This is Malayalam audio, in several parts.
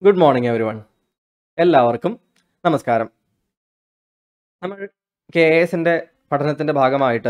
ഗുഡ് മോർണിംഗ് എവരി വൺ എല്ലാവർക്കും നമസ്കാരം നമ്മൾ കെ എസിൻ്റെ പഠനത്തിൻ്റെ ഭാഗമായിട്ട്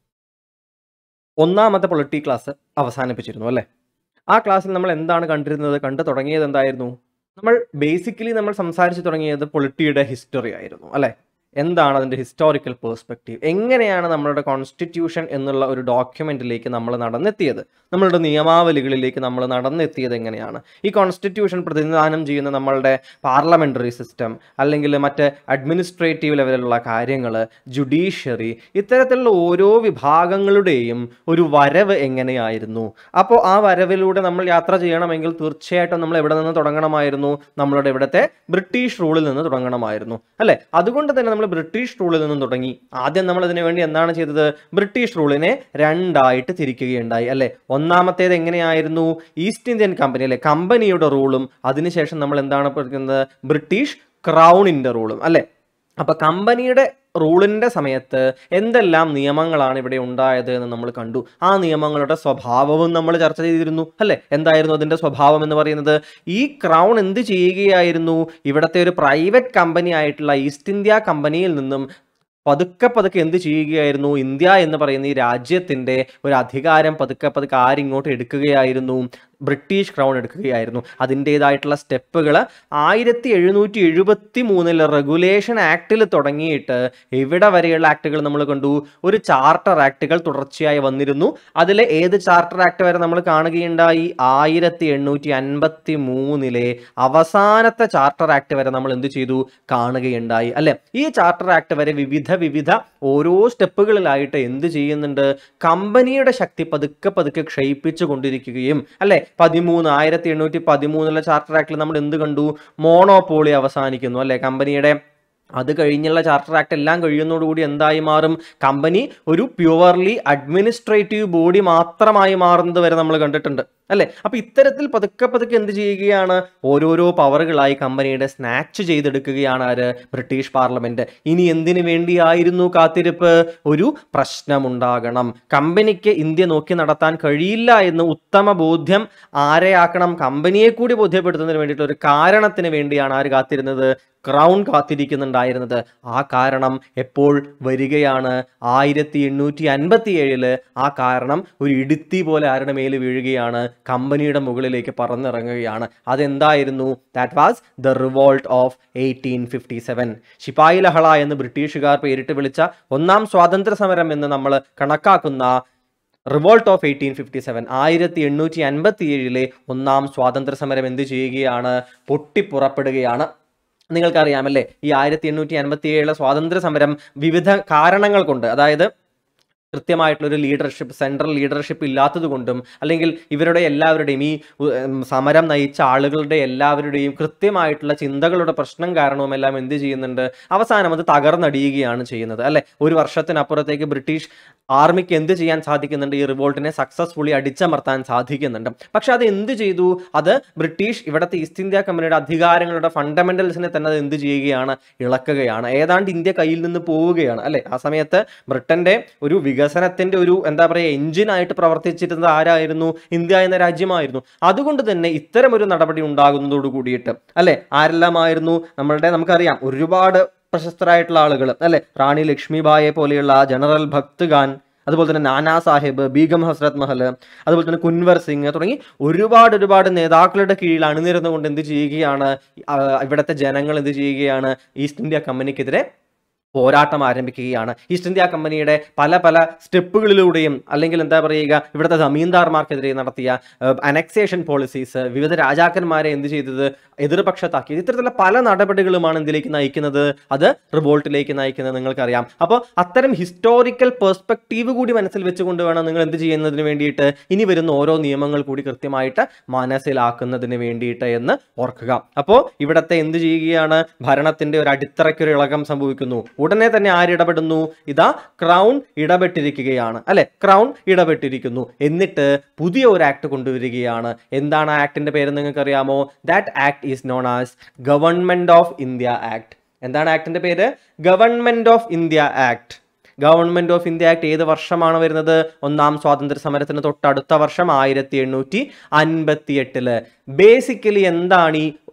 ഒന്നാമത്തെ പൊളിറ്റി ക്ലാസ് അവസാനിപ്പിച്ചിരുന്നു അല്ലേ ആ ക്ലാസ്സിൽ നമ്മൾ എന്താണ് കണ്ടിരുന്നത് കണ്ടു തുടങ്ങിയത് എന്തായിരുന്നു നമ്മൾ ബേസിക്കലി നമ്മൾ സംസാരിച്ചു തുടങ്ങിയത് പൊളിറ്റിയുടെ ഹിസ്റ്ററി ആയിരുന്നു അല്ലേ എന്താണ് അതിൻ്റെ ഹിസ്റ്റോറിക്കൽ പേഴ്സ്പെക്റ്റീവ് എങ്ങനെയാണ് നമ്മളുടെ കോൺസ്റ്റിറ്റ്യൂഷൻ എന്നുള്ള ഒരു ഡോക്യുമെൻറ്റിലേക്ക് നമ്മൾ നടന്നെത്തിയത് നമ്മളുടെ നിയമാവലികളിലേക്ക് നമ്മൾ നടന്നെത്തിയത് എങ്ങനെയാണ് ഈ കോൺസ്റ്റിറ്റ്യൂഷൻ പ്രതിനിധാനം ചെയ്യുന്ന നമ്മളുടെ പാർലമെൻ്ററി സിസ്റ്റം അല്ലെങ്കിൽ മറ്റ് അഡ്മിനിസ്ട്രേറ്റീവ് ലെവലിലുള്ള കാര്യങ്ങൾ ജുഡീഷ്യറി ഇത്തരത്തിലുള്ള ഓരോ വിഭാഗങ്ങളുടെയും ഒരു വരവ് എങ്ങനെയായിരുന്നു അപ്പോൾ ആ വരവിലൂടെ നമ്മൾ യാത്ര ചെയ്യണമെങ്കിൽ തീർച്ചയായിട്ടും നമ്മൾ എവിടെ നിന്ന് തുടങ്ങണമായിരുന്നു നമ്മളുടെ ഇവിടുത്തെ ബ്രിട്ടീഷ് റൂളിൽ നിന്ന് തുടങ്ങണമായിരുന്നു അല്ലേ അതുകൊണ്ട് തന്നെ നമ്മൾ ബ്രിട്ടീഷ് റൂളിൽ നിന്നും തുടങ്ങി ആദ്യം നമ്മൾ അതിനു വേണ്ടി എന്താണ് ചെയ്തത് ബ്രിട്ടീഷ് റൂളിനെ രണ്ടായിട്ട് തിരിക്കുകയുണ്ടായി അല്ലേ ഒന്നാമത്തേത് എങ്ങനെയായിരുന്നു ഈസ്റ്റ് ഇന്ത്യൻ കമ്പനി അല്ലെ കമ്പനിയുടെ റൂളും അതിനുശേഷം നമ്മൾ എന്താണ് പഠിക്കുന്നത് ബ്രിട്ടീഷ് ക്രൗണിന്റെ റൂളും അല്ലെ അപ്പൊ കമ്പനിയുടെ റൂളിന്റെ സമയത്ത് എന്തെല്ലാം നിയമങ്ങളാണ് ഇവിടെ ഉണ്ടായത് എന്ന് നമ്മൾ കണ്ടു ആ നിയമങ്ങളുടെ സ്വഭാവവും നമ്മൾ ചർച്ച ചെയ്തിരുന്നു അല്ലെ എന്തായിരുന്നു അതിന്റെ സ്വഭാവം എന്ന് പറയുന്നത് ഈ ക്രൗൺ എന്ത് ചെയ്യുകയായിരുന്നു ഇവിടുത്തെ ഒരു പ്രൈവറ്റ് കമ്പനി ആയിട്ടുള്ള ഈസ്റ്റ് ഇന്ത്യ കമ്പനിയിൽ നിന്നും പതുക്കെ പതുക്കെ എന്ത് ചെയ്യുകയായിരുന്നു ഇന്ത്യ എന്ന് പറയുന്ന ഈ രാജ്യത്തിന്റെ ഒരു അധികാരം പതുക്കെ പതുക്കെ ആരിങ്ങോട്ട് എടുക്കുകയായിരുന്നു ബ്രിട്ടീഷ് ക്രൗൺ എടുക്കുകയായിരുന്നു അതിൻ്റേതായിട്ടുള്ള സ്റ്റെപ്പുകൾ ആയിരത്തി എഴുന്നൂറ്റി എഴുപത്തി മൂന്നിൽ റെഗുലേഷൻ ആക്ടിൽ തുടങ്ങിയിട്ട് എവിടെ വരെയുള്ള ആക്ടുകൾ നമ്മൾ കണ്ടു ഒരു ചാർട്ടർ ആക്ടുകൾ തുടർച്ചയായി വന്നിരുന്നു അതിലെ ഏത് ചാർട്ടർ ആക്ട് വരെ നമ്മൾ കാണുകയുണ്ടായി ആയിരത്തി എണ്ണൂറ്റി അൻപത്തി മൂന്നിലെ അവസാനത്തെ ചാർട്ടർ ആക്ട് വരെ നമ്മൾ എന്ത് ചെയ്തു കാണുകയുണ്ടായി അല്ലെ ഈ ചാർട്ടർ ആക്ട് വരെ വിവിധ വിവിധ ഓരോ സ്റ്റെപ്പുകളിലായിട്ട് എന്ത് ചെയ്യുന്നുണ്ട് കമ്പനിയുടെ ശക്തി പതുക്കെ പതുക്കെ ക്ഷയിപ്പിച്ചു കൊണ്ടിരിക്കുകയും അല്ലെ പതിമൂന്ന് ആയിരത്തി എണ്ണൂറ്റി പതിമൂന്നിലെ ചാർട്ടർ ആക്ടിൽ നമ്മൾ എന്ത് കണ്ടു മോണോപോളി അവസാനിക്കുന്നു അല്ലെ കമ്പനിയുടെ അത് കഴിഞ്ഞുള്ള ചാർട്ടർ ആക്ട് എല്ലാം കഴിയുന്നതോടുകൂടി എന്തായി മാറും കമ്പനി ഒരു പ്യുവർലി അഡ്മിനിസ്ട്രേറ്റീവ് ബോഡി മാത്രമായി മാറുന്നത് വരെ നമ്മൾ കണ്ടിട്ടുണ്ട് അല്ലെ അപ്പൊ ഇത്തരത്തിൽ പതുക്കെ പതുക്കെ എന്ത് ചെയ്യുകയാണ് ഓരോരോ പവറുകളായി കമ്പനിയുടെ സ്നാച്ച് ചെയ്തെടുക്കുകയാണ് ആര് ബ്രിട്ടീഷ് പാർലമെന്റ് ഇനി എന്തിനു വേണ്ടിയായിരുന്നു കാത്തിരിപ്പ് ഒരു പ്രശ്നമുണ്ടാകണം കമ്പനിക്ക് ഇന്ത്യ നോക്കി നടത്താൻ കഴിയില്ല എന്ന് ഉത്തമ ബോധ്യം ആരെയാക്കണം കമ്പനിയെ കൂടി ബോധ്യപ്പെടുത്തുന്നതിന് വേണ്ടിയിട്ട് ഒരു കാരണത്തിന് വേണ്ടിയാണ് ആര് കാത്തിരുന്നത് ക്രൗൺ കാത്തിരിക്കുന്നുണ്ടായിരുന്നത് ആ കാരണം എപ്പോൾ വരികയാണ് ആയിരത്തി എണ്ണൂറ്റി അൻപത്തി ഏഴില് ആ കാരണം ഒരു ഇടുത്തി പോലെ ആരുടെ മേൽ വീഴുകയാണ് കമ്പനിയുടെ മുകളിലേക്ക് പറന്നിറങ്ങുകയാണ് അതെന്തായിരുന്നു that was the revolt of eighteen fifty seven ശിപായി ലഹള എന്ന് ബ്രിട്ടീഷുകാർ പേരിട്ട് വിളിച്ച ഒന്നാം സ്വാതന്ത്ര്യ സമരം എന്ന് നമ്മൾ കണക്കാക്കുന്ന revolt of eighteen fifty seven ആയിരത്തി എണ്ണൂറ്റി അൻപത്തി ഏഴിലെ ഒന്നാം സ്വാതന്ത്ര്യ സമരം എന്ത് ചെയ്യുകയാണ് പൊട്ടിപ്പുറപ്പെടുകയാണ് നിങ്ങൾക്കറിയാമല്ലേ ഈ ആയിരത്തി എണ്ണൂറ്റി അൻപത്തി ഏഴിലെ സ്വാതന്ത്ര്യ സമരം വിവിധ കാരണങ്ങൾ കൊണ്ട് അതായത് കൃത്യമായിട്ടുള്ളൊരു ലീഡർഷിപ്പ് സെൻട്രൽ ലീഡർഷിപ്പ് ഇല്ലാത്തത് കൊണ്ടും അല്ലെങ്കിൽ ഇവരുടെ എല്ലാവരുടെയും ഈ ഉം, സമരം നയിച്ച ആളുകളുടെ എല്ലാവരുടെയും കൃത്യമായിട്ടുള്ള ചിന്തകളുടെ പ്രശ്നം കാരണവും എല്ലാം എന്ത് ചെയ്യുന്നുണ്ട് അവസാനം അത് തകർന്നടിയുകയാണ് ചെയ്യുന്നത് അല്ലെ ഒരു വർഷത്തിനപ്പുറത്തേക്ക് ബ്രിട്ടീഷ് ആർമിക്ക് എന്ത് ചെയ്യാൻ സാധിക്കുന്നുണ്ട് ഈ റിവോൾട്ടിനെ സക്സസ്ഫുള്ളി അടിച്ചമർത്താൻ സാധിക്കുന്നുണ്ട് പക്ഷെ അത് എന്ത് ചെയ്തു അത് ബ്രിട്ടീഷ് ഇവിടുത്തെ ഈസ്റ്റ് ഇന്ത്യ കമ്പനിയുടെ അധികാരങ്ങളുടെ ഫണ്ടമെന്റൽസിനെ തന്നെ അത് എന്ത് ചെയ്യുകയാണ് ഇളക്കുകയാണ് ഏതാണ്ട് ഇന്ത്യ കയ്യിൽ നിന്ന് പോവുകയാണ് അല്ലെ ആ സമയത്ത് ബ്രിട്ടന്റെ ഒരു വികസനത്തിന്റെ ഒരു എന്താ പറയുക എഞ്ചിനായിട്ട് പ്രവർത്തിച്ചിരുന്നത് ആരായിരുന്നു ഇന്ത്യ എന്ന രാജ്യമായിരുന്നു അതുകൊണ്ട് തന്നെ ഇത്തരം ഒരു നടപടി ഉണ്ടാകുന്നതോട് കൂടിയിട്ട് അല്ലെ ആരെല്ലാമായിരുന്നു നമ്മളുടെ നമുക്കറിയാം ഒരുപാട് പ്രശസ്തരായിട്ടുള്ള ആളുകൾ അല്ലെ റാണി ലക്ഷ്മിബായെ പോലെയുള്ള ജനറൽ ഭക്ത് ഖാൻ അതുപോലെ തന്നെ നാനാ സാഹിബ് ബീഗം ഹസ്രത് മഹൽ അതുപോലെ തന്നെ കുൻവർ സിംഗ് തുടങ്ങി ഒരുപാട് ഒരുപാട് നേതാക്കളുടെ കീഴിൽ അണിനിരുന്നുകൊണ്ട് എന്ത് ചെയ്യുകയാണ് ആ, ഇവിടുത്തെ ജനങ്ങൾ എന്ത് ചെയ്യുകയാണ് ഈസ്റ്റ് ഇന്ത്യ കമ്പനിക്കെതിരെ പോരാട്ടം ആരംഭിക്കുകയാണ് ഈസ്റ്റ് ഇന്ത്യ കമ്പനിയുടെ പല പല സ്റ്റെപ്പുകളിലൂടെയും അല്ലെങ്കിൽ എന്താ പറയുക ഇവിടുത്തെ ജമീന്ദാർമാർക്കെതിരെ നടത്തിയ അനക്സേഷൻ പോളിസീസ് വിവിധ രാജാക്കന്മാരെ എന്ത് ചെയ്തത് എതിർപക്ഷത്താക്കിയത് ഇത്തരത്തിലുള്ള പല നടപടികളുമാണ് എന്തിലേക്ക് നയിക്കുന്നത് അത് റിവോൾട്ടിലേക്ക് നയിക്കുന്നത് നിങ്ങൾക്കറിയാം അപ്പോൾ അത്തരം ഹിസ്റ്റോറിക്കൽ പെർസ്പെക്റ്റീവ് കൂടി മനസ്സിൽ വെച്ചുകൊണ്ട് വേണം നിങ്ങൾ എന്ത് ചെയ്യുന്നതിന് വേണ്ടിയിട്ട് ഇനി വരുന്ന ഓരോ നിയമങ്ങൾ കൂടി കൃത്യമായിട്ട് മനസ്സിലാക്കുന്നതിന് വേണ്ടിയിട്ട് എന്ന് ഓർക്കുക അപ്പോൾ ഇവിടത്തെ എന്ത് ചെയ്യുകയാണ് ഭരണത്തിന്റെ ഒരു അടിത്തറയ്ക്കൊരു ഇളകം സംഭവിക്കുന്നു ഉടനെ തന്നെ ആരിടപെടുന്നു ഇതാ ക്രൗൺ ഇടപെട്ടിരിക്കുകയാണ് അല്ലെ ക്രൗൺ ഇടപെട്ടിരിക്കുന്നു എന്നിട്ട് പുതിയ ഒരു ആക്ട് കൊണ്ടുവരികയാണ് എന്താണ് ആ ആക്ടിന്റെ പേര് നിങ്ങൾക്ക് അറിയാമോ that act is known as government of India act എന്താണ് ആക്ടിന്റെ പേര് government of India act government of India act ഏത് വർഷമാണ് വരുന്നത് ഒന്നാം സ്വാതന്ത്ര്യ സമരത്തിന് തൊട്ടടുത്ത വർഷം ആയിരത്തി എണ്ണൂറ്റി അൻപത്തി എട്ടില് ബേസിക്കലി എന്താണ് ഈ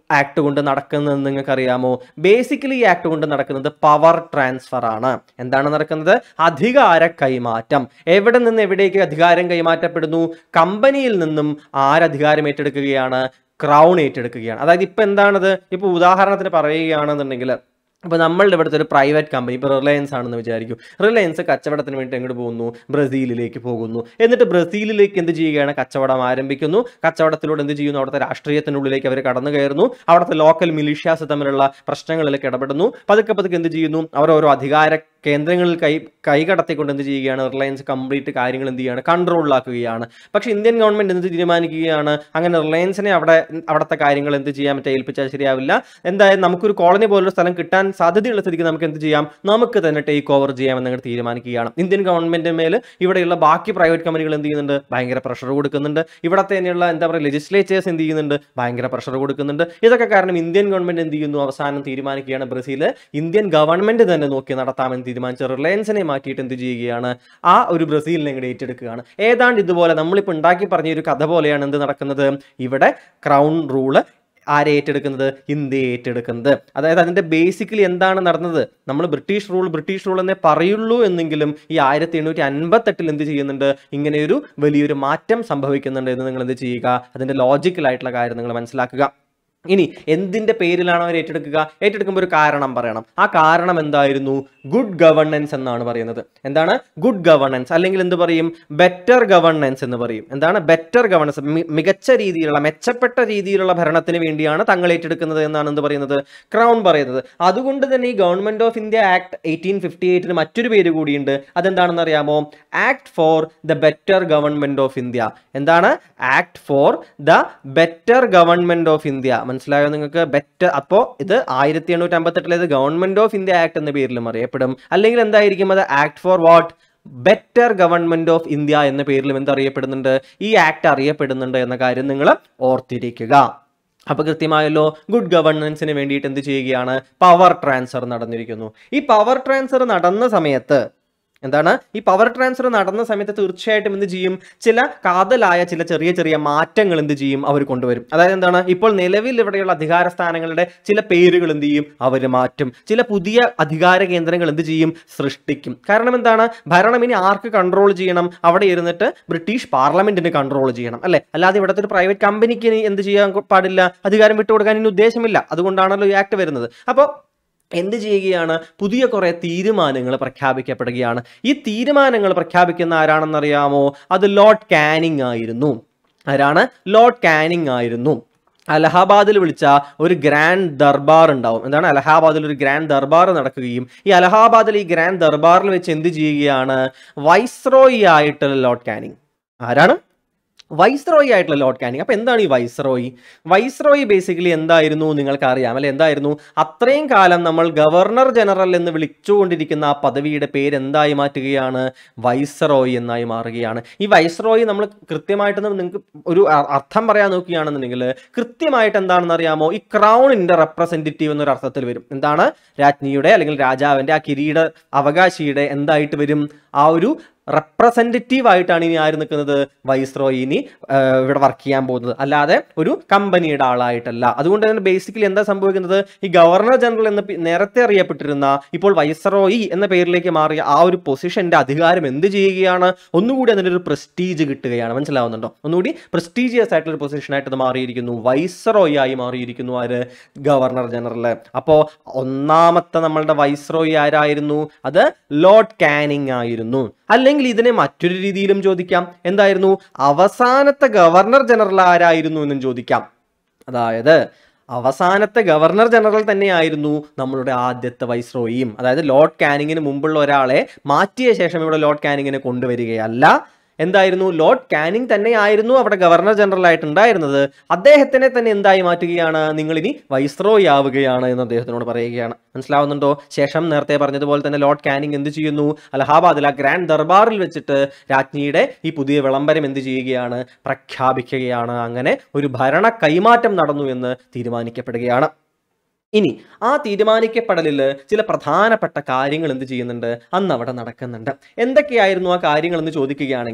ആക്ട് കൊണ്ട് നടക്കുന്നതെന്ന് നിങ്ങൾക്ക് അറിയാമോ ബേസിക്കലി ഈ ആക്ട് കൊണ്ട് നടക്കുന്നത് പവർ ട്രാൻസ്ഫർ ആണ് എന്താണ് നടക്കുന്നത് അധികാര കൈമാറ്റം എവിടെ നിന്ന് എവിടേക്ക് അധികാരം കൈമാറ്റപ്പെടുന്നു കമ്പനിയിൽ നിന്നും ആരധികാരം ഏറ്റെടുക്കുകയാണ് ക്രൗൺ ഏറ്റെടുക്കുകയാണ് അതായത് ഇപ്പൊ എന്താണത് ഇപ്പൊ ഉദാഹരണത്തിന് പറയുകയാണെന്നുണ്ടെങ്കിൽ ഇപ്പോൾ നമ്മളുടെ ഇവിടുത്തെ ഒരു പ്രൈവറ്റ് കമ്പനി ഇപ്പോൾ റിലയൻസ് ആണെന്ന് വിചാരിക്കും റിലയൻസ് കച്ചവടത്തിന് വേണ്ടി എങ്ങോട്ട് പോകുന്നു ബ്രസീലിലേക്ക് പോകുന്നു എന്നിട്ട് ബ്രസീലിലേക്ക് എന്ത് ചെയ്യുകയാണ് കച്ചവടം ആരംഭിക്കുന്നു കച്ചവടത്തിലൂടെ എന്ത് ചെയ്യുന്നു അവിടുത്തെ രാഷ്ട്രീയത്തിനുള്ളിലേക്ക് അവർ കടന്നു കയറുന്നു അവിടുത്തെ ലോക്കൽ മിലീഷ്യാസ് തമ്മിലുള്ള പ്രശ്നങ്ങളിലേക്ക് ഇടപെടുന്നു പതുക്കെ പതുക്കെ എന്ത് ചെയ്യുന്നു അവർ ഓരോ അധികാര കേന്ദ്രങ്ങളിൽ കൈ കൈകടത്തിക്കൊണ്ട് എന്ത് ചെയ്യുകയാണ് റിലയൻസ് കംപ്ലീറ്റ് കാര്യങ്ങൾ എന്ത് ചെയ്യുകയാണ് കൺട്രോളിലാക്കുകയാണ് പക്ഷേ ഇന്ത്യൻ ഗവൺമെന്റ് എന്ത് തീരുമാനിക്കുകയാണ് അങ്ങനെ റിലയൻസിനെ അവിടെ അവിടുത്തെ കാര്യങ്ങൾ എന്ത് ചെയ്യാൻ പറ്റുക ഏൽപ്പിച്ചാൽ ശരിയാവില്ല എന്തായാലും നമുക്കൊരു കോളനി പോലൊരു സ്ഥലം കിട്ടാൻ സാധ്യതയുള്ള സ്ഥിതിക്ക് നമുക്ക് എന്ത് ചെയ്യാം നമുക്ക് തന്നെ ടേക്ക് ഓവർ ചെയ്യാമെന്ന് അങ്ങോട്ട് തീരുമാനിക്കുകയാണ് ഇന്ത്യൻ ഗവൺമെന്റിന് മേൽ ഇവിടെയുള്ള ബാക്കി പ്രൈവറ്റ് കമ്പനികൾ എന്ത് ചെയ്യുന്നുണ്ട് ഭയങ്കര പ്രഷർ കൊടുക്കുന്നുണ്ട് ഇവിടത്തെ തന്നെയുള്ള എന്താ പറയുക ലെജിസ്ലേച്ചേഴ്സ് എന്ത് ചെയ്യുന്നുണ്ട് ഭയങ്കര പ്രഷർ കൊടുക്കുന്നുണ്ട് ഇതൊക്കെ കാരണം ഇന്ത്യൻ ഗവൺമെന്റ് എന്ത് ചെയ്യുന്നു അവസാനം തീരുമാനിക്കുകയാണ് ബ്രസീൽ ഇന്ത്യൻ ഗവൺമെന്റ് തന്നെ നോക്കി നടത്താമെന്ന് തീരുമാനിച്ച റിലയൻസിനെ മാറ്റിയിട്ട് എന്ത് ചെയ്യുകയാണ് ആ ഒരു ബ്രസീലിനെ ഇങ്ങോട്ട് ഏറ്റെടുക്കുകയാണ് ഏതാണ്ട് ഇതുപോലെ നമ്മളിപ്പോൾ ഉണ്ടാക്കി പറഞ്ഞ ഒരു കഥ പോലെയാണ് എന്ത് നടക്കുന്നത് ഇവിടെ ക്രൗൺ റൂള് ആരെ ഏറ്റെടുക്കുന്നത് ഇന്ത്യ ഏറ്റെടുക്കുന്നത് അതായത് അതിന്റെ ബേസിക്കലി എന്താണ് നടന്നത് നമ്മൾ ബ്രിട്ടീഷ് റൂൾ ബ്രിട്ടീഷ് റൂൾ എന്നേ പറയുള്ളൂ എന്നെങ്കിലും ഈ ആയിരത്തി എണ്ണൂറ്റി അൻപത്തെട്ടിൽ എന്ത് ചെയ്യുന്നുണ്ട് ഇങ്ങനെയൊരു വലിയൊരു മാറ്റം സംഭവിക്കുന്നുണ്ട് എന്ന് നിങ്ങൾ എന്ത് ചെയ്യുക അതിന്റെ ലോജിക്കലായിട്ടുള്ള കാര്യം നിങ്ങൾ മനസ്സിലാക്കുക ഇനി എന്തിന്റെ പേരിലാണ് അവർ ഏറ്റെടുക്കുക ഏറ്റെടുക്കുമ്പോൾ ഒരു കാരണം പറയണം ആ കാരണം എന്തായിരുന്നു ഗുഡ് ഗവർണൻസ് എന്നാണ് പറയുന്നത് എന്താണ് ഗുഡ് ഗവർണൻസ് അല്ലെങ്കിൽ എന്ത് പറയും ബെറ്റർ ഗവർണൻസ് എന്ന് പറയും എന്താണ് ബെറ്റർ ഗവർണൻസ് മികച്ച രീതിയിലുള്ള മെച്ചപ്പെട്ട രീതിയിലുള്ള ഭരണത്തിന് വേണ്ടിയാണ് തങ്ങൾ ഏറ്റെടുക്കുന്നത് എന്നാണ് എന്ത് പറയുന്നത് ക്രൗൺ പറയുന്നത് അതുകൊണ്ട് തന്നെ ഈ government of India act eighteen fifty എയ്റ്റിന് മറ്റൊരു പേര് കൂടിയുണ്ട് അതെന്താണെന്ന് അറിയാമോ act for the better government of India എന്താണ് act for the better government of India മനസ്സിലായോ നിങ്ങൾക്ക് ബെറ്റർ അപ്പോൾ ഇത് ആയിരത്തി എണ്ണൂറ്റി അമ്പത്തെട്ടിലേത് ഗവൺമെന്റ് ഓഫ് ഇന്ത്യ ആക്ട് എന്ന പേരിലും അറിയപ്പെടും അല്ലെങ്കിൽ എന്തായിരിക്കും അത് act for what better government of India എന്ന പേരിലും എന്തറിയപ്പെടുന്നുണ്ട് ഈ ആക്ട് അറിയപ്പെടുന്നുണ്ട് എന്ന കാര്യം നിങ്ങൾ ഓർത്തിരിക്കുക അപ്പൊ കൃത്യമായല്ലോ ഗുഡ് ഗവർണൻസിന് വേണ്ടിയിട്ട് എന്ത് ചെയ്യുകയാണ് പവർ ട്രാൻസ്ഫർ നടന്നിരിക്കുന്നു ഈ പവർ ട്രാൻസ്ഫർ നടന്ന സമയത്ത് എന്താണ് ഈ പവർ ട്രാൻസ്ഫർ നടന്ന സമയത്ത് തീർച്ചയായിട്ടും എന്ത് ചെയ്യും ചില കാതലായ ചില ചെറിയ ചെറിയ മാറ്റങ്ങൾ എന്ത് ചെയ്യും അവർ കൊണ്ടുവരും അതായത് എന്താണ് ഇപ്പോൾ നിലവിൽ ഇവിടെയുള്ള അധികാര സ്ഥാനങ്ങളുടെ ചില പേരുകൾ എന്ത് ചെയ്യും അവർ മാറ്റും ചില പുതിയ അധികാര കേന്ദ്രങ്ങൾ എന്ത് ചെയ്യും സൃഷ്ടിക്കും കാരണം എന്താണ് ഭരണം ഇനി ആർക്ക് കൺട്രോൾ ചെയ്യണം അവിടെ ഇരുന്നിട്ട് ബ്രിട്ടീഷ് പാർലമെന്റിന് കൺട്രോൾ ചെയ്യണം അല്ലെ അല്ലാതെ ഇവിടുത്തെ ഒരു പ്രൈവറ്റ് കമ്പനിക്ക് ഇനി എന്ത് ചെയ്യാൻ പാടില്ല അധികാരം വിട്ടുകൊടുക്കാൻ ഇനി ഉദ്ദേശമില്ല അതുകൊണ്ടാണല്ലോ ഈ ആക്ട് വരുന്നത് അപ്പോൾ എന്ത് ചെയ്യുകയാണ് പുതിയ കുറെ തീരുമാനങ്ങൾ പ്രഖ്യാപിക്കപ്പെടുകയാണ് ഈ തീരുമാനങ്ങൾ പ്രഖ്യാപിക്കുന്ന ആരാണെന്നറിയാമോ അത് ലോർഡ് കാനിങ് ആയിരുന്നു ആരാണ് ലോർഡ് കാനിങ് ആയിരുന്നു അലഹാബാദിൽ വിളിച്ച ഒരു ഗ്രാൻഡ് ദർബാർ ഉണ്ടാവും എന്താണ് അലഹാബാദിൽ ഒരു ഗ്രാൻഡ് ദർബാർ നടക്കുകയും ഈ അലഹാബാദിൽ ഈ ഗ്രാൻഡ് ദർബാറിൽ വെച്ച് എന്ത് ചെയ്യുകയാണ് വൈസ്രോയി ആയിട്ടുള്ള ലോർഡ് കാനിങ് ആരാണ് വൈസ്രോയി ആയിട്ടുള്ള ലോർഡ് കാനിങ് അപ്പൊ എന്താണ് ഈ വൈസ്രോയി വൈസ്രോയി ബേസിക്കലി എന്തായിരുന്നു നിങ്ങൾക്ക് അറിയാം അല്ലെ എന്തായിരുന്നു അത്രയും കാലം നമ്മൾ ഗവർണർ ജനറൽ എന്ന് വിളിച്ചുകൊണ്ടിരിക്കുന്ന ആ പദവിയുടെ പേര് എന്തായി മാറ്റുകയാണ് വൈസ്രോയി എന്നായി മാറുകയാണ് ഈ വൈസ്രോയി നമ്മൾ കൃത്യമായിട്ട് നിങ്ങൾക്ക് ഒരു അ- അർത്ഥം പറയാൻ നോക്കുകയാണെന്നുണ്ടെങ്കിൽ കൃത്യമായിട്ട് എന്താണെന്ന് അറിയാമോ ഈ ക്രൗണിന്റെ റെപ്രസെന്റേറ്റീവ് എന്നൊരു അർത്ഥത്തിൽ വരും എന്താണ് രാജ്ഞിയുടെ അല്ലെങ്കിൽ രാജാവിന്റെ ആ കിരീട അവകാശിയുടെ എന്തായിട്ട് വരും ആ ഒരു റെപ്രസെൻറ്റേറ്റീവ് ആയിട്ടാണ് ഇനി ആര് നിൽക്കുന്നത് വൈസ്രോയി ഇനി ആ, ഇവിടെ വർക്ക് ചെയ്യാൻ പോകുന്നത് അല്ലാതെ ഒരു കമ്പനിയുടെ ആളായിട്ടല്ല അതുകൊണ്ട് തന്നെ ബേസിക്കലി എന്താ സംഭവിക്കുന്നത് ഈ ഗവർണർ ജനറൽ എന്ന് പി- നേരത്തെ അറിയപ്പെട്ടിരുന്ന ഇപ്പോൾ വൈസ്രോയി എന്ന പേരിലേക്ക് മാറിയ ആ ഒരു പൊസിഷന്റെ അധികാരം എന്ത് ചെയ്യുകയാണ് ഒന്നുകൂടി അതിൻ്റെ ഒരു പ്രസ്റ്റീജ് കിട്ടുകയാണ് മനസ്സിലാവുന്നുണ്ടോ ഒന്നുകൂടി പ്രസ്റ്റീജിയസ് ആയിട്ടുള്ള ഒരു പൊസിഷനായിട്ട് അത് മാറിയിരിക്കുന്നു വൈസ്രോയി ആയി മാറിയിരിക്കുന്നു ആര് ഗവർണർ ജനറൽ അപ്പോൾ ഒന്നാമത്തെ നമ്മളുടെ വൈസ്രോയി ആരായിരുന്നു അത് ലോർഡ് കാനിങ് ആയിരുന്നു അല്ലെങ്കിൽ ഇതിനെ മറ്റൊരു രീതിയിലും ചോദിക്കാം എന്തായിരുന്നു അവസാനത്തെ ഗവർണർ ജനറൽ ആരായിരുന്നു എന്നും ചോദിക്കാം അതായത് അവസാനത്തെ ഗവർണർ ജനറൽ തന്നെയായിരുന്നു നമ്മളുടെ ആദ്യത്തെ വൈസ്രോയിയും അതായത് ലോർഡ് കാനിങ്ങിന് മുമ്പുള്ള ഒരാളെ മാറ്റിയ ശേഷം ഇവിടെ ലോർഡ് കാനിങ്ങിനെ കൊണ്ടുവരികയല്ല എന്തായിരുന്നു ലോർഡ് കാനിങ് തന്നെയായിരുന്നു അവിടെ ഗവർണർ ജനറൽ ആയിട്ട് ഉണ്ടായിരുന്നത് അദ്ദേഹത്തിനെ തന്നെ എന്തായി മാറ്റുകയാണ് നിങ്ങൾ ഇനി വൈസ്രോയി ആവുകയാണ് എന്ന് അദ്ദേഹത്തിനോട് പറയുകയാണ് മനസ്സിലാവുന്നുണ്ടോ ശേഷം നേരത്തെ പറഞ്ഞതുപോലെ തന്നെ ലോർഡ് കാനിങ് എന്ത് ചെയ്യുന്നു അലഹാബാദിൽ ആ ഗ്രാൻഡ് ദർബാറിൽ വെച്ചിട്ട് രാജ്ഞിയുടെ ഈ പുതിയ വിളംബരം എന്ത് ചെയ്യുകയാണ് പ്രഖ്യാപിക്കുകയാണ് അങ്ങനെ ഒരു ഭരണ കൈമാറ്റം നടന്നു എന്ന് തീരുമാനിക്കപ്പെടുകയാണ് ഇനി ആ തീരുമാനിക്കപ്പെടലിൽ ചില പ്രധാനപ്പെട്ട കാര്യങ്ങൾ എന്ത് ചെയ്യുന്നുണ്ട് അന്ന് അവിടെ നടക്കുന്നുണ്ട് എന്തൊക്കെയായിരുന്നു ആ കാര്യങ്ങൾ എന്ന് ചോദിക്കുകയാണെങ്കിൽ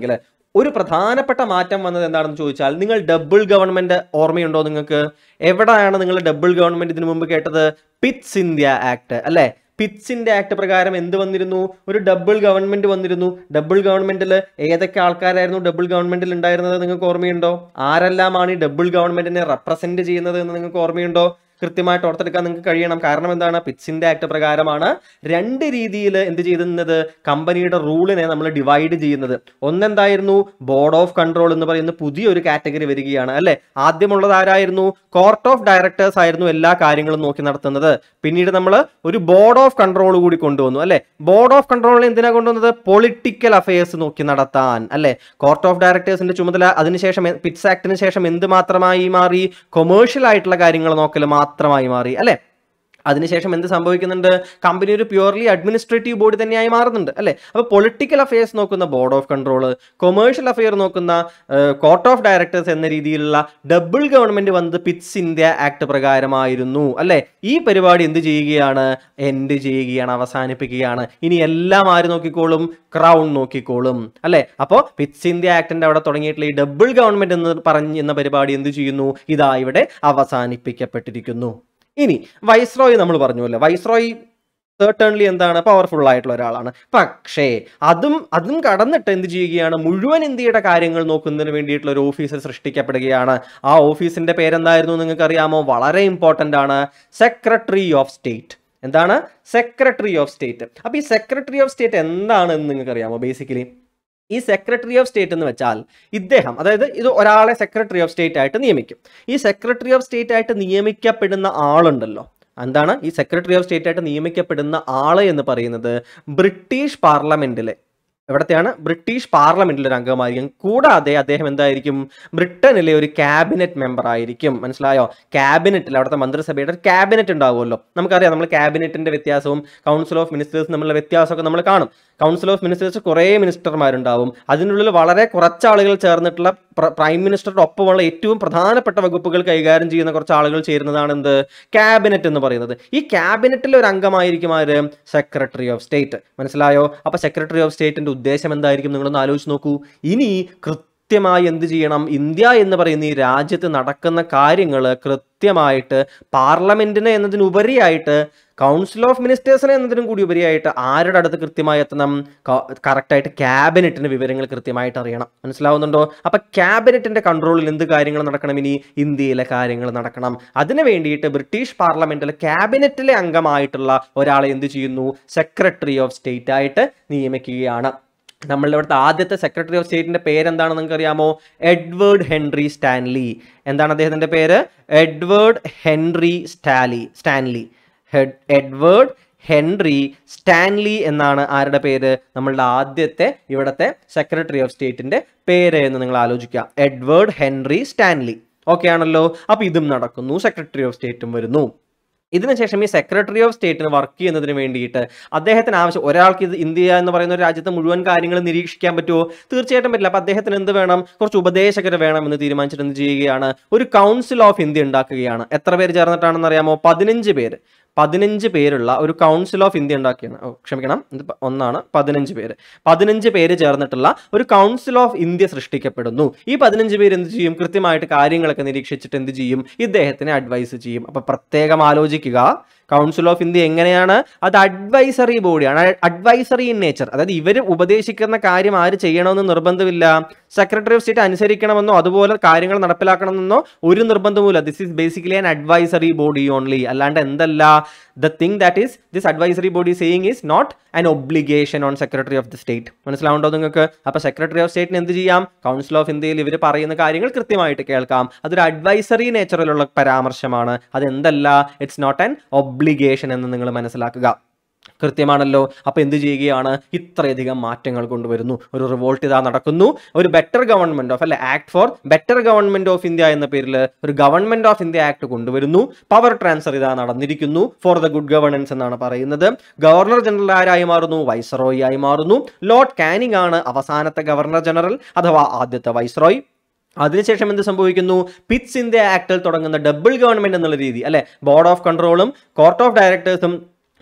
ഒരു പ്രധാനപ്പെട്ട മാറ്റം വന്നത് എന്താണെന്ന് ചോദിച്ചാൽ നിങ്ങൾ ഡബിൾ ഗവൺമെന്റ് ഓർമ്മയുണ്ടോ നിങ്ങൾക്ക് എവിടെയാണ് നിങ്ങൾ ഡബിൾ ഗവൺമെന്റ് ഇതിനു മുമ്പ് കേട്ടത് പിറ്റ്സ് ഇന്ത്യ ആക്ട് അല്ലെ പിറ്റ്സിന്റെ ആക്ട് പ്രകാരം എന്ത് വന്നിരുന്നു ഒരു ഡബിൾ ഗവൺമെന്റ് വന്നിരുന്നു ഡബിൾ ഗവൺമെന്റിൽ ഏതൊക്കെ ആൾക്കാരായിരുന്നു ഡബിൾ ഗവൺമെന്റിൽ ഉണ്ടായിരുന്നത് നിങ്ങൾക്ക് ഓർമ്മയുണ്ടോ ആരെല്ലാമാണ് ഈ ഡബിൾ ഗവൺമെന്റിനെ റെപ്രസെന്റ് ചെയ്യുന്നത് എന്ന് നിങ്ങൾക്ക് ഓർമ്മയുണ്ടോ കൃത്യമായിട്ട് ഓർത്തെടുക്കാൻ നിങ്ങൾക്ക് കഴിയണം കാരണം എന്താണ് പിറ്റ്സിന്റെ ആക്ട് പ്രകാരമാണ് രണ്ട് രീതിയിൽ എന്ത് ചെയ്യുന്നത് കമ്പനിയുടെ റൂളിനെ നമ്മൾ ഡിവൈഡ് ചെയ്യുന്നത് ഒന്നെന്തായിരുന്നു ബോർഡ് ഓഫ് കൺട്രോൾ എന്ന് പറയുന്ന പുതിയൊരു കാറ്റഗറി വരികയാണ് അല്ലെ ആദ്യമുള്ളത് ആരായിരുന്നു കോർട്ട് ഓഫ് ഡയറക്ടേഴ്സ് ആയിരുന്നു എല്ലാ കാര്യങ്ങളും നോക്കി നടത്തുന്നത് പിന്നീട് നമ്മൾ ഒരു ബോർഡ് ഓഫ് കൺട്രോൾ കൂടി കൊണ്ടുവന്നു അല്ലെ ബോർഡ് ഓഫ് കൺട്രോളിനെ എന്തിനാ കൊണ്ടുവന്നത് പൊളിറ്റിക്കൽ അഫയേഴ്സ് നോക്കി നടത്താൻ അല്ലെ കോർട്ട് ഓഫ് ഡയറക്ടേഴ്സിന്റെ ചുമതല അതിനുശേഷം എ- പിറ്റ്സ് ആക്ടിന് ശേഷം എന്ത് മാത്രമായി മാറി കൊമേഴ്ഷ്യൽ ആയിട്ടുള്ള കാര്യങ്ങൾ നോക്കൽ മാത്രമായി മാറി അല്ലെ അതിനുശേഷം എന്ത് സംഭവിക്കുന്നുണ്ട് കമ്പനി ഒരു പ്യുവർലി അഡ്മിനിസ്ട്രേറ്റീവ് ബോഡി തന്നെയായി മാറുന്നുണ്ട് അല്ലേ അപ്പോൾ പൊളിറ്റിക്കൽ അഫയേഴ്സ് നോക്കുന്ന board of control commercial affair നോക്കുന്ന കോർട്ട് ഓഫ് ഡയറക്ടേഴ്സ് എന്ന രീതിയിലുള്ള ഡബിൾ ഗവൺമെന്റ് വന്നത് പിറ്റ്സ് ഇന്ത്യ ആക്ട് പ്രകാരമായിരുന്നു അല്ലേ ഈ പരിപാടി എന്ത് ചെയ്യുകയാണ് എൻഡ് ചെയ്യുകയാണ് അവസാനിപ്പിക്കുകയാണ് ഇനി എല്ലാം ആര് നോക്കിക്കോളും ക്രൗൺ നോക്കിക്കോളും അല്ലേ അപ്പോൾ പിറ്റ്സ് ഇന്ത്യ ആക്ടിന്റെ അവിടെ തുടങ്ങിയിട്ടുള്ള ഈ ഡബിൾ ഗവൺമെന്റ് എന്ന് പറഞ്ഞ് എന്ന പരിപാടി എന്ത് ചെയ്യുന്നു ഇതാ ഇവിടെ അവസാനിപ്പിക്കപ്പെട്ടിരിക്കുന്നു ഇനി വൈസ്രോയി നമ്മൾ പറഞ്ഞുവല്ലോ വൈസ്രോയി certainly എന്താണ് പവർഫുൾ ആയിട്ടുള്ള ഒരാളാണ് പക്ഷേ അതും അതും കടന്നിട്ട് എന്ത് ചെയ്യുകയാണ് മുഴുവൻ ഇന്ത്യയുടെ കാര്യങ്ങൾ നോക്കുന്നതിന് വേണ്ടിയിട്ടുള്ള ഒരു ഓഫീസ് സൃഷ്ടിക്കപ്പെടുകയാണ് ആ ഓഫീസിന്റെ പേരെന്തായിരുന്നു നിങ്ങൾക്ക് അറിയാമോ വളരെ ഇമ്പോർട്ടന്റ് ആണ് സെക്രട്ടറി ഓഫ് സ്റ്റേറ്റ് എന്താണ് സെക്രട്ടറി ഓഫ് സ്റ്റേറ്റ് അപ്പൊ ഈ സെക്രട്ടറി ഓഫ് സ്റ്റേറ്റ് എന്താണെന്ന് നിങ്ങൾക്ക് അറിയാമോ ബേസിക്കലി ഈ സെക്രട്ടറി ഓഫ് സ്റ്റേറ്റ് എന്ന് വെച്ചാൽ ഇദ്ദേഹം അതായത് ഇത് ഒരാളെ സെക്രട്ടറി ഓഫ് സ്റ്റേറ്റ് ആയിട്ട് നിയമിക്കും ഈ സെക്രട്ടറി ഓഫ് സ്റ്റേറ്റ് ആയിട്ട് നിയമിക്കപ്പെടുന്ന ആളുണ്ടല്ലോ എന്താണ് ഈ സെക്രട്ടറി ഓഫ് സ്റ്റേറ്റ് ആയിട്ട് നിയമിക്കപ്പെടുന്ന ആള് എന്ന് പറയുന്നത് ബ്രിട്ടീഷ് പാർലമെന്റിലെ എവിടത്തെയാണ് ബ്രിട്ടീഷ് പാർലമെന്റിലെ ഒരു അംഗമായിരിക്കും കൂടാതെ അദ്ദേഹം എന്തായിരിക്കും ബ്രിട്ടനിലെ ഒരു ക്യാബിനറ്റ് മെമ്പർ ആയിരിക്കും മനസ്സിലായോ ക്യാബിനറ്റിൽ അവിടുത്തെ മന്ത്രിസഭയുടെ ഒരു ക്യാബിനറ്റ് ഉണ്ടാവുമല്ലോ നമുക്കറിയാം നമ്മൾ ക്യാബിനറ്റിന്റെ വ്യത്യാസവും കൗൺസിൽ ഓഫ് മിനിസ്റ്റേഴ്സ് തമ്മിലുള്ള വ്യത്യാസമൊക്കെ നമ്മൾ കാണും കൗൺസിൽ ഓഫ് മിനിസ്റ്റേഴ്സ് കുറേ മിനിസ്റ്റർമാരുണ്ടാവും അതിനുള്ളിൽ വളരെ കുറച്ച് ആളുകൾ ചേർന്നിട്ടുള്ള പ്ര- പ്രൈം മിനിസ്റ്ററുടെ ഒപ്പമുള്ള ഏറ്റവും പ്രധാനപ്പെട്ട വകുപ്പുകൾ കൈകാര്യം ചെയ്യുന്ന കുറച്ച് ആളുകൾ ചേരുന്നതാണ് എന്ത് ക്യാബിനറ്റ് എന്ന് പറയുന്നത് ഈ ക്യാബിനറ്റിലെ ഒരു അംഗമായിരിക്കും ആര് സെക്രട്ടറി ഓഫ് സ്റ്റേറ്റ് മനസ്സിലായോ അപ്പൊ സെക്രട്ടറി ഓഫ് സ്റ്റേറ്റിന്റെ ഉദ്ദേശം എന്തായിരിക്കും നിങ്ങളൊന്ന് ആലോചിച്ച് നോക്കൂ ഇനി കൃത്യമായി എന്ത് ചെയ്യണം ഇന്ത്യ എന്ന് പറയുന്ന ഈ രാജ്യത്ത് നടക്കുന്ന കാര്യങ്ങൾ കൃത്യമായിട്ട് പാർലമെന്റിന് എന്നതിനുപരിയായിട്ട് കൗൺസിൽ ഓഫ് മിനിസ്റ്റേഴ്സിന് എന്നതിനും കൂടി ഉപരിയായിട്ട് ആരുടെ അടുത്ത് കൃത്യമായി എത്തണം കറക്റ്റായിട്ട് ക്യാബിനറ്റിന് വിവരങ്ങൾ കൃത്യമായിട്ട് അറിയണം മനസ്സിലാവുന്നുണ്ടോ അപ്പൊ ക്യാബിനറ്റിന്റെ കൺട്രോളിൽ എന്ത് കാര്യങ്ങൾ നടക്കണം ഇനി ഇന്ത്യയിലെ കാര്യങ്ങൾ നടക്കണം അതിന് വേണ്ടിയിട്ട് ബ്രിട്ടീഷ് പാർലമെന്റിലെ ക്യാബിനറ്റിലെ അംഗമായിട്ടുള്ള ഒരാളെ എന്ത് ചെയ്യുന്നു സെക്രട്ടറി ഓഫ് സ്റ്റേറ്റ് ആയിട്ട് നിയമിക്കുകയാണ് നമ്മളുടെ ഇവിടുത്തെ ആദ്യത്തെ സെക്രട്ടറി ഓഫ് സ്റ്റേറ്റിന്റെ പേരെന്താണെന്ന് നിങ്ങൾക്ക് അറിയാമോ എഡ്വേർഡ് ഹെൻറി സ്റ്റാൻലി എന്താണ് അദ്ദേഹത്തിന്റെ പേര് Edward Henry Stanley Stanley head Edward Henry Stanley എന്നാണ് ആരുടെ പേര് നമ്മളുടെ ആദ്യത്തെ ഇവിടുത്തെ സെക്രട്ടറി ഓഫ് സ്റ്റേറ്റിന്റെ പേര് എന്ന് നിങ്ങൾ ആലോചിക്കുക എഡ്വേർഡ് ഹെൻറി സ്റ്റാൻലി ഓക്കെ ആണല്ലോ അപ്പൊ ഇതും നടക്കുന്നു സെക്രട്ടറി ഓഫ് സ്റ്റേറ്റും വരുന്നു ഇതിനുശേഷം ഈ സെക്രട്ടറി ഓഫ് സ്റ്റേറ്റിന് വർക്ക് ചെയ്യുന്നതിന് വേണ്ടിയിട്ട് അദ്ദേഹത്തിന് ആവശ്യം ഒരാൾക്ക് ഇത് ഇന്ത്യ എന്ന് പറയുന്ന ഒരു രാജ്യത്തെ മുഴുവൻ കാര്യങ്ങൾ നിരീക്ഷിക്കാൻ പറ്റുമോ തീർച്ചയായിട്ടും പറ്റില്ല അപ്പൊ അദ്ദേഹത്തിന് എന്ത് വേണം കുറച്ച് ഉപദേശകർ വേണം എന്ന് തീരുമാനിച്ചിട്ട് എന്ത് ചെയ്യുകയാണ് ഒരു കൗൺസിൽ ഓഫ് ഇന്ത്യ ഉണ്ടാക്കുകയാണ് എത്ര പേര് ചേർന്നിട്ടാണെന്ന് അറിയാമോ പതിനഞ്ച് പേര് പതിനഞ്ച് പേരുള്ള ഒരു കൗൺസിൽ ഓഫ് ഇന്ത്യ ഉണ്ടാക്കിയാണ് ഓ, ക്ഷമിക്കണം ഇത് പ- ഒന്നാണ് പതിനഞ്ച് പേര് പതിനഞ്ച് പേര് ചേർന്നിട്ടുള്ള ഒരു കൗൺസിൽ ഓഫ് ഇന്ത്യ സൃഷ്ടിക്കപ്പെടുന്നു ഈ പതിനഞ്ച് പേര് എന്ത് ചെയ്യും കൃത്യമായിട്ട് കാര്യങ്ങളൊക്കെ നിരീക്ഷിച്ചിട്ട് എന്ത് ചെയ്യും ഇദ്ദേഹത്തിനെ അഡ്വൈസ് ചെയ്യും അപ്പൊ പ്രത്യേകം ആലോചിക്കുക കൗൺസിൽ ഓഫ് ഇന്ത്യ എങ്ങനെയാണ് അത് അഡ്വൈസറി ബോഡിയാണ് അഡ്വൈസറി ഇൻ നേച്ചർ അതായത് ഇവർ ഉപദേശിക്കുന്ന കാര്യം ആര് ചെയ്യണമെന്ന് നിർബന്ധമില്ല സെക്രട്ടറി ഓഫ് സ്റ്റേറ്റ് അനുസരിക്കണമെന്നോ അതുപോലെ കാര്യങ്ങൾ നടപ്പിലാക്കണമെന്നോ ഒരു നിർബന്ധവുമില്ല this is basically an advisory body only അല്ലാണ്ട് എന്തല്ല the thing that is this advisory body saying is not an obligation on secretary of the state മനസ്സിലാവുണ്ടോ നിങ്ങൾക്ക് അപ്പൊ സെക്രട്ടറി ഓഫ് സ്റ്റേറ്റിന് എന്ത് ചെയ്യാം കൗൺസിൽ ഓഫ് ഇന്ത്യയിൽ ഇവർ പറയുന്ന കാര്യങ്ങൾ കൃത്യമായിട്ട് കേൾക്കാം അതൊരു അഡ്വൈസറി നേച്ചറിലുള്ള പരാമർശമാണ് അതെന്തല്ല ഇറ്റ്സ് നോട്ട് ആൻ ഒബ്ലിഗേഷൻ എന്ന് നിങ്ങൾ മനസ്സിലാക്കുക കൃത്യമാണല്ലോ അപ്പൊ എന്ത് ചെയ്യുകയാണ് ഇത്രയധികം മാറ്റങ്ങൾ കൊണ്ടുവരുന്നു ഒരു റിവോൾട്ട് ഇതാ നടക്കുന്നു ഒരു ബെറ്റർ ഗവൺമെന്റ് ഓഫ് അല്ലെ act for better government of India എന്ന പേരിൽ ഒരു ഗവൺമെന്റ് ഓഫ് ഇന്ത്യ ആക്ട് കൊണ്ടുവരുന്നു പവർ ട്രാൻസ്ഫർ ഇതാ നടന്നിരിക്കുന്നു ഫോർ ദ ഗുഡ് ഗവർണൻസ് എന്നാണ് പറയുന്നത് ഗവർണർ ജനറൽ ആരായി മാറുന്നു വൈസ്രോയി ആയി മാറുന്നു ലോർഡ് കാനിങ് ആണ് അവസാനത്തെ ഗവർണർ ജനറൽ അഥവാ ആദ്യത്തെ വൈസ്രോയ് അതിനുശേഷം എന്ത് സംഭവിക്കുന്നു പിറ്റ്സ് ഇന്ത്യ ആക്ടിൽ തുടങ്ങുന്ന ഡബിൾ ഗവൺമെന്റ് എന്നുള്ള രീതി അല്ലെ ബോർഡ് ഓഫ് കൺട്രോളും കോർട്ട് ഓഫ് ഡയറക്ടേഴ്സും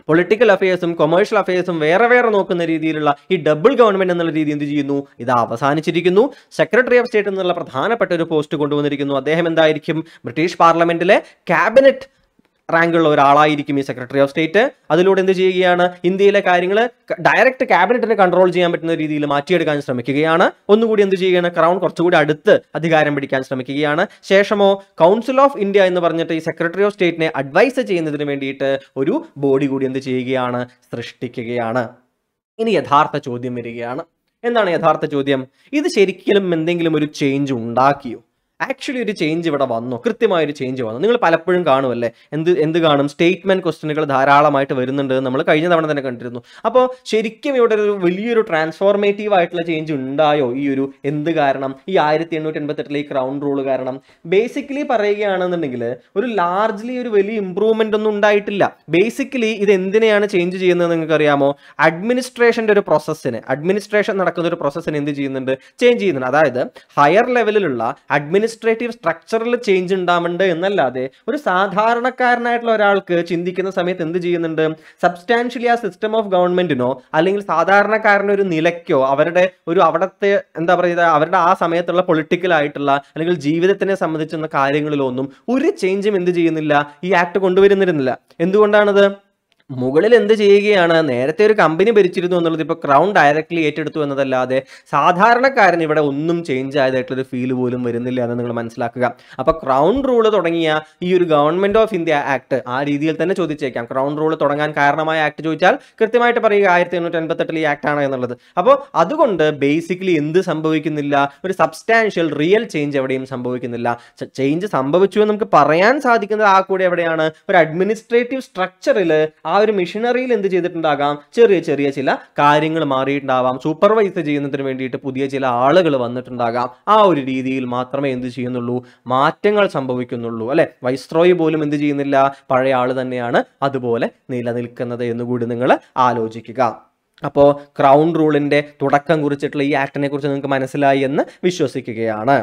പൊളിറ്റിക്കൽ അഫയേഴ്സും കൊമേഴ്ഷ്യൽ അഫയേഴ്സും വേറെ വേറെ നോക്കുന്ന രീതിയിലുള്ള ഈ ഡബിൾ ഗവൺമെന്റ് എന്നുള്ള രീതി എന്ത് ചെയ്യുന്നു ഇത് അവസാനിച്ചിരിക്കുന്നു സെക്രട്ടറി ഓഫ് സ്റ്റേറ്റ് എന്നുള്ള പ്രധാനപ്പെട്ട ഒരു പോസ്റ്റ് കൊണ്ടുവന്നിരിക്കുന്നു അദ്ദേഹം എന്തായിരിക്കും ബ്രിട്ടീഷ് പാർലമെന്റിലെ ക്യാബിനറ്റ് റാങ്കുള്ള ഒരാളായിരിക്കും ഈ സെക്രട്ടറി ഓഫ് സ്റ്റേറ്റ് അതിലൂടെ എന്ത് ചെയ്യുകയാണ് ഇന്ത്യയിലെ കാര്യങ്ങൾ ഡയറക്റ്റ് ക്യാബിനറ്റിനെ കൺട്രോൾ ചെയ്യാൻ പറ്റുന്ന രീതിയിൽ മാറ്റിയെടുക്കാൻ ശ്രമിക്കുകയാണ് ഒന്നുകൂടി എന്ത് ചെയ്യുകയാണ് ക്രൗൺ കുറച്ചുകൂടി അടുത്ത് അധികാരം പിടിക്കാൻ ശ്രമിക്കുകയാണ് ശേഷമോ കൗൺസിൽ ഓഫ് ഇന്ത്യ എന്ന് പറഞ്ഞിട്ട് ഈ സെക്രട്ടറി ഓഫ് സ്റ്റേറ്റിനെ അഡ്വൈസ് ചെയ്യുന്നതിന് വേണ്ടിയിട്ട് ഒരു ബോഡി കൂടി എന്ത് ചെയ്യുകയാണ് സൃഷ്ടിക്കുകയാണ് ഇനി യഥാർത്ഥ ചോദ്യം വരികയാണ് എന്താണ് യഥാർത്ഥ ചോദ്യം ഇത് ശരിക്കും എന്തെങ്കിലും ഒരു ചേഞ്ച് ഉണ്ടാക്കിയോ ആക്ച്വലി ഒരു ചേഞ്ച് ഇവിടെ വന്നു കൃത്യമായ ഒരു ചേഞ്ച് വന്നു നിങ്ങൾ പലപ്പോഴും കാണുമല്ലേ എന്ത് എന്ത് കാണും സ്റ്റേറ്റ്മെന്റ് ക്വസ്റ്റ്യനുകൾ ധാരാളമായിട്ട് വരുന്നുണ്ട് എന്ന് നമ്മൾ കഴിഞ്ഞ തവണ തന്നെ കണ്ടിരുന്നു അപ്പോൾ ശരിക്കും ഇവിടെ ഒരു വലിയൊരു ട്രാൻസ്ഫോർമേറ്റീവ് ആയിട്ടുള്ള ചേഞ്ച് ഉണ്ടായോ ഈ ഒരു എന്ത് കാരണം ഈ ആയിരത്തി എണ്ണൂറ്റി എൺപത്തെട്ടിലെ ഈ ക്രൗൺ റൂൾ കാരണം ബേസിക്കലി പറയുകയാണെന്നുണ്ടെങ്കിൽ ഒരു ലാർജ്ലി ഒരു വലിയ ഇമ്പ്രൂവ്മെന്റ് ഒന്നും ഉണ്ടായിട്ടില്ല ബേസിക്കലി ഇത് എന്തിനെയാണ് ചേഞ്ച് ചെയ്യുന്നത് നിങ്ങൾക്ക് അറിയാമോ അഡ്മിനിസ്ട്രേഷന്റെ ഒരു പ്രോസസ്സിന് അഡ്മിനിസ്ട്രേഷൻ നടക്കുന്ന ഒരു പ്രോസസ്സിന് എന്ത് ചെയ്യുന്നുണ്ട് ചേഞ്ച് ചെയ്യുന്നുണ്ട് അതായത് ഹയർ ലെവലിലുള്ള അഡ്മിനിസ്ട്രേറ്റീവ് സ്ട്രക്ചറിൽ ചേഞ്ച് ഉണ്ടാവുന്നുണ്ട് എന്നല്ലാതെ ഒരു സാധാരണക്കാരനായിട്ടുള്ള ഒരാൾക്ക് ചിന്തിക്കുന്ന സമയത്ത് എന്ത് ചെയ്യുന്നുണ്ട് സബ്സ്റ്റാൻഷ്യലി ആ സിസ്റ്റം ഓഫ് ഗവൺമെന്റിനോ അല്ലെങ്കിൽ സാധാരണക്കാരൻ്റെ ഒരു നിലയ്ക്കോ അവരുടെ ഒരു അവിടുത്തെ എന്താ പറയുക അവരുടെ ആ സമയത്തുള്ള പൊളിറ്റിക്കൽ ആയിട്ടുള്ള അല്ലെങ്കിൽ ജീവിതത്തിനെ സംബന്ധിച്ചുള്ള കാര്യങ്ങളിലൊന്നും ഒരു ചേഞ്ചും എന്ത് ചെയ്യുന്നില്ല ഈ ആക്ട് കൊണ്ടുവരുന്നിരുന്നില്ല എന്തുകൊണ്ടാണത് മുകളിൽ എന്ത് ചെയ്യുകയാണ് നേരത്തെ ഒരു കമ്പനി ഭരിച്ചിരുന്നു എന്നുള്ളത് ഇപ്പോൾ ക്രൗൺ ഡയറക്റ്റ്ലി ഏറ്റെടുത്തു എന്നതല്ലാതെ സാധാരണക്കാരൻ ഇവിടെ ഒന്നും ചേഞ്ച് ആയതായിട്ടുള്ളൊരു ഫീൽ പോലും വരുന്നില്ല എന്ന് നിങ്ങൾ മനസ്സിലാക്കുക അപ്പോൾ ക്രൗൺ റൂൾ തുടങ്ങിയ ഈ ഒരു ഗവൺമെന്റ് ഓഫ് ഇന്ത്യ ആക്ട് ആ രീതിയിൽ തന്നെ ചോദിച്ചേക്കാം ക്രൗൺ റൂൾ തുടങ്ങാൻ കാരണമായ ആക്ട് ചോദിച്ചാൽ കൃത്യമായിട്ട് പറയുക ആയിരത്തി എണ്ണൂറ്റി അൻപത്തെട്ടിൽ ഈ ആക്ട് ആണ് എന്നുള്ളത് അപ്പോൾ അതുകൊണ്ട് ബേസിക്കലി എന്ത് സംഭവിക്കുന്നില്ല ഒരു സബ്സ്റ്റാൻഷ്യൽ റിയൽ ചേഞ്ച് എവിടെയും സംഭവിക്കുന്നില്ല ചേഞ്ച് സംഭവിച്ചു എന്ന് നമുക്ക് പറയാൻ സാധിക്കുന്നത് ആ കൂടെ എവിടെയാണ് ഒരു അഡ്മിനിസ്ട്രേറ്റീവ് സ്ട്രക്ചറിൽ ആ ഒരു മിഷനറിയിൽ എന്ത് ചെയ്തിട്ടുണ്ടാകാം ചെറിയ ചെറിയ ചില കാര്യങ്ങൾ മാറിയിട്ടുണ്ടാവാം സൂപ്പർവൈസ് ചെയ്യുന്നതിന് വേണ്ടിയിട്ട് പുതിയ ചില ആളുകൾ വന്നിട്ടുണ്ടാകാം ആ ഒരു രീതിയിൽ മാത്രമേ എന്ത് ചെയ്യുന്നുള്ളൂ മാറ്റങ്ങൾ സംഭവിക്കുന്നുള്ളൂ അല്ലെ വൈസ്രോയി പോലും എന്ത് ചെയ്യുന്നില്ല പഴയ ആൾ തന്നെയാണ് അതുപോലെ നിലനിൽക്കുന്നത് എന്നുകൂടി നിങ്ങൾ ആലോചിക്കുക അപ്പോൾ ക്രൗൺ റൂളിന്റെ തുടക്കം കുറിച്ചിട്ടുള്ള ഈ ആക്ടിനെ കുറിച്ച് നിങ്ങൾക്ക് മനസ്സിലായി എന്ന് വിശ്വസിക്കുകയാണ്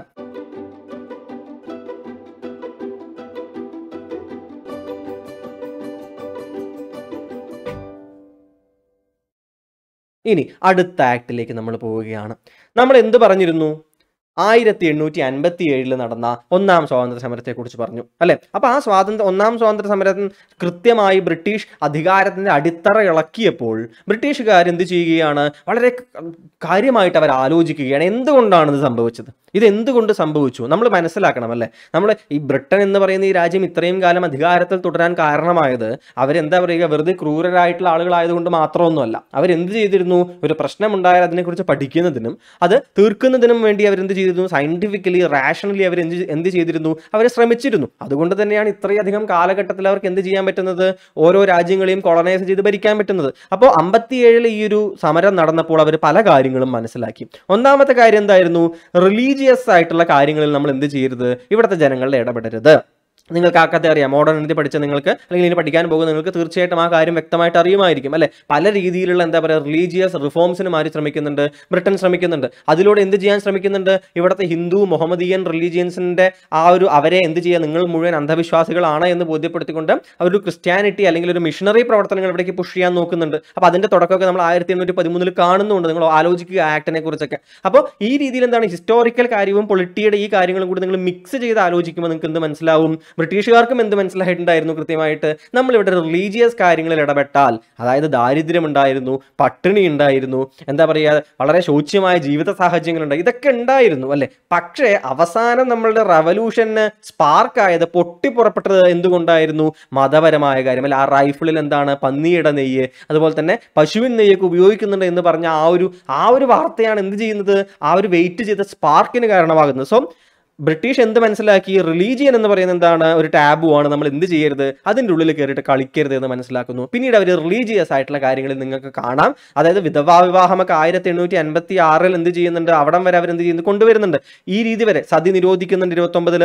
ഇനി അടുത്ത ആക്ടിലേക്ക് നമ്മൾ പോവുകയാണ് നമ്മൾ എന്ത് പറഞ്ഞിരുന്നു ആയിരത്തി എണ്ണൂറ്റി അൻപത്തി ഏഴിൽ നടന്ന ഒന്നാം സ്വാതന്ത്ര്യ സമരത്തെക്കുറിച്ച് പറഞ്ഞു അല്ലെ അപ്പൊ ആ സ്വാതന്ത്ര്യ ഒന്നാം സ്വാതന്ത്ര്യ സമരം കൃത്യമായി ബ്രിട്ടീഷ് അധികാരത്തിന്റെ അടിത്തറ ഇളക്കിയപ്പോൾ ബ്രിട്ടീഷുകാർ എന്ത് ചെയ്യുകയാണ് വളരെ കാര്യമായിട്ട് അവർ ആലോചിക്കുകയാണ് എന്തുകൊണ്ടാണ് ഇത് സംഭവിച്ചത് ഇത് എന്തുകൊണ്ട് സംഭവിച്ചു നമ്മൾ മനസ്സിലാക്കണം അല്ലേ നമ്മൾ ഈ ബ്രിട്ടൻ എന്ന് പറയുന്ന ഈ രാജ്യം ഇത്രയും കാലം അധികാരത്തിൽ തുടരാൻ കാരണമായത് അവരെന്താ പറയുക വെറുതെ ക്രൂരരായിട്ടുള്ള ആളുകളായതുകൊണ്ട് മാത്രമൊന്നുമല്ല അവരെന്ത് ചെയ്തിരുന്നു ഒരു പ്രശ്നം ഉണ്ടായാൽ അതിനെക്കുറിച്ച് പഠിക്കുന്നതിനും അത് തീർക്കുന്നതിനും വേണ്ടി അവരെന്ത് ചെയ്തിരുന്നു സയന്റിഫിക്കലി റാഷണലി അവർ എന്ത് എന്ത് ചെയ്തിരുന്നു അവർ ശ്രമിച്ചിരുന്നു അതുകൊണ്ട് തന്നെയാണ് ഇത്രയധികം കാലഘട്ടത്തിൽ അവർക്ക് എന്ത് ചെയ്യാൻ പറ്റുന്നത് ഓരോ രാജ്യങ്ങളെയും കൊളനൈസ് ചെയ്ത് ഭരിക്കാൻ പറ്റുന്നത് അപ്പോൾ അമ്പത്തിയേഴിൽ ഈ ഒരു സമരം നടന്നപ്പോൾ അവർ പല കാര്യങ്ങളും മനസ്സിലാക്കി ഒന്നാമത്തെ കാര്യം എന്തായിരുന്നു റിലീജിയസ് ആയിട്ടുള്ള കാര്യങ്ങളിൽ നമ്മൾ എന്ത് ചെയ്യരുത് ഇവിടുത്തെ ജനങ്ങളുടെ ഇടപെടരുത് നിങ്ങൾക്ക് ആ കഥ അറിയാം മോഡേൺ ഇന്ത്യ പഠിച്ച നിങ്ങൾക്ക് അല്ലെങ്കിൽ ഇനി പഠിക്കാൻ പോകുന്ന നിങ്ങൾക്ക് തീർച്ചയായിട്ടും ആ കാര്യം വ്യക്തമായിട്ട് അറിയുമായിരിക്കും അല്ലെ പല രീതിയിലുള്ള എന്താ പറയുക റിലീജിയസ് റിഫോംസിന് മാറി ശ്രമിക്കുന്നുണ്ട് ബ്രിട്ടൻ ശ്രമിക്കുന്നുണ്ട് അതിലൂടെ എന്ത് ചെയ്യാൻ ശ്രമിക്കുന്നുണ്ട് ഇവിടുത്തെ ഹിന്ദു മുഹമ്മദീയൻ റിലീജിയൻസിന്റെ ആ ഒരു അവരെ എന്ത് ചെയ്യുക നിങ്ങൾ മുഴുവൻ അന്ധവിശ്വാസികളാണ് എന്ന് ബോധ്യപ്പെടുത്തിക്കൊണ്ട് അവരൊരു ക്രിസ്ത്യാനിറ്റി അല്ലെങ്കിൽ ഒരു മിഷണറി പ്രവർത്തനങ്ങൾ ഇവിടേക്ക് പുഷ് ചെയ്യാൻ നോക്കുന്നുണ്ട് അപ്പോൾ അതിന്റെ തുടക്കമൊക്കെ നമ്മൾ ആയിരത്തി എണ്ണൂറ്റി പതിമൂന്നിൽ കാണുന്നുണ്ട് നിങ്ങൾ ആലോചിക്കുക ആക്ടിനെ കുറിച്ചൊക്കെ അപ്പോൾ ഈ രീതിയിൽ എന്താണ് ഹിസ്റ്റോറിക്കൽ കാര്യവും പൊളിറ്റിയുടെ ഈ കാര്യങ്ങളും കൂടി നിങ്ങൾ മിക്സ് ചെയ്ത് ആലോചിക്കുമ്പോൾ നിങ്ങൾക്ക് എന്ത് മനസ്സിലാവും ബ്രിട്ടീഷുകാർക്കും എന്ത് മനസ്സിലായിട്ടുണ്ടായിരുന്നു കൃത്യമായിട്ട് നമ്മളിവിടെ റിലീജിയസ് കാര്യങ്ങളിൽ ഇടപെട്ടാൽ അതായത് ദാരിദ്ര്യം ഉണ്ടായിരുന്നു പട്ടിണി ഉണ്ടായിരുന്നു എന്താ പറയുക വളരെ ശോച്യമായ ജീവിത സാഹചര്യങ്ങളുണ്ട് ഇതൊക്കെ ഉണ്ടായിരുന്നു അല്ലെ പക്ഷേ അവസാനം നമ്മളുടെ റവല്യൂഷന് സ്പാർക്ക് ആയത് പൊട്ടിപ്പുറപ്പെട്ടത് എന്തുകൊണ്ടായിരുന്നു മതപരമായ കാര്യം അല്ലെ ആ റൈഫിളിൽ എന്താണ് പന്നിയുടെ നെയ്യ് അതുപോലെ തന്നെ പശുവിൻ നെയ്യൊക്കെ ഉപയോഗിക്കുന്നുണ്ട് എന്ന് പറഞ്ഞ ആ ഒരു ആ ഒരു വാർത്തയാണ് എന്ത് ചെയ്യുന്നത് ആ ഒരു വെയിറ്റ് ചെയ്ത സ്പാർക്കിന് കാരണമാകുന്നത് സോ ബ്രിട്ടീഷ് എന്ത് മനസ്സിലാക്കി റിലീജിയൻ എന്ന് പറയുന്നത് എന്താണ് ഒരു ടാബു ആണ് നമ്മൾ എന്ത് ചെയ്യരുത് അതിൻ്റെ ഉള്ളിൽ കയറിയിട്ട് കളിക്കരുത് എന്ന് മനസ്സിലാക്കുന്നു പിന്നീട് അവർ റിലീജിയസ് ആയിട്ടുള്ള കാര്യങ്ങളിൽ നിങ്ങൾക്ക് കാണാം അതായത് വിധവാ വിവാഹമൊക്കെ ആയിരത്തി എണ്ണൂറ്റി അൻപത്തി ആറിൽ എന്ത് ചെയ്യുന്നുണ്ട് അവിടം വരെ അവർ എന്ത് ചെയ്യുന്നു കൊണ്ടുവരുന്നുണ്ട് ഈ രീതി വരെ സതി നിരോധിക്കുന്നുണ്ട് ഇരുപത്തൊമ്പതില്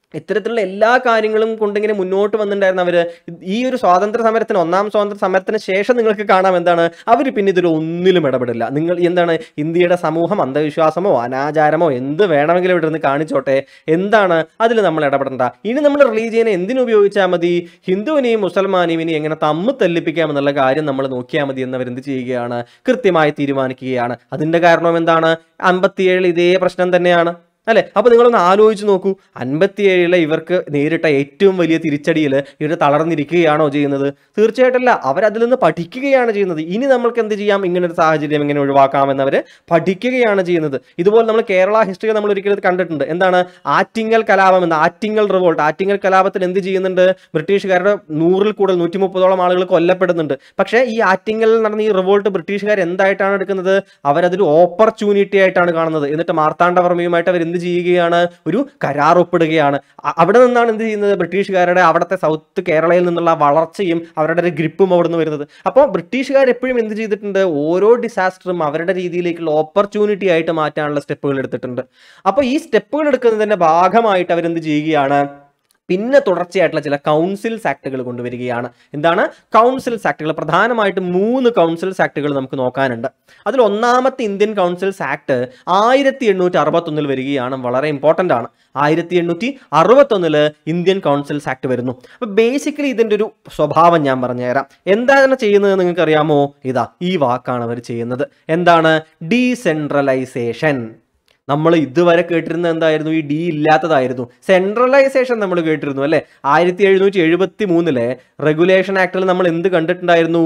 ഇത്തരത്തിലുള്ള എല്ലാ കാര്യങ്ങളും കൊണ്ടിങ്ങനെ മുന്നോട്ട് വന്നിട്ടുണ്ടായിരുന്ന അവര് ഈ ഒരു സ്വാതന്ത്ര്യ സമരത്തിന് ഒന്നാം സ്വാതന്ത്ര്യ സമരത്തിന് ശേഷം നിങ്ങൾക്ക് കാണാം എന്താണ് അവർ പിന്നെ ഇതിൽ ഒന്നിലും ഇടപെടില്ല നിങ്ങൾ എന്താണ് ഇന്ത്യയുടെ സമൂഹം അന്ധവിശ്വാസമോ അനാചാരമോ എന്ത് വേണമെങ്കിലും ഇവിടെ നിന്ന് കാണിച്ചോട്ടെ എന്താണ് അതിൽ നമ്മൾ ഇടപെടണ്ട ഇനി നമ്മൾ റിലീജിയനെ എന്തിനു ഉപയോഗിച്ചാൽ മതി ഹിന്ദുവിനെയും മുസൽമാനെയും ഇനി എങ്ങനെ തമ്മിൽ തല്ലിപ്പിക്കാം എന്നുള്ള കാര്യം നമ്മൾ നോക്കിയാൽ മതി എന്നവർ എന്ത് ചെയ്യുകയാണ് കൃത്യമായി തീരുമാനിക്കുകയാണ് അതിന്റെ കാരണം എന്താണ് അമ്പത്തിയേഴിൽ ഇതേ പ്രശ്നം തന്നെയാണ് അല്ലെ അപ്പൊ നിങ്ങളൊന്ന് ആലോചിച്ച് നോക്കൂ അൻപത്തിയേഴിലെ ഇവർക്ക് നേരിട്ട ഏറ്റവും വലിയ തിരിച്ചടിയിൽ ഇവർ തളർന്നിരിക്കുകയാണോ ചെയ്യുന്നത് തീർച്ചയായിട്ടല്ല അവരതിൽ നിന്ന് പഠിക്കുകയാണ് ചെയ്യുന്നത് ഇനി നമ്മൾക്ക് എന്ത് ചെയ്യാം ഇങ്ങനെ ഒരു സാഹചര്യം എങ്ങനെ ഒഴിവാക്കാമെന്ന് അവർ പഠിക്കുകയാണ് ചെയ്യുന്നത് ഇതുപോലെ നമ്മൾ കേരള ഹിസ്റ്ററി നമ്മൾ ഒരിക്കലും കണ്ടിട്ടുണ്ട് എന്താണ് ആറ്റിങ്ങൽ കലാപം എന്ന് ആറ്റിങ്ങൽ റിവോൾട്ട് ആറ്റിങ്ങൽ കലാപത്തിൽ എന്ത് ചെയ്യുന്നുണ്ട് ബ്രിട്ടീഷുകാരുടെ നൂറിൽ കൂടുതൽ നൂറ്റി മുപ്പതോളം ആളുകൾ കൊല്ലപ്പെടുന്നുണ്ട് പക്ഷേ ഈ ആറ്റിങ്ങലിൽ നടന്ന ഈ റിവോൾട്ട് ബ്രിട്ടീഷുകാർ എന്തായിട്ടാണ് എടുക്കുന്നത് അവരതൊരു ഓപ്പർച്യൂണിറ്റി ആയിട്ടാണ് കാണുന്നത് എന്നിട്ട് മാർത്താണ്ഡവർമ്മയുമായിട്ട് അവർ എന്ത് ചെയ്യുകയാണ് ഒരു കരാർ ഒപ്പിടുകയാണ് അ- അവിടെ നിന്നാണ് എന്ത് ചെയ്യുന്നത് ബ്രിട്ടീഷുകാരുടെ അവിടുത്തെ സൗത്ത് കേരളയിൽ നിന്നുള്ള വളർച്ചയും അവരുടെ ഒരു ഗ്രിപ്പും അവിടെ നിന്ന് വരുന്നത് അപ്പോൾ ബ്രിട്ടീഷുകാർ എപ്പോഴും എന്ത് ചെയ്തിട്ടുണ്ട് ഓരോ ഡിസാസ്റ്ററും അവരുടെ രീതിയിലേക്കുള്ള ഓപ്പർച്യൂണിറ്റി ആയിട്ട് മാറ്റാനുള്ള സ്റ്റെപ്പുകൾ എടുത്തിട്ടുണ്ട് അപ്പോൾ ഈ സ്റ്റെപ്പുകൾ എടുക്കുന്നതിന്റെ ഭാഗമായിട്ട് അവരെന്ത് ചെയ്യുകയാണ് പിന്നെ തുടർച്ചയായിട്ടുള്ള ചില കൗൺസിൽസ് ആക്ടുകൾ കൊണ്ടുവരികയാണ് എന്താണ് കൗൺസിൽസ് ആക്ടുകൾ പ്രധാനമായിട്ടും മൂന്ന് കൗൺസിൽസ് ആക്ടുകൾ നമുക്ക് നോക്കാനുണ്ട് അതിൽ ഒന്നാമത്തെ ഇന്ത്യൻ കൗൺസിൽസ് ആക്ട് ആയിരത്തി എണ്ണൂറ്റി അറുപത്തൊന്നിൽ വരികയാണ് വളരെ ഇമ്പോർട്ടൻ്റ് ആണ് ആയിരത്തി എണ്ണൂറ്റി അറുപത്തൊന്നില് ഇന്ത്യൻ കൗൺസിൽസ് ആക്ട് വരുന്നു അപ്പോൾ ബേസിക്കലി ഇതിൻ്റെ ഒരു സ്വഭാവം ഞാൻ പറഞ്ഞുതരാം എന്താണ് ചെയ്യുന്നത് നിങ്ങൾക്ക് അറിയാമോ ഇതാ ഈ വാക്കാണ് അവർ ചെയ്യുന്നത് എന്താണ് ഡീസെൻട്രലൈസേഷൻ നമ്മൾ ഇതുവരെ കേട്ടിരുന്നത് എന്തായിരുന്നു ഈ ഡി ഇല്ലാത്തതായിരുന്നു സെൻട്രലൈസേഷൻ നമ്മൾ കേട്ടിരുന്നു അല്ലേ ആയിരത്തി എഴുന്നൂറ്റി എഴുപത്തി മൂന്നിലെ റെഗുലേഷൻ ആക്ടിൽ നമ്മൾ എന്ത് കണ്ടിട്ടുണ്ടായിരുന്നു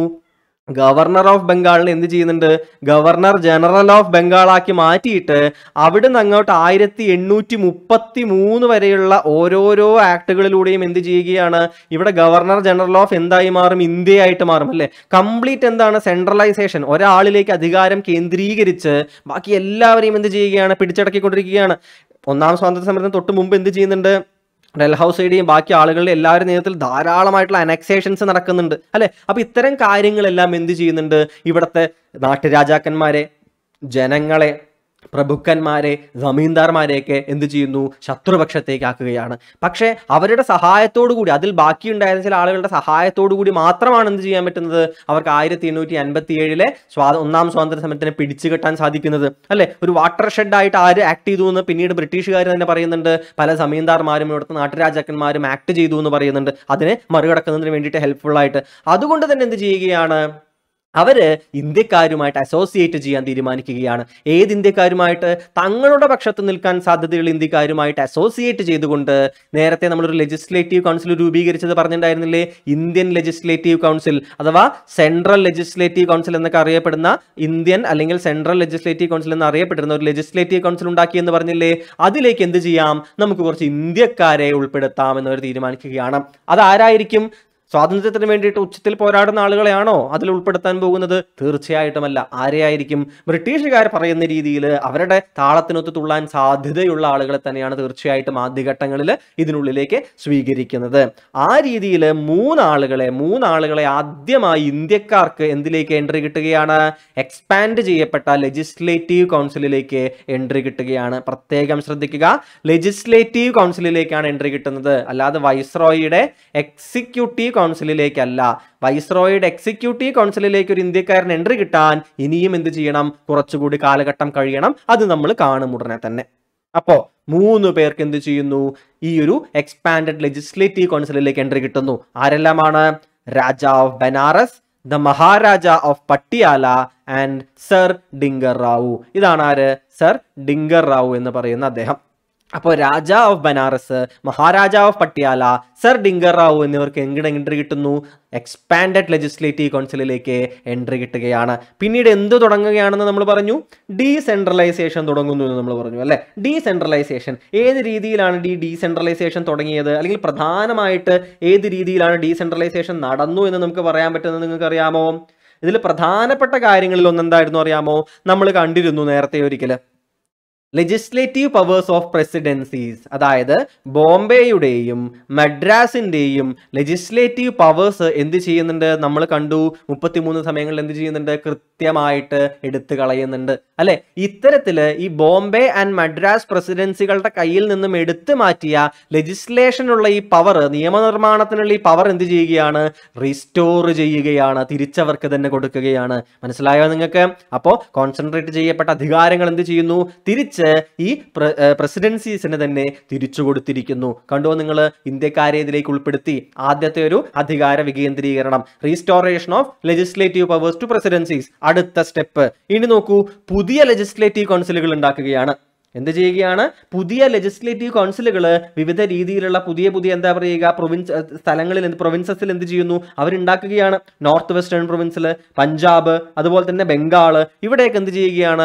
ഗവർണർ ഓഫ് ബംഗാളിനെ എന്ത് ചെയ്യുന്നുണ്ട് ഗവർണർ ജനറൽ ഓഫ് ബംഗാളാക്കി മാറ്റിയിട്ട് അവിടുന്ന് അങ്ങോട്ട് ആയിരത്തി എണ്ണൂറ്റി മുപ്പത്തി മൂന്ന് വരെയുള്ള ഓരോരോ ആക്ടുകളിലൂടെയും എന്ത് ചെയ്യുകയാണ് ഇവിടെ ഗവർണർ ജനറൽ ഓഫ് എന്തായി മാറും ഇന്ത്യയായിട്ട് മാറും അല്ലേ കംപ്ലീറ്റ് എന്താണ് സെൻട്രലൈസേഷൻ ഒരാളിലേക്ക് അധികാരം കേന്ദ്രീകരിച്ച് ബാക്കി എല്ലാവരെയും എന്ത് ചെയ്യുകയാണ് പിടിച്ചടക്കിക്കൊണ്ടിരിക്കുകയാണ് ഒന്നാം സ്വാതന്ത്ര്യ സമരത്തിന് തൊട്ട് മുമ്പ് എന്ത് ചെയ്യുന്നുണ്ട് ഡൽഹൌസൈഡിയും ബാക്കി ആളുകളുടെ എല്ലാവരുടെ നേതൃത്വത്തിൽ ധാരാളമായിട്ടുള്ള അനക്സേഷൻസ് നടക്കുന്നുണ്ട് അല്ലെ അപ്പൊ ഇത്തരം കാര്യങ്ങളെല്ലാം എന്ത് ചെയ്യുന്നുണ്ട് ഇവിടുത്തെ നാട്ടുരാജാക്കന്മാരെ ജനങ്ങളെ പ്രഭുക്കന്മാരെ ജമീന്ദാർമാരെയൊക്കെ എന്ത് ചെയ്യുന്നു ശത്രുപക്ഷത്തേക്ക് ആക്കുകയാണ് പക്ഷേ അവരുടെ സഹായത്തോടു കൂടി അതിൽ ബാക്കിയുണ്ടായിരുന്ന ചില ആളുകളുടെ സഹായത്തോടു കൂടി മാത്രമാണ് എന്ത് ചെയ്യാൻ പറ്റുന്നത് അവർക്ക് ആയിരത്തി എണ്ണൂറ്റി അൻപത്തി ഏഴിലെ സ്വാ ഒന്നാം സ്വാതന്ത്ര്യ സമരത്തിനെ പിടിച്ചു കെട്ടാൻ സാധിക്കുന്നത് അല്ലെ ഒരു വാട്ടർ ഷെഡ് ആയിട്ട് ആര് ആക്ട് ചെയ്തു എന്ന് പിന്നീട് ബ്രിട്ടീഷുകാർ തന്നെ പറയുന്നുണ്ട് പല ജമീന്ദാർമാരും ഇവിടുത്തെ നാട്ടുരാജാക്കന്മാരും ആക്ട് ചെയ്തു എന്ന് പറയുന്നുണ്ട് അതിനെ മറികടക്കുന്നതിന് വേണ്ടിയിട്ട് ഹെൽപ്ഫുൾ ആയിട്ട് അതുകൊണ്ട് തന്നെ എന്ത് ചെയ്യുകയാണ് അവര് ഇന്ത്യക്കാരുമായിട്ട് അസോസിയേറ്റ് ചെയ്യാൻ തീരുമാനിക്കുകയാണ് ഏത് ഇന്ത്യക്കാരുമായിട്ട് തങ്ങളുടെ പക്ഷത്ത് നിൽക്കാൻ സാധ്യതയുള്ള ഇന്ത്യക്കാരുമായിട്ട് അസോസിയേറ്റ് ചെയ്തുകൊണ്ട് നേരത്തെ നമ്മളൊരു ലെജിസ്ലേറ്റീവ് കൗൺസിൽ രൂപീകരിച്ചത് പറഞ്ഞിട്ടുണ്ടായിരുന്നില്ലേ ഇന്ത്യൻ ലെജിസ്ലേറ്റീവ് കൗൺസിൽ അഥവാ സെൻട്രൽ ലെജിസ്ലേറ്റീവ് കൗൺസിൽ എന്നൊക്കെ അറിയപ്പെടുന്ന ഇന്ത്യൻ അല്ലെങ്കിൽ സെൻട്രൽ ലെജിസ്ലേറ്റീവ് കൗൺസിൽ എന്ന് അറിയപ്പെടുന്ന ഒരു ലെജിസ്ലേറ്റീവ് കൗൺസിൽ ഉണ്ടാക്കി എന്ന് പറഞ്ഞില്ലേ അതിലേക്ക് എന്ത് ചെയ്യാം നമുക്ക് കുറച്ച് ഇന്ത്യക്കാരെ ഉൾപ്പെടുത്താം എന്നവർ തീരുമാനിക്കുകയാണ് അതാരായിരിക്കും സ്വാതന്ത്ര്യത്തിന് വേണ്ടിയിട്ട് ഉച്ചത്തിൽ പോരാടുന്ന ആളുകളെയാണോ അതിൽ ഉൾപ്പെടുത്താൻ പോകുന്നത് തീർച്ചയായിട്ടുമല്ല ആരെയായിരിക്കും ബ്രിട്ടീഷുകാർ പറയുന്ന രീതിയിൽ അവരുടെ താളത്തിനൊത്ത് തുള്ളാൻ സാധ്യതയുള്ള ആളുകളെ തന്നെയാണ് തീർച്ചയായിട്ടും ആദ്യഘട്ടങ്ങളിൽ ഇതിനുള്ളിലേക്ക് സ്വീകരിക്കുന്നത് ആ രീതിയിൽ മൂന്നാളുകളെ മൂന്നാളുകളെ ആദ്യമായി ഇന്ത്യക്കാർക്ക് എന്തിലേക്ക് എൻട്രി കിട്ടുകയാണ് എക്സ്പാൻഡ് ചെയ്യപ്പെട്ട ലെജിസ്ലേറ്റീവ് കൗൺസിലിലേക്ക് എൻട്രി കിട്ടുകയാണ് പ്രത്യേകം ശ്രദ്ധിക്കുക ലെജിസ്ലേറ്റീവ് കൗൺസിലിലേക്കാണ് എൻട്രി കിട്ടുന്നത് അല്ലാതെ വൈസ്രോയിയുടെ എക്സിക്യൂട്ടീവ് കൗൺസിലിലേക്കല്ല വൈസ്രോയുടെ എക്സിക്യൂട്ടീവ് കൗൺസിലിലേക്ക് ഒരു ഇന്ത്യക്കാരൻ എൻട്രി കിട്ടാൻ ഇനിയും എന്ത് ചെയ്യണം കുറച്ചുകൂടി കാലഘട്ടം കഴിയണം അത് നമ്മൾ കാണും ഉടനെ തന്നെ അപ്പോ മൂന്ന് പേർക്ക് എന്ത് ചെയ്യുന്നു ഈ ഒരു എക്സ്പാൻഡഡ് ലെജിസ്ലേറ്റീവ് കൗൺസിലിലേക്ക് എൻട്രി കിട്ടുന്നു ആരെല്ലാമാണ് Raja of Banaras the Maharaja of Patiala and sir Dinkar Rao ഇതാണ് ആര് സർ ഡിങ്കർ റാവു എന്ന് പറയുന്ന അദ്ദേഹം അപ്പോൾ Raja of Banaras Maharaja of Patiala sir Dinkar Rao എന്നിവർക്ക് എങ്ങനെ എൻട്രി കിട്ടുന്നു എക്സ്പാൻഡഡ് ലെജിസ്ലേറ്റീവ് കൗൺസിലിലേക്ക് എൻട്രി കിട്ടുകയാണ് പിന്നീട് എന്ത് തുടങ്ങുകയാണെന്ന് നമ്മൾ പറഞ്ഞു ഡീസെൻട്രലൈസേഷൻ തുടങ്ങുന്നു എന്ന് നമ്മൾ പറഞ്ഞു അല്ലെ ഡീസെൻട്രലൈസേഷൻ ഏത് രീതിയിലാണ് ഡി ഡീസെൻട്രലൈസേഷൻ തുടങ്ങിയത് അല്ലെങ്കിൽ പ്രധാനമായിട്ട് ഏത് രീതിയിലാണ് ഡീസെൻട്രലൈസേഷൻ നടന്നു എന്ന് നമുക്ക് പറയാൻ പറ്റുന്നത് നിങ്ങൾക്ക് അറിയാമോ ഇതിൽ പ്രധാനപ്പെട്ട കാര്യങ്ങളിൽ ഒന്നെന്തായിരുന്നു അറിയാമോ നമ്മൾ കണ്ടിരുന്നു നേരത്തെ ഒരിക്കൽ ലെജിസ്ലേറ്റീവ് പവേഴ്സ് ഓഫ് പ്രസിഡൻസീസ് അതായത് ബോംബെയുടെയും മദ്രാസിന്റെയും ലെജിസ്ലേറ്റീവ് പവേഴ്സ് എന്ത് ചെയ്യുന്നുണ്ട് നമ്മൾ കണ്ടു മുപ്പത്തിമൂന്ന് സമയങ്ങളിൽ എന്ത് ചെയ്യുന്നുണ്ട് കൃത്യമായിട്ട് എടുത്തു കളയുന്നുണ്ട് അല്ലെ ഇത്തരത്തില് ഈ ബോംബെ ആൻഡ് മദ്രാസ് പ്രസിഡൻസികളുടെ കയ്യിൽ നിന്നും എടുത്തു മാറ്റിയ ലെജിസ്ലേഷനുള്ള ഈ പവർ നിയമനിർമ്മാണത്തിനുള്ള ഈ പവർ എന്ത് ചെയ്യുകയാണ് റീസ്റ്റോർ ചെയ്യുകയാണ് തിരിച്ചവർക്ക് തന്നെ കൊടുക്കുകയാണ് മനസ്സിലായോ നിങ്ങൾക്ക് അപ്പോൾ കോൺസെൻട്രേറ്റ് ചെയ്യപ്പെട്ട അധികാരങ്ങൾ എന്ത് ചെയ്യുന്നു തിരിച്ച് ഈ പ്രസിഡൻസീസിന് തന്നെ തിരിച്ചു കൊടുത്തിരിക്കുന്നു കണ്ടോ നിങ്ങൾ ഇന്ത്യക്കാരെ ഇതിലേക്ക് ഉൾപ്പെടുത്തി ആദ്യത്തെ ഒരു അധികാര വികേന്ദ്രീകരണം restoration of legislative powers to presidencies അടുത്ത സ്റ്റെപ്പ് ഇനി നോക്കൂ പുതിയ ലെജിസ്ലേറ്റീവ് കൗൺസിലുകൾ ഉണ്ടാക്കുകയാണ് എന്ത് ചെയ്യുകയാണ് പുതിയ ലെജിസ്ലേറ്റീവ് കൗൺസിലുകൾ വിവിധ രീതിയിലുള്ള പുതിയ പുതിയ എന്താ പറയുക പ്രൊവിൻസ് സ്ഥലങ്ങളിൽ എന്ത് പ്രൊവിൻസസിൽ എന്ത് ചെയ്യുന്നു അവരുണ്ടാക്കുകയാണ് നോർത്ത് വെസ്റ്റേൺ പ്രൊവിൻസിൽ പഞ്ചാബ് അതുപോലെ തന്നെ ബംഗാൾ ഇവിടെയൊക്കെ എന്ത് ചെയ്യുകയാണ്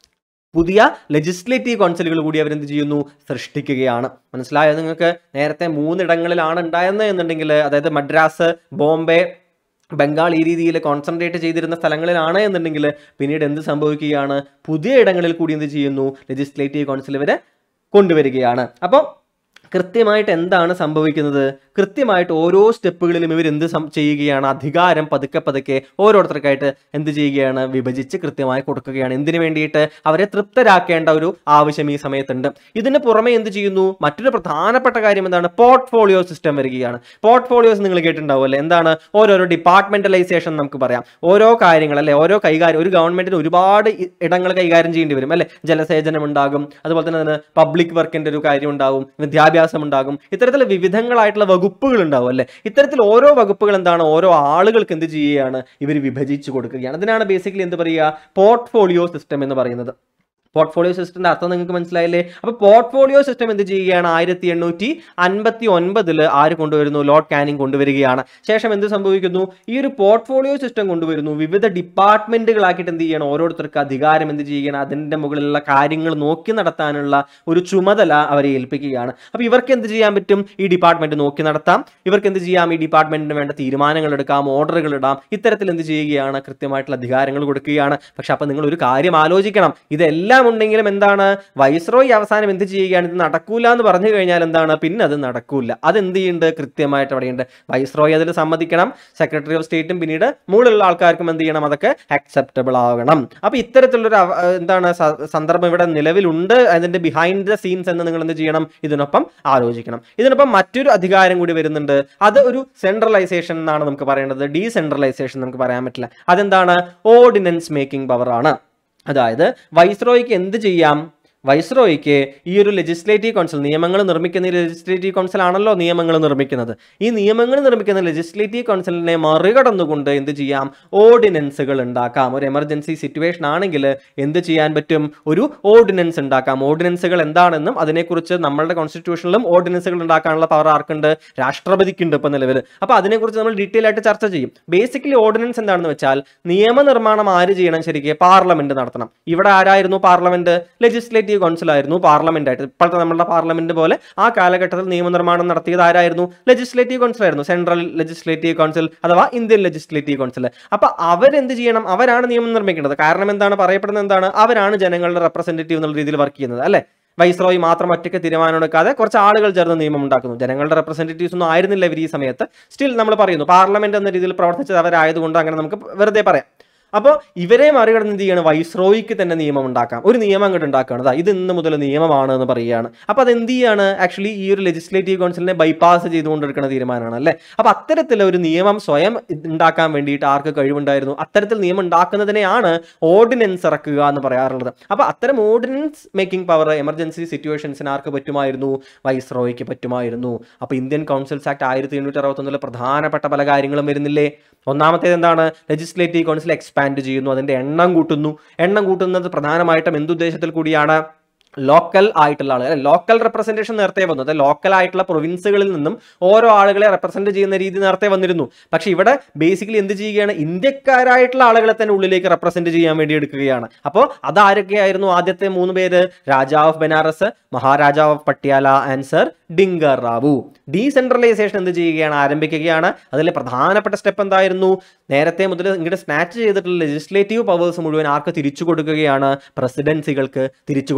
പുതിയ ലെജിസ്ലേറ്റീവ് കൗൺസിലുകൾ കൂടി അവരെന്ത് ചെയ്യുന്നു സൃഷ്ടിക്കുകയാണ് മനസ്സിലായോ നിങ്ങൾക്ക് നേരത്തെ മൂന്നിടങ്ങളിലാണ് ഉണ്ടായെന്ന് എന്നുണ്ടെങ്കിൽ അതായത് മദ്രാസ് ബോംബെ ബംഗാൾ ഈ രീതിയിൽ കോൺസെൻട്രേറ്റ് ചെയ്തിരുന്ന സ്ഥലങ്ങളിലാണ് എന്നുണ്ടെങ്കിൽ പിന്നീട് എന്ത് സംഭവിക്കുകയാണ് പുതിയ ഇടങ്ങളിൽ കൂടി എന്ത് ചെയ്യുന്നു ലെജിസ്ലേറ്റീവ് കൗൺസിൽ ഇവരെ കൊണ്ടുവരികയാണ് അപ്പോൾ കൃത്യമായിട്ട് എന്താണ് സംഭവിക്കുന്നത് കൃത്യമായിട്ട് ഓരോ സ്റ്റെപ്പുകളിലും ഇവർ എന്ത് സം- ചെയ്യുകയാണ് അധികാരം പതുക്കെ പതുക്കെ ഓരോരുത്തർക്കായിട്ട് എന്ത് ചെയ്യുകയാണ് വിഭജിച്ച് കൃത്യമായി കൊടുക്കുകയാണ് എന്തിനു വേണ്ടിയിട്ട് അവരെ തൃപ്തരാക്കേണ്ട ഒരു ആവശ്യം ഈ സമയത്തുണ്ട് ഇതിന് പുറമെ എന്ത് ചെയ്യുന്നു മറ്റൊരു പ്രധാനപ്പെട്ട കാര്യം എന്താണ് പോർട്ട്ഫോളിയോ സിസ്റ്റം വരികയാണ് പോർട്ട്ഫോളിയോസ് നിങ്ങൾ കേട്ടിട്ടുണ്ടാവും അല്ലേ എന്താണ് ഓരോരോ ഡിപ്പാർട്ട്മെന്റലൈസേഷൻ നമുക്ക് പറയാം ഓരോ കാര്യങ്ങൾ അല്ലെ ഓരോ കൈകാര്യം ഒരു ഗവൺമെന്റിന് ഒരുപാട് ഇ- ഇടങ്ങൾ കൈകാര്യം ചെയ്യേണ്ടി വരും അല്ലെ ജലസേചനം ഉണ്ടാകും അതുപോലെ തന്നെ പബ്ലിക് വർക്കിന്റെ ഒരു കാര്യം ഉണ്ടാകും വിദ്യാഭ്യാസം ഉണ്ടാകും ഇത്തരത്തിൽ വിവിധങ്ങളായിട്ടുള്ള വകുപ്പുകൾ ഉണ്ടാവും അല്ലെ ഇത്തരത്തിൽ ഓരോ വകുപ്പുകൾ എന്താണ് ഓരോ ആളുകൾക്ക് എന്ത് ചെയ്യുകയാണ് ഇവർ വിഭജിച്ച് കൊടുക്കുകയാണ് അതിനാണ് ബേസിക്കലി എന്ത് പറയുക പോർട്ട്ഫോളിയോ സിസ്റ്റം എന്ന് പറയുന്നത് പോർട്ട്ഫോളിയോ സിസ്റ്റത്തിന്റെ അർത്ഥം നിങ്ങൾക്ക് മനസ്സിലായില്ലേ അപ്പൊ പോർട്ട്ഫോളിയോ സിസ്റ്റം എന്ത് ചെയ്യുകയാണ് ആയിരത്തി എണ്ണൂറ്റി അൻപത്തി ഒൻപതിൽ ആര് കൊണ്ടുവരുന്നു ലോർഡ് കാനിങ് കൊണ്ടുവരികയാണ് ശേഷം എന്ത് സംഭവിക്കുന്നു ഈ ഒരു പോർട്ട്ഫോളിയോ സിസ്റ്റം കൊണ്ടുവരുന്നു വിവിധ ഡിപ്പാർട്ട്മെന്റുകളാക്കിയിട്ട് എന്ത് ചെയ്യണം ഓരോരുത്തർക്ക് അധികാരം എന്ത് ചെയ്യണം അതിന്റെ മുകളിലുള്ള കാര്യങ്ങൾ നോക്കി നടത്താനുള്ള ഒരു ചുമതല അവരെ ഏൽപ്പിക്കുകയാണ് അപ്പൊ ഇവർക്ക് എന്ത് ചെയ്യാൻ പറ്റും ഈ ഡിപ്പാർട്ട്മെന്റ് നോക്കി നടത്താം ഇവർക്ക് എന്ത് ചെയ്യാം ഈ ഡിപ്പാർട്ട്മെന്റിന് വേണ്ട തീരുമാനങ്ങൾ എടുക്കാം ഓർഡറുകൾ ഇടാം ഇത്തരത്തിൽ എന്ത് ചെയ്യുകയാണ് കൃത്യമായിട്ടുള്ള അധികാരങ്ങൾ കൊടുക്കുകയാണ് പക്ഷെ അപ്പൊ നിങ്ങൾ ഒരു കാര്യം ആലോചിക്കണം ഇതെല്ലാം ഉണ്ടെങ്കിലും എന്താണ് വൈസ്രോയി അവസാനം എന്ത് ചെയ്യുകയാണ് ഇത് നടക്കൂല എന്ന് പറഞ്ഞു കഴിഞ്ഞാൽ എന്താണ് പിന്നെ അത് നടക്കൂല അത് എന്ത് ചെയ്യുന്നുണ്ട് കൃത്യമായിട്ട് അവിടെയുണ്ട് വൈസ്രോയി അതിൽ സമ്മതിക്കണം സെക്രട്ടറി ഓഫ് സ്റ്റേറ്റും പിന്നീട് മുകളിലുള്ള ആൾക്കാർക്കും എന്ത് ചെയ്യണം അതൊക്കെ അക്സെപ്റ്റബിൾ ആകണം അപ്പൊ ഇത്തരത്തിലുള്ളൊരു അവ- എന്താണ് സ- സന്ദർഭം ഇവിടെ നിലവിലുണ്ട് അതിന്റെ ബിഹൈൻഡ് ദ സീൻസ് എന്ന് നിങ്ങൾ എന്ത് ചെയ്യണം ഇതിനൊപ്പം ആലോചിക്കണം ഇതിനൊപ്പം മറ്റൊരു അധികാരം കൂടി വരുന്നുണ്ട് അത് ഒരു സെൻട്രലൈസേഷൻ എന്നാണ് നമുക്ക് പറയേണ്ടത് ഡീസെൻട്രലൈസേഷൻ നമുക്ക് പറയാൻ പറ്റില്ല അതെന്താണ് ഓർഡിനൻസ് മേക്കിംഗ് പവർ ആണ് അതായത് വൈസ്രോയ്ക്ക് എന്ത് ചെയ്യാം വൈസ്രോയ്ക്ക് ഈ ഒരു ലെജിസ്ലേറ്റീവ് കൗൺസിൽ നിയമങ്ങൾ നിർമ്മിക്കുന്ന ഈ ലെജിസ്ലേറ്റീവ് കൗൺസിൽ ആണല്ലോ നിയമങ്ങൾ നിർമ്മിക്കുന്നത് ഈ നിയമങ്ങൾ നിർമ്മിക്കുന്ന ലെജിസ്ലേറ്റീവ് കൗൺസിലിനെ മറികടന്നുകൊണ്ട് എന്ത് ചെയ്യാം ഓർഡിനൻസുകൾ ഉണ്ടാക്കാം ഒരു എമർജൻസി സിറ്റുവേഷൻ ആണെങ്കിൽ എന്ത് ചെയ്യാൻ പറ്റും ഒരു ഓർഡിനൻസ് ഉണ്ടാക്കാം ഓർഡിനൻസുകൾ എന്താണെന്നും അതിനെക്കുറിച്ച് നമ്മളുടെ കോൺസ്റ്റിറ്റ്യൂഷനിലും ഓർഡിനൻസുകൾ ഉണ്ടാക്കാനുള്ള പവർ ആർക്കുണ്ട് രാഷ്ട്രപതിക്കുണ്ട് ഇപ്പൊ നിലവിൽ അപ്പൊ അതിനെക്കുറിച്ച് നമ്മൾ ഡീറ്റെയിൽ ആയിട്ട് ചർച്ച ചെയ്യും ബേസിക്കലി ഓർഡിനൻസ് എന്താണെന്ന് വെച്ചാൽ നിയമനിർമ്മാണം ആര് ചെയ്യണം ശരിക്കും പാർലമെന്റ് നടത്തണം ഇവിടെ ആരായിരുന്നു പാർലമെന്റ് ലെജിസ്ലേറ്റീവ് കൗൺസിൽ ആയിരുന്നു പാർലമെന്റ് ആയിട്ട് ഇപ്പോഴത്തെ നമ്മുടെ പാർലമെന്റ് പോലെ ആ കാലഘട്ടത്തിൽ നിയമനിർമ്മാണം നടത്തിയത് ആരായിരുന്നു ലെജിസ്ലേറ്റീവ് കൗൺസിൽ ആയിരുന്നു സെൻട്രൽ ലെജിസ്ലേറ്റീവ് കൗൺസിൽ അഥവാ ഇന്ത്യൻ ലെജിസ്ലേറ്റീവ് കൗൺസിൽ അപ്പൊ അവരെന്ത് ചെയ്യണം അവരാണ് നിയമം നിർമ്മിക്കേണ്ടത് കാരണം എന്താണ് പറയപ്പെടുന്നത് എന്താണ് അവരാണ് ജനങ്ങളുടെ റെപ്രസെന്റേറ്റീവ് എന്നുള്ള രീതിയിൽ വർക്ക് ചെയ്യുന്നത് അല്ലെ വൈസ്രോയി മാത്രം ഒറ്റയ്ക്ക് തീരുമാനമെടുക്കാതെ കുറച്ച് ആളുകൾ ചേർന്ന് നിയമം ഉണ്ടാക്കുന്നു ജനങ്ങളുടെ റെപ്രസെന്റേറ്റീവ്സ് ഒന്നും ആയിരുന്നില്ല ഇവർ ഈ സമയത്ത് സ്റ്റിൽ നമ്മൾ പറയുന്നു പാർലമെന്റ് എന്ന രീതിയിൽ പ്രവർത്തിച്ചത് അവരായതുകൊണ്ട് അങ്ങനെ നമുക്ക് വെറുതെ പറയാം അപ്പോൾ ഇവരെ മറികടന്ന് എന്ത് ചെയ്യണം വൈസ്രോയിക്ക് തന്നെ നിയമം ഉണ്ടാക്കാം ഒരു നിയമം അങ്ങോട്ട് ഉണ്ടാക്കുകയാണ് ദാ ഇത് ഇന്ന് മുതൽ നിയമമാണ് എന്ന് പറയുകയാണ് അപ്പോൾ അത് എന്ത് ചെയ്യാണ് ആക്ച്വലി ഈ ഒരു ലെജിസ്ലേറ്റീവ് കൗൺസിലിനെ ബൈപ്പാസ് ചെയ്തുകൊണ്ടെടുക്കുന്ന തീരുമാനമാണ് അല്ലേ അപ്പോൾ അത്തരത്തിലുള്ള ഒരു നിയമം സ്വയം ഉണ്ടാക്കാൻ വേണ്ടിയിട്ട് ആർക്ക് കഴിവുണ്ടായിരുന്നു അത്തരത്തിൽ നിയമം ഉണ്ടാക്കുന്നതിനെയാണ് ഓർഡിനൻസ് ഇറക്കുക എന്ന് പറയാറുള്ളത് അപ്പോൾ അത്തരം ഓർഡിനൻസ് മേക്കിംഗ് പവർ എമർജൻസി സിറ്റുവേഷൻസിന് ആർക്ക് പറ്റുമായിരുന്നു വൈസ്രോയ്ക്ക് പറ്റുമായിരുന്നു അപ്പോൾ ഇന്ത്യൻ കൗൺസിൽസ് ആക്ട് ആയിരത്തി എണ്ണൂറ്റി അറുപത്തൊന്നിലെ പ്രധാനപ്പെട്ട പല കാര്യങ്ങളും വരുന്നില്ലേ ഒന്നാമത്തേത് എന്താണ് ലെജിസ്ലേറ്റീവ് കൗൺസിൽ എക്സ്പാൻഡ് ചെയ്യുന്നു അതിന്റെ എണ്ണം കൂട്ടുന്നു എണ്ണം കൂട്ടുന്നത് പ്രധാനമായിട്ടും എന്തുദ്ദേശത്തിൽ കൂടിയാണ് ലോക്കൽ ആയിട്ടുള്ള ആളുകൾ ലോക്കൽ റെപ്രസെന്റേഷൻ നേരത്തെ വന്നു അതായത് ലോക്കൽ ആയിട്ടുള്ള പ്രൊവിൻസുകളിൽ നിന്നും ഓരോ ആളുകളെ റെപ്രസെന്റ് ചെയ്യുന്ന രീതി നേരത്തെ വന്നിരുന്നു പക്ഷെ ഇവിടെ ബേസിക്കലി എന്ത് ചെയ്യുകയാണ് ഇന്ത്യക്കാരായിട്ടുള്ള ആളുകളെ തന്നെ ഉള്ളിലേക്ക് റെപ്രസെന്റ് ചെയ്യാൻ വേണ്ടി എടുക്കുകയാണ് അപ്പോൾ അതാരൊക്കെയായിരുന്നു ആദ്യത്തെ മൂന്ന് പേര് രാജാവ് ഓഫ് ബനാറസ് മഹാരാജാവ് of Patiala and sir Dinkar Rao decentralisation എന്ത് ചെയ്യുകയാണ് ആരംഭിക്കുകയാണ് അതിലെ പ്രധാനപ്പെട്ട സ്റ്റെപ്പ് എന്തായിരുന്നു നേരത്തെ മുതൽ ഇങ്ങോട്ട് സ്നാച്ച് ചെയ്തിട്ടുള്ള ലെജിസ്ലേറ്റീവ് പവേഴ്സ് മുഴുവൻ ആർക്ക് തിരിച്ചു കൊടുക്കുകയാണ് പ്രസിഡൻസികൾക്ക് തിരിച്ചു കൊടുക്കുകയാണ്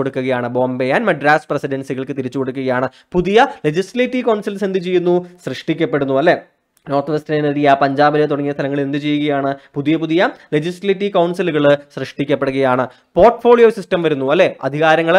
ബോംബെ ആൻഡ് മദ്രാസ് പ്രസിഡൻസികൾക്ക് തിരിച്ചു കൊടുക്കുകയാണ് പുതിയ ലെജിസ്ലേറ്റീവ് കൗൺസിൽസ് എന്ത് ചെയ്യുന്നു സൃഷ്ടിക്കപ്പെടുന്നു അല്ലെ നോർത്ത് വെസ്റ്റേൺ ഏരിയ പഞ്ചാബിലെ തുടങ്ങിയ സ്ഥലങ്ങളിൽ എന്ത് ചെയ്യുകയാണ് പുതിയ പുതിയ ലെജിസ്ലേറ്റീവ് കൗൺസിലുകൾ സൃഷ്ടിക്കപ്പെടുകയാണ് പോർട്ട്ഫോളിയോ സിസ്റ്റം വരുന്നു അല്ലെ അധികാരങ്ങൾ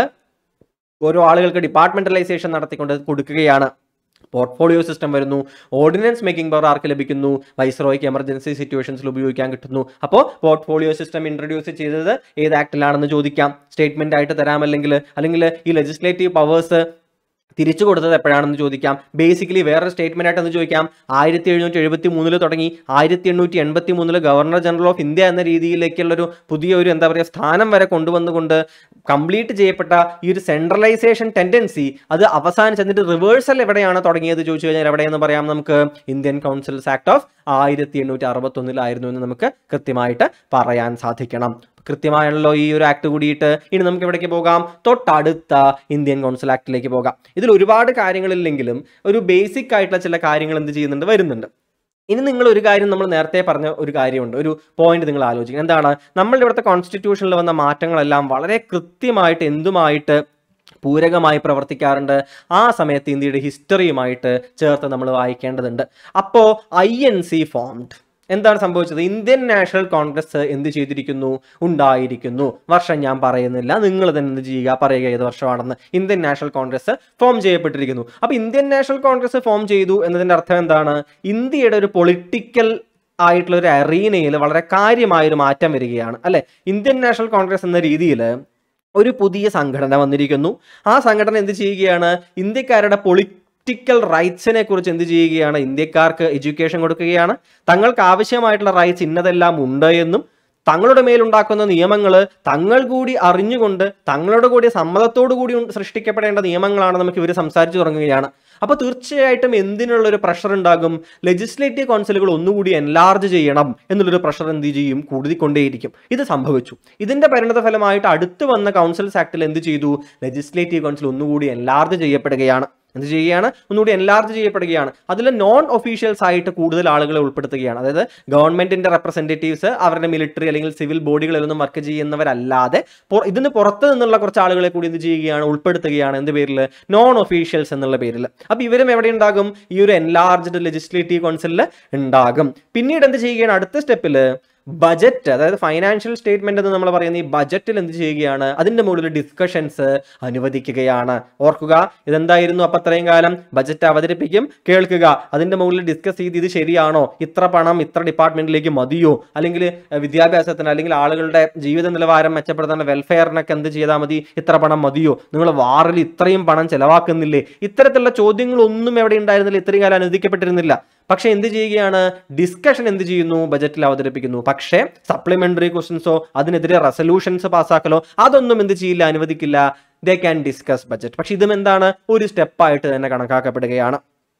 ഓരോ ആളുകൾക്ക് ഡിപ്പാർട്ട്മെന്റലൈസേഷൻ നടത്തിക്കൊണ്ട് കൊടുക്കുകയാണ് പോർട്ട്ഫോളിയോ സിസ്റ്റം വരുന്നു ഓർഡിനൻസ് മേക്കിംഗ് പവർ ആർക്ക് ലഭിക്കുന്നു വൈസ്രോയ്ക്ക് എമർജൻസി സിറ്റുവേഷൻസിൽ ഉപയോഗിക്കാൻ കിട്ടുന്നു അപ്പോൾ പോർട്ട്ഫോളിയോ സിസ്റ്റം ഇൻട്രൊഡ്യൂസ് ചെയ്തത് ഏത് ആക്ടിലാണെന്ന് ചോദിക്കാം സ്റ്റേറ്റ്മെന്റ് ആയിട്ട് തരാമല്ലെങ്കിൽ അല്ലെങ്കിൽ ഈ ലെജിസ്ലേറ്റീവ് പവേഴ്സ് തിരിച്ചു കൊടുത്തത് എപ്പോഴാണെന്ന് ചോദിക്കാം ബേസിക്കലി വേറൊരു സ്റ്റേറ്റ്മെന്റ് ആയിട്ടെന്ന് ചോദിക്കാം ആയിരത്തി എഴുന്നൂറ്റി എഴുപത്തി മൂന്നിൽ തുടങ്ങി ആയിരത്തി എണ്ണൂറ്റി എൺപത്തി മൂന്നിൽ ഗവർണർ ജനറൽ ഓഫ് ഇന്ത്യ എന്ന രീതിയിലേക്കുള്ളൊരു പുതിയ ഒരു എന്താ പറയുക സ്ഥാനം വരെ കൊണ്ടുവന്നുകൊണ്ട് കംപ്ലീറ്റ് ചെയ്യപ്പെട്ട ഈ ഒരു സെൻട്രലൈസേഷൻ ടെൻഡൻസി അത് അവസാനിച്ച് എന്നിട്ട് റിവേഴ്സൽ എവിടെയാണ് തുടങ്ങിയത് ചോദിച്ചു കഴിഞ്ഞാൽ എവിടെയെന്ന് പറയാം നമുക്ക് ഇന്ത്യൻ കൗൺസിൽസ് ആക്ട് ഓഫ് ആയിരത്തി എണ്ണൂറ്റി അറുപത്തൊന്നിലായിരുന്നു എന്ന് നമുക്ക് കൃത്യമായിട്ട് പറയാൻ സാധിക്കണം കൃത്യമായല്ലോ ഈ ഒരു ആക്ട് കൂടിയിട്ട് ഇനി നമുക്ക് എവിടേക്ക് പോകാം തൊട്ടടുത്ത ഇന്ത്യൻ കൗൺസിൽ ആക്ടിലേക്ക് പോകാം ഇതിൽ ഒരുപാട് കാര്യങ്ങളില്ലെങ്കിലും ഒരു ബേസിക് ആയിട്ടുള്ള ചില കാര്യങ്ങൾ എന്ത് ചെയ്യുന്നുണ്ട് വരുന്നുണ്ട് ഇനി നിങ്ങൾ ഒരു കാര്യം നമ്മൾ നേരത്തെ പറഞ്ഞ ഒരു കാര്യമുണ്ട് ഒരു പോയിന്റ് നിങ്ങൾ ആലോചിക്കണം എന്താണ് നമ്മളുടെ ഇവിടുത്തെ കോൺസ്റ്റിറ്റ്യൂഷനിൽ വന്ന മാറ്റങ്ങളെല്ലാം വളരെ കൃത്യമായിട്ട് എന്തുമായിട്ട് പൂരകമായി പ്രവർത്തിക്കാറുണ്ട് ആ സമയത്ത് ഇന്ത്യയുടെ ഹിസ്റ്ററിയുമായിട്ട് ചേർത്ത് നമ്മൾ വായിക്കേണ്ടതുണ്ട് അപ്പോൾ ഐ എൻ സി ഫോംഡ് എന്താണ് സംഭവിച്ചത് ഇന്ത്യൻ നാഷണൽ കോൺഗ്രസ് എന്ത് ചെയ്തിരിക്കുന്നു ഉണ്ടായിരിക്കുന്നു വർഷം ഞാൻ പറയുന്നില്ല നിങ്ങൾ തന്നെ എന്ത് ചെയ്യുക പറയുക ഏത് വർഷമാണെന്ന് ഇന്ത്യൻ നാഷണൽ കോൺഗ്രസ് ഫോം ചെയ്യപ്പെട്ടിരിക്കുന്നു അപ്പൊ ഇന്ത്യൻ നാഷണൽ കോൺഗ്രസ് ഫോം ചെയ്തു എന്നതിന്റെ അർത്ഥം എന്താണ് ഇന്ത്യയുടെ ഒരു പൊളിറ്റിക്കൽ ആയിട്ടുള്ള ഒരു അറീനയിൽ വളരെ കാര്യമായ ഒരു മാറ്റം വരികയാണ് അല്ലെ ഇന്ത്യൻ നാഷണൽ കോൺഗ്രസ് എന്ന രീതിയിൽ ഒരു പുതിയ സംഘടന വന്നിരിക്കുന്നു ആ സംഘടന എന്ത് ചെയ്യുകയാണ് ഇന്ത്യക്കാരുടെ പൊളി പൊളിറ്റിക്കൽ റൈറ്റ്സിനെ കുറിച്ച് എന്ത് ചെയ്യുകയാണ് ഇന്ത്യക്കാർക്ക് എഡ്യൂക്കേഷൻ കൊടുക്കുകയാണ് തങ്ങൾക്ക് ആവശ്യമായിട്ടുള്ള റൈറ്റ്സ് ഇന്നതെല്ലാം ഉണ്ട് എന്നും തങ്ങളുടെ മേലുണ്ടാക്കുന്ന നിയമങ്ങൾ തങ്ങൾ കൂടി അറിഞ്ഞുകൊണ്ട് തങ്ങളുടെ കൂടി സമ്മതത്തോടു കൂടി ഉ- സൃഷ്ടിക്കപ്പെടേണ്ട നിയമങ്ങളാണ് നമുക്ക് ഇവർ സംസാരിച്ചു തുടങ്ങുകയാണ് അപ്പോൾ തീർച്ചയായിട്ടും എന്തിനുള്ള ഒരു പ്രഷർ ഉണ്ടാകും ലെജിസ്ലേറ്റീവ് കൗൺസിലുകൾ ഒന്നുകൂടി എൻലാർജ് ചെയ്യണം എന്നുള്ളൊരു പ്രഷർ എന്ത് ചെയ്യും കൂടിക്കൊണ്ടേയിരിക്കും ഇത് സംഭവിച്ചു ഇതിന്റെ പരിണത ഫലമായിട്ട് അടുത്ത് വന്ന കൗൺസിൽസ് ആക്ടിൽ എന്ത് ചെയ്തു ലെജിസ്ലേറ്റീവ് കൗൺസിൽ ഒന്നുകൂടി എൻലാർജ് ചെയ്യപ്പെടുകയാണ് എന്ത് ചെയ്യുകയാണ് ഒന്നുകൂടി എൻലാർജ് ചെയ്യപ്പെടുകയാണ് അതിൽ നോൺ ഒഫീഷ്യൽസ് ആയിട്ട് കൂടുതൽ ആളുകളെ ഉൾപ്പെടുത്തുകയാണ് അതായത് ഗവൺമെന്റിന്റെ റെപ്രസെന്റേറ്റീവ്സ് അവരുടെ മിലിറ്ററി അല്ലെങ്കിൽ സിവിൽ ബോഡികളിലൊന്നും വർക്ക് ചെയ്യുന്നവരല്ലാതെ പൊ- ഇതിന് പുറത്ത് നിന്നുള്ള കുറച്ച് ആളുകളെ കൂടി എന്ത് ചെയ്യുകയാണ് ഉൾപ്പെടുത്തുകയാണ് എന്ത് പേരിൽ നോൺ ഒഫീഷ്യൽസ് എന്നുള്ള പേരിൽ അപ്പോൾ ഇവരും എവിടെ ഉണ്ടാകും ഈ ഒരു എൻലാർജ്ഡ് ലെജിസ്ലേറ്റീവ് കൗൺസിലിൽ ഉണ്ടാകും പിന്നീട് എന്ത് ചെയ്യുകയാണ് അടുത്ത സ്റ്റെപ്പിൽ ബജറ്റ് അതായത് ഫൈനാൻഷ്യൽ സ്റ്റേറ്റ്മെന്റ് എന്ന് നമ്മൾ പറയുന്ന ഈ ബജറ്റിൽ എന്ത് ചെയ്യുകയാണ് അതിന്റെ മുകളിൽ ഡിസ്കഷൻസ് അനുവദിക്കുകയാണ് ഓർക്കുക ഇതെന്തായിരുന്നു അപ്പൊ അത്രയും കാലം ബജറ്റ് അവതരിപ്പിക്കും കേൾക്കുക അതിന്റെ മുകളിൽ ഡിസ്കസ് ചെയ്ത് ഇത് ശരിയാണോ ഇത്ര പണം ഇത്ര ഡിപ്പാർട്ട്മെന്റിലേക്ക് മതിയോ അല്ലെങ്കിൽ അഹ്, വിദ്യാഭ്യാസത്തിന് അല്ലെങ്കിൽ ആളുകളുടെ ജീവിത നിലവാരം മെച്ചപ്പെടുത്താൻ വെൽഫെയറിനൊക്കെ എന്ത് ചെയ്താൽ മതി ഇത്ര പണം മതിയോ നിങ്ങൾ വാറിൽ ഇത്രയും പണം ചെലവാക്കുന്നില്ലേ ഇത്തരത്തിലുള്ള ചോദ്യങ്ങളൊന്നും എവിടെ ഉണ്ടായിരുന്നില്ല ഇത്രയും കാലം അനുവദിക്കപ്പെട്ടിരുന്നില്ല പക്ഷെ എന്ത് ചെയ്യുകയാണ് ഡിസ്കഷൻ എന്ത് ചെയ്യുന്നു ബജറ്റിൽ അവതരിപ്പിക്കുന്നു പക്ഷേ സപ്ലിമെന്ററി ക്വസ്റ്റ്യൻസോ അതിനെതിരെ റെസൊല്യൂഷൻസ് പാസ്സാക്കലോ അതൊന്നും എന്ത് ചെയ്യില്ല അനുവദിക്കില്ല ദേ ക്യാൻ ഡിസ്കസ് ബജറ്റ് പക്ഷെ ഇതും എന്താണ് ഒരു സ്റ്റെപ്പായിട്ട് തന്നെ കണക്കാക്കപ്പെടുകയാണ്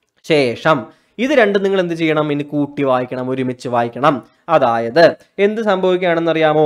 ശേഷം ഇത് രണ്ടും നിങ്ങൾ എന്ത് ചെയ്യണം ഇനി കൂട്ടി വായിക്കണം ഒരുമിച്ച് വായിക്കണം അതായത് എന്ത് സംഭവിക്കുകയാണെന്ന് അറിയാമോ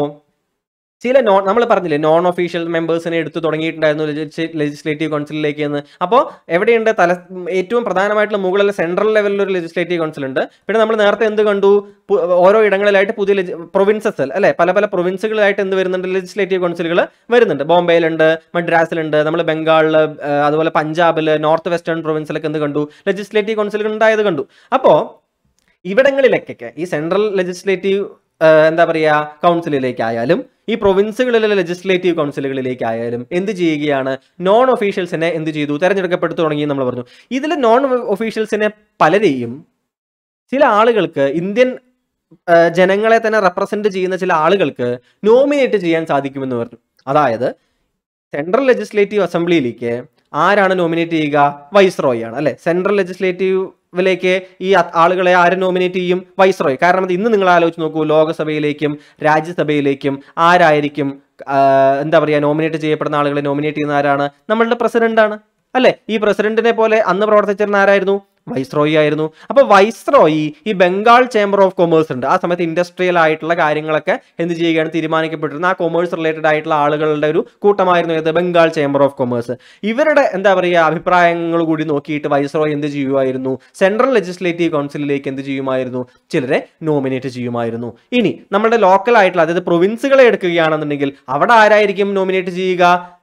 ചില നോൺ നമ്മൾ പറഞ്ഞില്ലേ നോൺ ഒഫീഷ്യൽ മെമ്പേഴ്സിനെ എടുത്തു തുടങ്ങിയിട്ടുണ്ടായിരുന്നു ലെജിസ്ലേറ്റീവ് കൗൺസിലിലേക്ക് എന്ന് അപ്പോൾ എവിടെയുണ്ട് തല ഏറ്റവും പ്രധാനമായിട്ടുള്ള മുകളിൽ സെൻട്രൽ ലെവലിൽ ഒരു ലെജിസ്ലേറ്റീവ് കൗൺസിൽ ഉണ്ട് പിന്നെ നമ്മൾ നേരത്തെ എന്ത് കണ്ടു പു- ഓരോ ഇടങ്ങളിലായിട്ട് പുതിയ പ്രൊവിൻസസ് അല്ലെ പല പല പ്രൊവിൻസുകളായിട്ട് എന്ത് വരുന്നുണ്ട് ലെജിസ്ലേറ്റീവ് കൗൺസിലുകൾ വരുന്നുണ്ട് ബോംബെയിലുണ്ട് മദ്രാസിലുണ്ട് നമ്മൾ ബംഗാളിൽ അതുപോലെ പഞ്ചാബിൽ നോർത്ത് വെസ്റ്റേൺ പ്രൊവിൻസിലൊക്കെ എന്ത് കണ്ടു ലെജിസ്ലേറ്റീവ് കൗൺസിലുകൾ ഉണ്ടായത് കണ്ടു അപ്പോൾ ഇവിടങ്ങളിലേക്കൊക്കെ ഈ സെൻട്രൽ ലെജിസ്ലേറ്റീവ് എന്താ പറയുക കൗൺസിലിലേക്കായാലും ഈ പ്രൊവിൻസുകളിലെ ലെജിസ്ലേറ്റീവ് കൗൺസിലുകളിലേക്കായാലും എന്ത് ചെയ്യുകയാണ് നോൺ ഒഫീഷ്യൽസിനെ എന്ത് ചെയ്തു തെരഞ്ഞെടുക്കപ്പെട്ടു തുടങ്ങി നമ്മൾ പറഞ്ഞു ഇതിൽ നോൺ ഒഫീഷ്യൽസിനെ പലരെയും ചില ആളുകൾക്ക് ഇന്ത്യൻ ആ, ജനങ്ങളെ തന്നെ റെപ്രസെന്റ് ചെയ്യുന്ന ചില ആളുകൾക്ക് നോമിനേറ്റ് ചെയ്യാൻ സാധിക്കുമെന്ന് പറഞ്ഞു അതായത് സെൻട്രൽ ലെജിസ്ലേറ്റീവ് അസംബ്ലിയിലേക്ക് ആരാണ് നോമിനേറ്റ് ചെയ്യുക വൈസ്രോയ് ആണ് അല്ലെ സെൻട്രൽ ലെജിസ്ലേറ്റീവിലേക്ക് ഈ ആ- ആളുകളെ ആര് നോമിനേറ്റ് ചെയ്യും വൈസ്രോയ് കാരണം അത് ഇന്ന് നിങ്ങൾ ആലോചിച്ച് നോക്കൂ ലോകസഭയിലേക്കും രാജ്യസഭയിലേക്കും ആരായിരിക്കും ആ, എന്താ പറയുക നോമിനേറ്റ് ചെയ്യപ്പെടുന്ന ആളുകളെ നോമിനേറ്റ് ചെയ്യുന്ന ആരാണ് നമ്മളുടെ പ്രസിഡന്റ് ആണ് അല്ലെ ഈ പ്രസിഡന്റിനെ പോലെ അന്ന് പ്രവർത്തിച്ചിരുന്ന ആരായിരുന്നു വൈസ്രോയി ആയിരുന്നു അപ്പൊ വൈസ്രോയി ഈ ബംഗാൾ ചേംബർ ഓഫ് കൊമേഴ്സ് ഉണ്ട് ആ സമയത്ത് ഇൻഡസ്ട്രിയൽ ആയിട്ടുള്ള കാര്യങ്ങളൊക്കെ എന്ത് ചെയ്യുകയാണ് തീരുമാനിക്കപ്പെട്ടിരുന്ന ആ കൊമേഴ്സ് റിലേറ്റഡ് ആയിട്ടുള്ള ആളുകളുടെ ഒരു കൂട്ടമായിരുന്നു ഏത് ബംഗാൾ ചേംബർ ഓഫ് കൊമേഴ്സ് ഇവരുടെ എന്താ പറയുക അഭിപ്രായങ്ങൾ കൂടി നോക്കിയിട്ട് വൈസ്രോയി എന്ത് ചെയ്യുമായിരുന്നു സെൻട്രൽ ലെജിസ്ലേറ്റീവ് കൗൺസിലിലേക്ക് എന്ത് ചെയ്യുമായിരുന്നു ചിലരെ നോമിനേറ്റ് ചെയ്യുമായിരുന്നു ഇനി നമ്മുടെ ലോക്കൽ ആയിട്ടുള്ള അതായത് പ്രൊവിൻസുകളെ എടുക്കുകയാണെന്നുണ്ടെങ്കിൽ അവിടെ ആരായിരിക്കും നോമിനേറ്റ് ചെയ്യുക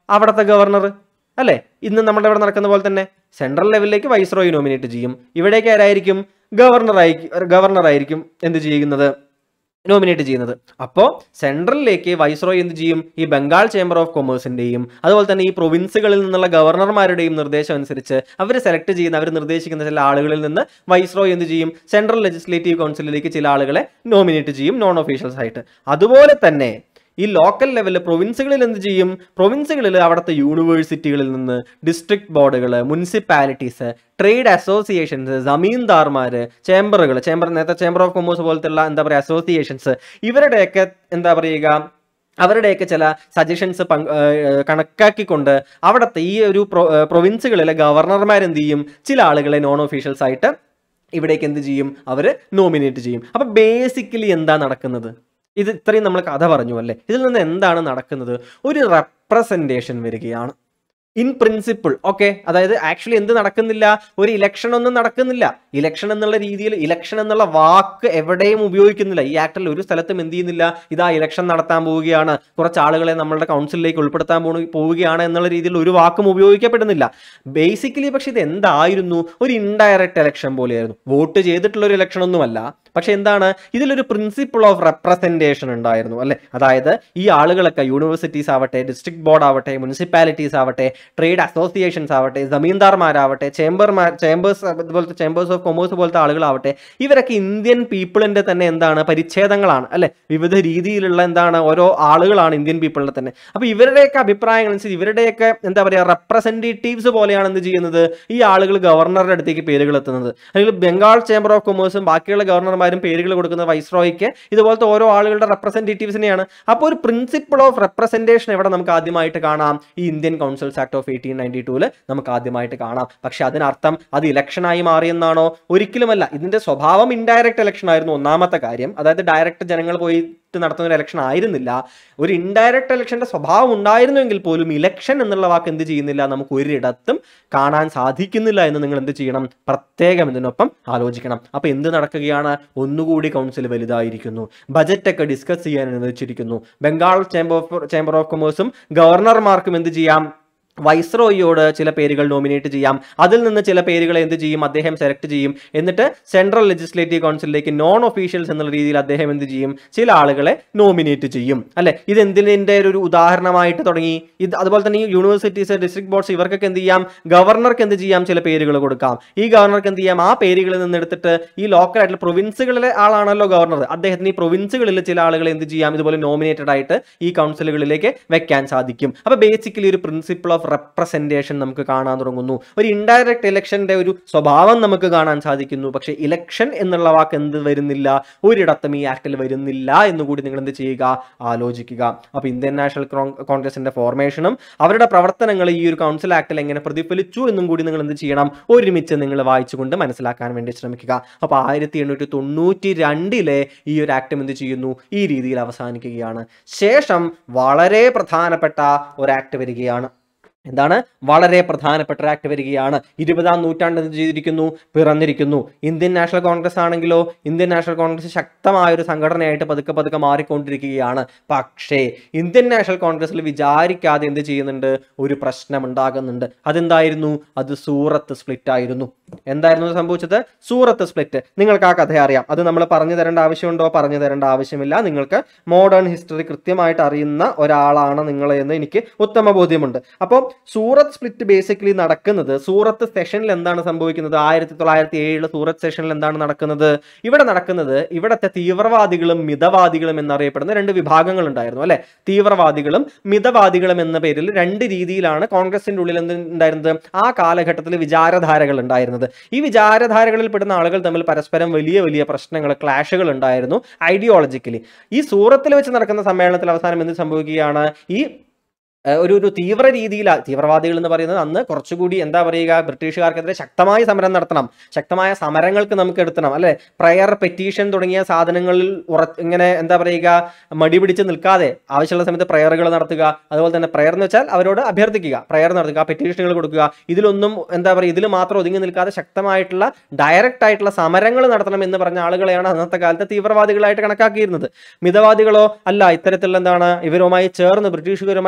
അവിടുത്തെ ഗവർണർ അല്ലേ ഇന്ന് നമ്മുടെ ഇവിടെ നടക്കുന്ന പോലെ തന്നെ സെൻട്രൽ ലെവലിലേക്ക് വൈസ്രോയി നോമിനേറ്റ് ചെയ്യും ഇവിടേക്ക് ആരായിരിക്കും ഗവർണർ ആയിരിക്കും ഗവർണർ ആയിരിക്കും എന്ത് ചെയ്യുന്നത് നോമിനേറ്റ് ചെയ്യുന്നത് അപ്പോൾ സെൻട്രലിലേക്ക് വൈസ്രോയ് എന്ത് ചെയ്യും ഈ ബംഗാൾ ചേംബർ ഓഫ് കൊമേഴ്സിന്റെയും അതുപോലെ തന്നെ ഈ പ്രൊവിൻസുകളിൽ നിന്നുള്ള ഗവർണർമാരുടെയും നിർദ്ദേശം അനുസരിച്ച് അവർ സെലക്ട് ചെയ്യുന്ന അവർ നിർദ്ദേശിക്കുന്ന ചില ആളുകളിൽ നിന്ന് വൈസ്രോയ് എന്ത് ചെയ്യും സെൻട്രൽ ലെജിസ്ലേറ്റീവ് കൗൺസിലിലേക്ക് ചില ആളുകളെ നോമിനേറ്റ് ചെയ്യും നോൺ ഒഫീഷ്യൽസ് ആയിട്ട് അതുപോലെ തന്നെ ഈ ലോക്കൽ ലെവലിൽ പ്രൊവിൻസുകളിൽ എന്ത് ചെയ്യും പ്രൊവിൻസുകളിൽ അവിടുത്തെ യൂണിവേഴ്സിറ്റികളിൽ നിന്ന് ഡിസ്ട്രിക്ട് ബോർഡുകൾ മുനിസിപ്പാലിറ്റീസ് ട്രേഡ് അസോസിയേഷൻസ് ജമീന്ദാർമാർ ചേംബറുകൾ ചേംബർ നേരത്തെ ചേംബർ ഓഫ് കൊമേഴ്സ് പോലത്തെയുള്ള എന്താ പറയുക അസോസിയേഷൻസ് ഇവരുടെയൊക്കെ എന്താ പറയുക അവരുടെയൊക്കെ ചില സജഷൻസ് പങ്ക് ഏഹ് കണക്കാക്കിക്കൊണ്ട് അവിടുത്തെ ഈ ഒരു പ്രൊ പ്രൊവിൻസുകളിലെ ഗവർണർമാരെന്ത് ചെയ്യും ചില ആളുകളെ നോൺ ഒഫീഷ്യൽസ് ആയിട്ട് ഇവിടേക്ക് എന്ത് ചെയ്യും അവർ നോമിനേറ്റ് ചെയ്യും അപ്പം ബേസിക്കലി എന്താ നടക്കുന്നത് ഇത് ഇത്രയും നമ്മൾ കഥ പറഞ്ഞു അല്ലേ ഇതിൽ നിന്ന് എന്താണ് നടക്കുന്നത് ഒരു റെപ്രസെൻറ്റേഷൻ വരികയാണ് ഇൻ പ്രിൻസിപ്പിൾ ഓക്കെ അതായത് ആക്ച്വലി എന്ത് നടക്കുന്നില്ല ഒരു ഇലക്ഷൻ ഒന്നും നടക്കുന്നില്ല ഇലക്ഷൻ എന്നുള്ള രീതിയിൽ ഇലക്ഷൻ എന്നുള്ള വാക്ക് എവിടെയും ഉപയോഗിക്കുന്നില്ല ഈ ആക്ടിൽ ഒരു സ്ഥലത്തും എന്ത് ചെയ്യുന്നില്ല ഇതാ ഇലക്ഷൻ നടത്താൻ പോവുകയാണ് കുറച്ച് ആളുകളെ നമ്മളുടെ കൗൺസിലിലേക്ക് ഉൾപ്പെടുത്താൻ പോണു പോവുകയാണ് എന്നുള്ള രീതിയിൽ ഒരു വാക്കും ഉപയോഗിക്കപ്പെടുന്നില്ല ബേസിക്കലി പക്ഷെ ഇത് എന്തായിരുന്നു ഒരു ഇൻഡയറക്റ്റ് ഇലക്ഷൻ പോലെയായിരുന്നു വോട്ട് ചെയ്തിട്ടുള്ള ഒരു ഇലക്ഷൻ ഒന്നുമല്ല പക്ഷെ എന്താണ് ഇതിലൊരു പ്രിൻസിപ്പിൾ ഓഫ് റെപ്രസെൻറ്റേഷൻ ഉണ്ടായിരുന്നു അല്ലെ അതായത് ഈ ആളുകളൊക്കെ യൂണിവേഴ്സിറ്റീസ് ആവട്ടെ ഡിസ്ട്രിക്ട് ബോർഡ് ആവട്ടെ മുനിസിപ്പാലിറ്റീസ് ആവട്ടെ ട്രേഡ് അസോസിയേഷൻസ് ആവട്ടെ ജമീന്ദാർമാരാവട്ടെ ചേംബർമാർ ചേംബേഴ്സ് അതുപോലത്തെ ചേംബേഴ്സ് ഓഫ് കൊമേഴ്സ് പോലത്തെ ആളുകളാവട്ടെ ഇവരൊക്കെ ഇന്ത്യൻ പീപ്പിളിന്റെ തന്നെ എന്താണ് പരിച്ഛേദങ്ങളാണ് അല്ലെ വിവിധ രീതിയിലുള്ള എന്താണ് ഓരോ ആളുകളാണ് ഇന്ത്യൻ പീപ്പിളിന്റെ തന്നെ അപ്പൊ ഇവരുടെയൊക്കെ അഭിപ്രായങ്ങൾ അനുസരിച്ച് ഇവരുടെയൊക്കെ എന്താ പറയുക റെപ്രസെന്റേറ്റീവ്സ് പോലെയാണ് എന്ത് ചെയ്യുന്നത് ഈ ആളുകൾ ഗവർണറുടെ അടുത്തേക്ക് പേരുകൾ എത്തുന്നത് അല്ലെങ്കിൽ ബംഗാൾ ചേംബർ ഓഫ് കൊമേഴ്സും ബാക്കിയുള്ള ഗവർണർമാരും പേരുകൾ കൊടുക്കുന്ന വൈസ്രോയ്ക്ക് ഇതുപോലത്തെ ഓരോ ആളുകളുടെ റെപ്രസെന്റേറ്റീവ്സിനെയാണ് അപ്പോൾ ഒരു പ്രിൻസിപ്പിൾ ഓഫ് റെപ്രസെന്റേഷൻ എവിടെ നമുക്ക് ആദ്യമായിട്ട് കാണാം ഈ Indian councils act of eighteen ninety ടൂല് നമുക്ക് ആദ്യമായിട്ട് കാണാം പക്ഷെ അതിനർത്ഥം അത് ഇലക്ഷനായി മാറിയെന്നാണോ ഒരിക്കലുമല്ല ഇതിന്റെ സ്വഭാവം ഇൻഡയറക്റ്റ് ഇലക്ഷൻ ആയിരുന്നു ഒന്നാമത്തെ കാര്യം അതായത് ഡയറക്റ്റ് ജനങ്ങൾ പോയിട്ട് നടത്തുന്ന ഒരു ഇലക്ഷൻ ആയിരുന്നില്ല ഒരു ഇൻഡയറക്റ്റ് ഇലക്ഷന്റെ സ്വഭാവം ഉണ്ടായിരുന്നുവെങ്കിൽ പോലും ഇലക്ഷൻ എന്നുള്ള വാക്ക് എന്ത് ചെയ്യുന്നില്ല നമുക്ക് ഒരിടത്തും കാണാൻ സാധിക്കുന്നില്ല എന്ന് നിങ്ങൾ എന്ത് ചെയ്യണം പ്രത്യേകം ഇതിനൊപ്പം ആലോചിക്കണം അപ്പൊ എന്ത് നടക്കുകയാണ് ഒന്നുകൂടി കൗൺസിൽ വലുതായിരിക്കുന്നു ബജറ്റ് ഒക്കെ ഡിസ്കസ് ചെയ്യാൻ അനുവദിച്ചിരിക്കുന്നു Bengal chamber of chamber of കൊമേഴ്സും ഗവർണർമാർക്കും എന്ത് ചെയ്യാം വൈസ്രോയിയോട് ചില പേരുകൾ നോമിനേറ്റ് ചെയ്യാം അതിൽ നിന്ന് ചില പേരുകൾ എന്ത് ചെയ്യും അദ്ദേഹം സെലക്ട് ചെയ്യും എന്നിട്ട് സെൻട്രൽ ലെജിസ്ലേറ്റീവ് കൗൺസിലിലേക്ക് നോൺ ഒഫീഷ്യൽസ് എന്നുള്ള രീതിയിൽ അദ്ദേഹം എന്ത് ചെയ്യും ചില ആളുകളെ നോമിനേറ്റ് ചെയ്യും അല്ലെ ഇത് എന്തിൻ്റെ ഒരു ഉദാഹരണമായിട്ട് തുടങ്ങി ഇത് അതുപോലെ തന്നെ ഈ യൂണിവേഴ്സിറ്റീസ് ഡിസ്ട്രിക്ട് ബോർഡ്സ് ഇവർക്കൊക്കെ എന്ത് ചെയ്യാം ഗവർണർക്ക് എന്ത് ചെയ്യാം ചില പേരുകൾ കൊടുക്കാം ഈ ഗവർണർക്ക് എന്ത് ചെയ്യാം ആ പേരുകളിൽ നിന്ന് എടുത്തിട്ട് ഈ ലോക്കൽ ആയിട്ടുള്ള പ്രൊവിൻസുകളിലെ ആളാണല്ലോ ഗവർണർ അദ്ദേഹത്തിന് ഈ പ്രൊവിൻസുകളിൽ ചില ആളുകളെ എന്ത് ചെയ്യാം ഇതുപോലെ നോമിനേറ്റഡ് ആയിട്ട് ഈ കൗൺസിലുകളിലേക്ക് വെക്കാൻ സാധിക്കും അപ്പൊ ബേസിക്കലി ഒരു പ്രിൻസിപ്പിൾ ഓഫ് റെപ്രസെൻറ്റേഷൻ നമുക്ക് കാണാൻ തുടങ്ങുന്നു ഒരു ഇൻഡയറക്റ്റ് ഇലക്ഷന്റെ ഒരു സ്വഭാവം നമുക്ക് കാണാൻ സാധിക്കുന്നു പക്ഷേ ഇലക്ഷൻ എന്നുള്ള വാക്ക് എന്ത് വരുന്നില്ല ഒരിടത്തും ഈ ആക്ടിൽ വരുന്നില്ല എന്നുകൂടി നിങ്ങൾ എന്ത് ചെയ്യുക ആലോചിക്കുക അപ്പോൾ ഇന്ത്യൻ നാഷണൽ കോൺഗ്രസിന്റെ ഫോർമേഷനും അവരുടെ പ്രവർത്തനങ്ങൾ ഈ ഒരു കൗൺസിൽ ആക്ടിൽ എങ്ങനെ പ്രതിഫലിച്ചു എന്നും കൂടി നിങ്ങൾ എന്ത് ചെയ്യണം ഒരുമിച്ച് നിങ്ങൾ വായിച്ചുകൊണ്ട് മനസ്സിലാക്കാൻ വേണ്ടി ശ്രമിക്കുക അപ്പോൾ ആയിരത്തി എണ്ണൂറ്റി തൊണ്ണൂറ്റി രണ്ടിലെ ഈ ഒരു ആക്ടും എന്ത് ചെയ്യുന്നു ഈ രീതിയിൽ അവസാനിക്കുകയാണ് ശേഷം വളരെ പ്രധാനപ്പെട്ട ഒരു ആക്ട് വരികയാണ് എന്താണ് വളരെ പ്രധാനപ്പെട്ട ഒരു ആക്ട് വരികയാണ് ഇരുപതാം നൂറ്റാണ്ട് എന്ത് ചെയ്തിരിക്കുന്നു പിറന്നിരിക്കുന്നു ഇന്ത്യൻ നാഷണൽ കോൺഗ്രസ് ആണെങ്കിലോ ഇന്ത്യൻ നാഷണൽ കോൺഗ്രസ് ശക്തമായ ഒരു സംഘടനയായിട്ട് പതുക്കെ പതുക്കെ മാറിക്കൊണ്ടിരിക്കുകയാണ് പക്ഷേ ഇന്ത്യൻ നാഷണൽ കോൺഗ്രസിൽ വിചാരിക്കാതെ എന്ത് ചെയ്യുന്നുണ്ട് ഒരു പ്രശ്നം ഉണ്ടാകുന്നുണ്ട് അതെന്തായിരുന്നു അത് സൂറത്ത് സ്പ്ലിറ്റ് ആയിരുന്നു എന്തായിരുന്നു സംഭവിച്ചത് സൂറത്ത് സ്പ്ലിറ്റ് നിങ്ങൾക്ക് ആ കഥ അറിയാം അത് നമ്മൾ പറഞ്ഞു തരേണ്ട ആവശ്യമുണ്ടോ പറഞ്ഞു തരേണ്ട ആവശ്യമില്ല നിങ്ങൾക്ക് മോഡേൺ ഹിസ്റ്ററി കൃത്യമായിട്ട് അറിയുന്ന ഒരാളാണ് നിങ്ങൾ എന്ന് എനിക്ക് ഉത്തമ ബോധ്യമുണ്ട് അപ്പോൾ സൂറത്ത് സ്പ്ലിറ്റ് ബേസിക്കലി നടക്കുന്നത് സൂറത്ത് സെഷനിൽ എന്താണ് സംഭവിക്കുന്നത് ആയിരത്തി തൊള്ളായിരത്തി ഏഴില് സൂറത്ത് സെഷനിൽ എന്താണ് നടക്കുന്നത് ഇവിടെ നടക്കുന്നത് ഇവിടത്തെ തീവ്രവാദികളും മിതവാദികളും എന്നറിയപ്പെടുന്ന രണ്ട് വിഭാഗങ്ങൾ ഉണ്ടായിരുന്നു അല്ലെ തീവ്രവാദികളും മിതവാദികളും എന്ന പേരിൽ രണ്ട് രീതിയിലാണ് കോൺഗ്രസിന്റെ ഉള്ളിൽ എന്ത് ഉണ്ടായിരുന്നത് ആ കാലഘട്ടത്തിൽ വിചാരധാരകൾ ഉണ്ടായിരുന്നത് ഈ വിചാരധാരകളിൽ പെടുന്ന ആളുകൾ തമ്മിൽ പരസ്പരം വലിയ വലിയ പ്രശ്നങ്ങൾ ക്ലാഷുകൾ ഉണ്ടായിരുന്നു ഐഡിയോളജിക്കലി ഈ സൂറത്തിൽ വെച്ച് നടക്കുന്ന സമ്മേളനത്തിൽ അവസാനം എന്ത് സംഭവിക്കുകയാണ് ഈ ഏഹ് ഒരു ഒരു തീവ്ര രീതിയിലാണ് തീവ്രവാദികൾ എന്ന് പറയുന്നത് അന്ന് കുറച്ചുകൂടി എന്താ പറയുക ബ്രിട്ടീഷുകാർക്കെതിരെ ശക്തമായ സമരം നടത്തണം ശക്തമായ സമരങ്ങൾക്ക് നമുക്ക് എടുത്തണം അല്ലെ പ്രയർ പെറ്റീഷൻ തുടങ്ങിയ സാധനങ്ങളിൽ ഉറ ഇങ്ങനെ എന്താ പറയുക മടി പിടിച്ച് നിൽക്കാതെ ആവശ്യമുള്ള സമയത്ത് പ്രയറുകൾ നടത്തുക അതുപോലെ തന്നെ പ്രയർ എന്ന് വെച്ചാൽ അവരോട് അഭ്യർത്ഥിക്കുക പ്രയർ നടത്തുക പെറ്റീഷനുകൾ കൊടുക്കുക ഇതിലൊന്നും എന്താ പറയുക ഇതിൽ മാത്രം ഒതുങ്ങി നിൽക്കാതെ ശക്തമായിട്ടുള്ള ഡയറക്റ്റ് ആയിട്ടുള്ള സമരങ്ങൾ നടത്തണം എന്ന് പറഞ്ഞ ആളുകളെയാണ് അന്നത്തെ കാലത്ത് തീവ്രവാദികളായിട്ട് കണക്കാക്കിയിരുന്നത് മിതവാദികളോ അല്ല ഇത്തരത്തിലുള്ള എന്താണ് ഇവരുമായി ചേർന്ന് ബ്രിട്ടീഷുകാരുമായി ചേർന്ന്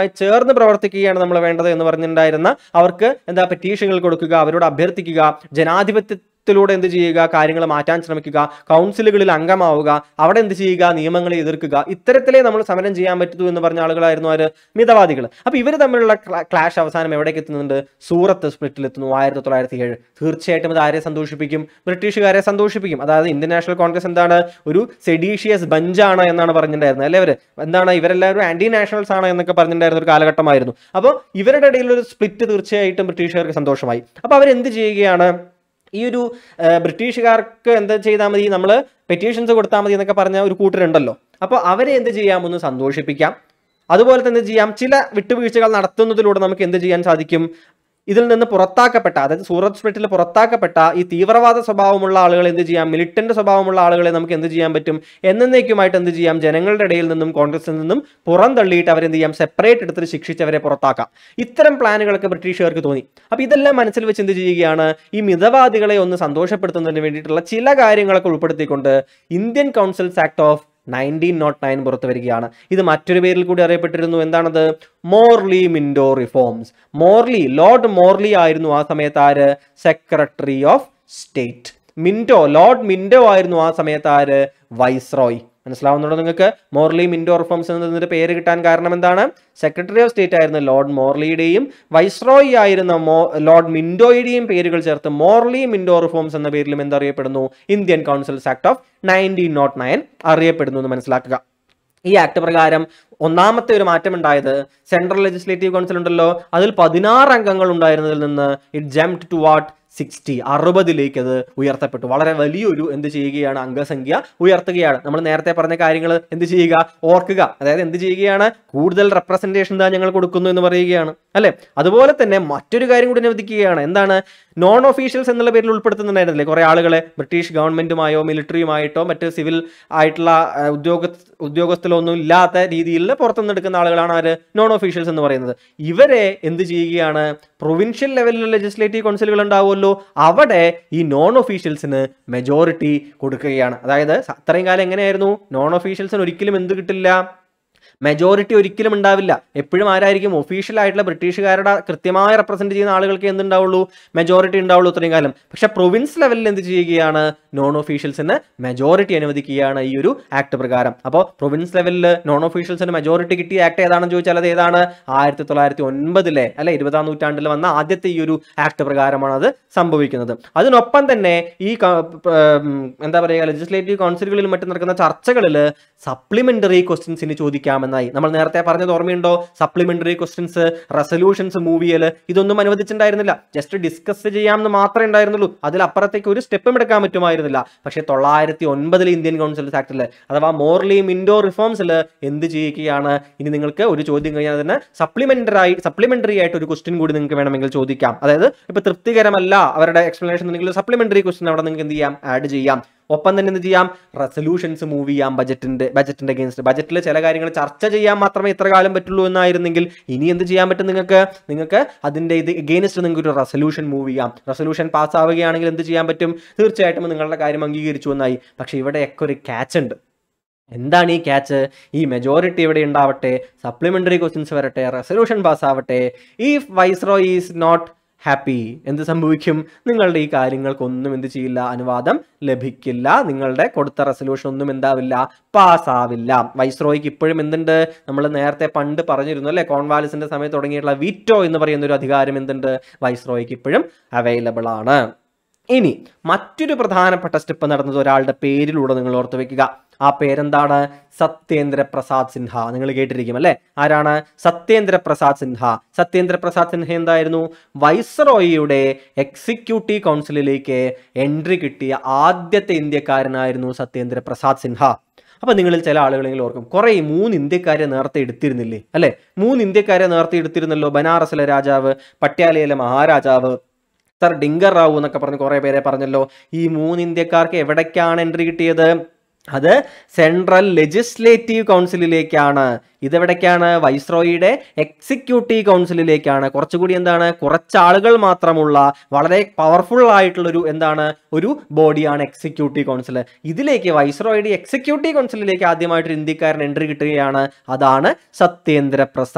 ഉണർന്ന് പ്രവർത്തിക്കുകയാണ് നമ്മൾ വേണ്ടത് എന്ന് പറഞ്ഞിട്ടുണ്ടായിരുന്ന അവർക്ക് എന്താ പെറ്റീഷനുകൾ കൊടുക്കുക അവരോട് അഭ്യർത്ഥിക്കുക ജനാധിപത്യ ത്തിലൂടെ എന്ത് ചെയ്യുക കാര്യങ്ങൾ മാറ്റാൻ ശ്രമിക്കുക കൗൺസിലുകളിൽ അംഗമാവുക അവിടെ എന്ത് ചെയ്യുക നിയമങ്ങളെ എതിർക്കുക ഇത്തരത്തിലേ നമ്മൾ സമരം ചെയ്യാൻ പറ്റൂ എന്ന് പറഞ്ഞ ആളുകളായിരുന്നു ആര് മിതവാദികൾ അപ്പൊ ഇവർ തമ്മിലുള്ള ക്ലാഷ് അവസാനം എവിടേക്ക് എത്തുന്നുണ്ട് സൂറത്ത് സ്പ്ലിറ്റിൽ എത്തുന്നു ആയിരത്തി തൊള്ളായിരത്തി ഏഴ് തീർച്ചയായിട്ടും അത് ആരെ സന്തോഷിപ്പിക്കും ബ്രിട്ടീഷുകാരെ സന്തോഷിപ്പിക്കും അതായത് ഇന്ത്യൻ നാഷണൽ കോൺഗ്രസ് എന്താണ് ഒരു സെഡീഷ്യസ് ബഞ്ചാണ് എന്നാണ് പറഞ്ഞിട്ടുണ്ടായിരുന്നത് അല്ലേ അവര് എന്താണ് ഇവരെല്ലാവരും ആന്റി നാഷണൽസ് ആണ് എന്നൊക്കെ പറഞ്ഞിട്ടുണ്ടായിരുന്ന ഒരു കാലഘട്ടമായിരുന്നു അപ്പോൾ ഇവരുടെ ഇടയിൽ ഒരു സ്പ്ലിറ്റ് തീർച്ചയായിട്ടും ബ്രിട്ടീഷുകാർക്ക് സന്തോഷമായി അപ്പോൾ അവരെന്ത് ചെയ്യുകയാണ് ഈ ഒരു ആ, ബ്രിട്ടീഷുകാർക്ക് എന്താ ചെയ്താൽ മതി നമ്മൾ പെറ്റീഷൻസ് കൊടുത്താൽ മതി എന്നൊക്കെ പറഞ്ഞ ഒരു കൂട്ടരുണ്ടല്ലോ അപ്പോൾ അവരെ എന്ത് ചെയ്യാം ഒന്ന് സന്തോഷിപ്പിക്കാം അതുപോലെ തന്നെ എന്ത് ചെയ്യാം ചില വിട്ടുവീഴ്ചകൾ നടത്തുന്നതിലൂടെ നമുക്ക് എന്ത് ചെയ്യാൻ സാധിക്കും ഇതിൽ നിന്ന് പുറത്താക്കപ്പെട്ട അതായത് സൂറത്ത് സ്പ്ലിറ്റിൽ പുറത്താക്കപ്പെട്ട ഈ തീവ്രവാദ സ്വഭാവമുള്ള ആളുകളെ എന്ത് ചെയ്യാം മിലിറ്റന്റ് സ്വഭാവമുള്ള ആളുകളെ നമുക്ക് എന്ത് ചെയ്യാൻ പറ്റും എന്നേക്കുമായിട്ട് എന്ത് ചെയ്യാം ജനങ്ങളുടെ ഇടയിൽ നിന്നും കോൺഗ്രസിൽ നിന്നും പുറന്തള്ളിയിട്ട് അവരെന്ത് ചെയ്യാം സെപ്പറേറ്റ് എടുത്തിട്ട് ശിക്ഷിച്ചവരെ പുറത്താക്കാം ഇത്തരം പ്ലാനുകളൊക്കെ ബ്രിട്ടീഷുകാർക്ക് തോന്നി അപ്പോൾ ഇതെല്ലാം മനസ്സിൽ വെച്ച് എന്ത് ചെയ്യുകയാണ് ഈ മിതവാദികളെ ഒന്ന് സന്തോഷപ്പെടുത്തുന്നതിന് വേണ്ടിയിട്ടുള്ള ചില കാര്യങ്ങളൊക്കെ ഉൾപ്പെടുത്തിക്കൊണ്ട് Indian councils act of nineteen nought nine പുറത്തു വരികയാണ് ഇത് മറ്റൊരു പേരിൽ കൂടി അറിയപ്പെട്ടിരുന്നു എന്താണത് Morley Minto reforms Morley lord Morley ആയിരുന്നു ആ സമയത്ത് ആര് secretary of state Minto lord Minto ആയിരുന്നു ആ സമയത്ത് ആര് വൈസ്രോയ് മനസ്സിലാവുന്നുണ്ടോ നിങ്ങൾക്ക് മോർലി മിൻഡോ റിഫോംസ് എന്നതിന്റെ പേര് കിട്ടാൻ കാരണം എന്താണ് സെക്രട്ടറി ഓഫ് സ്റ്റേറ്റ് ആയിരുന്ന ലോർഡ് മോർലിയുടെയും വൈസ്രോയി ആയിരുന്ന മോ ലോർഡ് മിൻഡോയുടെയും പേരുകൾ ചേർത്ത് മോർലി മിൻഡോ റിഫോംസ് എന്ന പേരിലും എന്തറിയപ്പെടുന്നു Indian councils act of nineteen nought nine അറിയപ്പെടുന്നു എന്ന് മനസ്സിലാക്കുക ഈ ആക്ട് പ്രകാരം ഒന്നാമത്തെ ഒരു മാറ്റം ഉണ്ടായത് സെൻട്രൽ ലെജിസ്ലേറ്റീവ് കൗൺസിൽ ഉണ്ടല്ലോ അതിൽ പതിനാറ് അംഗങ്ങൾ ഉണ്ടായിരുന്നതിൽ നിന്ന് it jump to what sixty അറുപതിലേക്ക് അത് ഉയർത്തപ്പെട്ടു വളരെ വലിയൊരു എന്ത് ചെയ്യുകയാണ് അംഗസംഖ്യ ഉയർത്തുകയാണ് നമ്മൾ നേരത്തെ പറഞ്ഞ കാര്യങ്ങൾ എന്ത് ചെയ്യുക ഓർക്കുക അതായത് എന്ത് ചെയ്യുകയാണ് കൂടുതൽ റെപ്രസെന്റേഷൻ താ ഞങ്ങൾ കൊടുക്കുന്നു എന്ന് പറയുകയാണ് അല്ലെ അതുപോലെ തന്നെ മറ്റൊരു കാര്യം കൂടി അനുവദിക്കുകയാണ് എന്താണ് നോൺ ഒഫീഷ്യൽസ് എന്നുള്ള പേരിൽ ഉൾപ്പെടുത്തുന്നുണ്ടായിരുന്നില്ലേ കുറെ ആളുകളെ ബ്രിട്ടീഷ് ഗവൺമെന്റുമായോ മിലിറ്ററിയുമായിട്ടോ മറ്റ് സിവിൽ ആയിട്ടുള്ള ആ, ഉദ്യോഗ ഉദ്യോഗസ്ഥലോ ഒന്നും ഇല്ലാത്ത രീതിയിൽ പുറത്തുനിന്ന് എടുക്കുന്ന ആളുകളാണ് ആര് നോൺ ഒഫീഷ്യൽസ് എന്ന് പറയുന്നത് ഇവരെ എന്ത് ചെയ്യുകയാണ് പ്രൊവിൻഷ്യൽ ലെവലിൽ ലെജിസ്ലേറ്റീവ് കൗൺസിലുകൾ ഉണ്ടാവുമല്ലോ അവിടെ ഈ നോൺ ഒഫീഷ്യൽസിന് മെജോറിറ്റി കൊടുക്കുകയാണ് അതായത് സ- അത്രയും കാലം എങ്ങനെയായിരുന്നു നോൺ ഒഫീഷ്യൽസിന് ഒരിക്കലും എന്ത് കിട്ടില്ല മെജോറിറ്റി ഒരിക്കലും ഉണ്ടാവില്ല എപ്പോഴും ആരായിരിക്കും ഒഫീഷ്യൽ ആയിട്ടുള്ള ബ്രിട്ടീഷുകാരുടെ കൃത്യമായി റെപ്രസെന്റ് ചെയ്യുന്ന ആളുകൾക്ക് എന്തുണ്ടാവുള്ളൂ മെജോറിറ്റി ഉണ്ടാവുള്ളൂ ഇത്രയും കാലം പക്ഷെ പ്രൊവിൻസ് ലെവലിൽ എന്ത് ചെയ്യുകയാണ് നോൺ ഒഫീഷ്യൽസിന് മെജോറിറ്റി അനുവദിക്കുകയാണ് ഈ ഒരു ആക്ട് പ്രകാരം അപ്പോൾ പ്രൊവിൻസ് ലെവലിൽ നോൺ ഒഫീഷ്യൽസിന് മെജോറിറ്റി കിട്ടിയ ആക്ട് ഏതാണെന്ന് ചോദിച്ചാൽ അത് ഏതാണ് ആയിരത്തി തൊള്ളായിരത്തി ഒൻപതിലെ അല്ലെ ഇരുപതാം നൂറ്റാണ്ടിൽ വന്ന ആദ്യത്തെ ഈ ഒരു ആക്ട് പ്രകാരമാണ് അത് സംഭവിക്കുന്നത് അതിനൊപ്പം തന്നെ ഈ ക- പ- ഉം, എന്താ പറയുക ലെജിസ്ലേറ്റീവ് കൗൺസിലുകളിൽ മറ്റും നടക്കുന്ന ചർച്ചകളിൽ സപ്ലിമെന്ററി ക്വസ്റ്റ്യൻസിന് ചോദിക്കാമെന്നായി നമ്മൾ നേരത്തെ പറഞ്ഞത് ഓർമ്മയുണ്ടോ സപ്ലിമെന്ററി ക്വസ്റ്റ്യൻസ് റെസൊല്യൂഷൻസ് മൂവിയൽ ഇതൊന്നും അനുവദിച്ചിട്ടുണ്ടായിരുന്നില്ല ജസ്റ്റ് ഡിസ്കസ് ചെയ്യാമെന്ന് മാത്രമേ ഉണ്ടായിരുന്നുള്ളൂ അതിലപ്പുറത്തേക്ക് ഒരു സ്റ്റെപ്പും എടുക്കാൻ പറ്റുമായിരുന്നില്ല പക്ഷേ തൊള്ളായിരത്തി ഒൻപതിൽ ഇന്ത്യൻ കൗൺസിൽസ് ആക്ടിൽ അഥവാ മോർലി മിൻഡോ റിഫോംസിൽ എന്ത് ചെയ്യുകയാണ് ഇനി നിങ്ങൾക്ക് ഒരു ചോദ്യം കഴിഞ്ഞാൽ തന്നെ സപ്ലിമെന്ററി സപ്ലിമെന്ററി ആയിട്ട് ഒരു ക്വസ്റ്റ്യൻ കൂടി നിങ്ങൾക്ക് വേണമെങ്കിൽ ചോദിക്കാം അതായത് ഇപ്പൊ തൃപ്തികരമല്ല അവരുടെ എക്സ്പ്ലനേഷൻ നിങ്ങൾ സപ്ലിമെന്ററി ക്വസ്റ്റ്യൻ അവിടെ നിങ്ങൾക്ക് എന്ത് ചെയ്യാം ആഡ് ചെയ്യാം ഒപ്പം തന്നെ എന്ത് ചെയ്യാം റെസൊല്യൂഷൻസ് മൂവ് ചെയ്യാം ബജറ്റിന്റെ ബജറ്റിന്റെ അഗേൻസ്റ്റ് ബജറ്റിൽ ചില കാര്യങ്ങൾ ചർച്ച ചെയ്യാൻ മാത്രമേ ഇത്ര കാലം പറ്റുള്ളൂ എന്നായിരുന്നെങ്കിൽ ഇനി എന്ത് ചെയ്യാൻ പറ്റും നിങ്ങൾക്ക് നിങ്ങൾക്ക് അതിന്റെ ഇത് അഗേൻസ്റ്റ് നിങ്ങൾക്ക് ഒരു റെസൊല്യൂഷൻ മൂവ് ചെയ്യാം റെസൊല്യൂഷൻ പാസ് ആവുകയാണെങ്കിൽ എന്ത് ചെയ്യാൻ പറ്റും തീർച്ചയായിട്ടും നിങ്ങളുടെ കാര്യം അംഗീകരിച്ചു എന്നായി പക്ഷേ ഇവിടെയൊക്കെ ഒരു ക്യാച്ച് ഉണ്ട് എന്താണ് ഈ ക്യാച്ച് ഈ മെജോറിറ്റി ഇവിടെ ഉണ്ടാവട്ടെ സപ്ലിമെന്ററി ക്വസ്റ്റ്യൻസ് വരട്ടെ റെസൊല്യൂഷൻ പാസ് ആവട്ടെ ഈ വൈസ്രോ ഈസ് നോട്ട് ഹാപ്പി എന്ത് സംഭവിക്കും നിങ്ങളുടെ ഈ കാര്യങ്ങൾക്കൊന്നും എന്ത് ചെയ്യില്ല അനുവാദം ലഭിക്കില്ല നിങ്ങളുടെ കൊടുത്ത റെസൊല്യൂഷൻ ഒന്നും എന്താവില്ല പാസ്സാവില്ല വൈസ്രോയ്ക്ക് ഇപ്പോഴും എന്തുണ്ട് നമ്മൾ നേരത്തെ പണ്ട് പറഞ്ഞിരുന്നു അല്ലെ കോൺവാലിസിന്റെ സമയത്ത് തുടങ്ങിയിട്ടുള്ള വീറ്റോ എന്ന് പറയുന്ന ഒരു അധികാരം എന്തുണ്ട് വൈസ്രോയ്ക്ക് ഇപ്പോഴും അവൈലബിൾ ആണ് ഇനി മറ്റൊരു പ്രധാനപ്പെട്ട സ്റ്റെപ്പ് നടന്നത് ഒരാളുടെ പേരിലൂടെ നിങ്ങൾ ഓർത്തു വെക്കുക ആ പേരെന്താണ് സത്യേന്ദ്ര പ്രസാദ് സിൻഹ നിങ്ങൾ കേട്ടിരിക്കും അല്ലെ ആരാണ് സത്യേന്ദ്ര പ്രസാദ് സിൻഹ സത്യേന്ദ്ര പ്രസാദ് സിൻഹ എന്തായിരുന്നു വൈസ്രോയിയുടെ എക്സിക്യൂട്ടീവ് കൗൺസിലിലേക്ക് എൻട്രി കിട്ടിയ ആദ്യത്തെ ഇന്ത്യക്കാരനായിരുന്നു സത്യേന്ദ്ര പ്രസാദ് സിൻഹ അപ്പൊ നിങ്ങളിൽ ചില ആളുകളെങ്കിലും ഓർക്കും കുറെ ഈ മൂന്ന് ഇന്ത്യക്കാരെ നേരത്തെ എടുത്തിരുന്നില്ലേ അല്ലെ മൂന്ന് ഇന്ത്യക്കാരെ നേരത്തെ എടുത്തിരുന്നല്ലോ ബനാറസിലെ രാജാവ് പട്യാലയിലെ മഹാരാജാവ് സർ ഡിങ്കർ റാവു എന്നൊക്കെ പറഞ്ഞ് കുറെ പേരെ പറഞ്ഞല്ലോ ഈ മൂന്ന് ഇന്ത്യക്കാർക്ക് എവിടേക്കാണ് എൻട്രി കിട്ടിയത് അത് സെൻട്രൽ ലെജിസ്ലേറ്റീവ് കൗൺസിലിലേക്കാണ് ഇതെവിടേക്കാണ് വൈസ്രോയിയുടെ എക്സിക്യൂട്ടീവ് കൗൺസിലിലേക്കാണ് കുറച്ചുകൂടി എന്താണ് കുറച്ച് ആളുകൾ മാത്രമുള്ള വളരെ പവർഫുൾ ആയിട്ടുള്ള ഒരു എന്താണ് ഒരു ബോഡിയാണ് എക്സിക്യൂട്ടീവ് കൗൺസിൽ ഇതിലേക്ക് വൈസ്രോയുടെ എക്സിക്യൂട്ടീവ് കൗൺസിലിലേക്ക് ആദ്യമായിട്ട് ഒരു ഇന്ത്യക്കാരൻ എൻട്രി കിട്ടുകയാണ് അതാണ് സത്യേന്ദ്ര പ്രസാദ്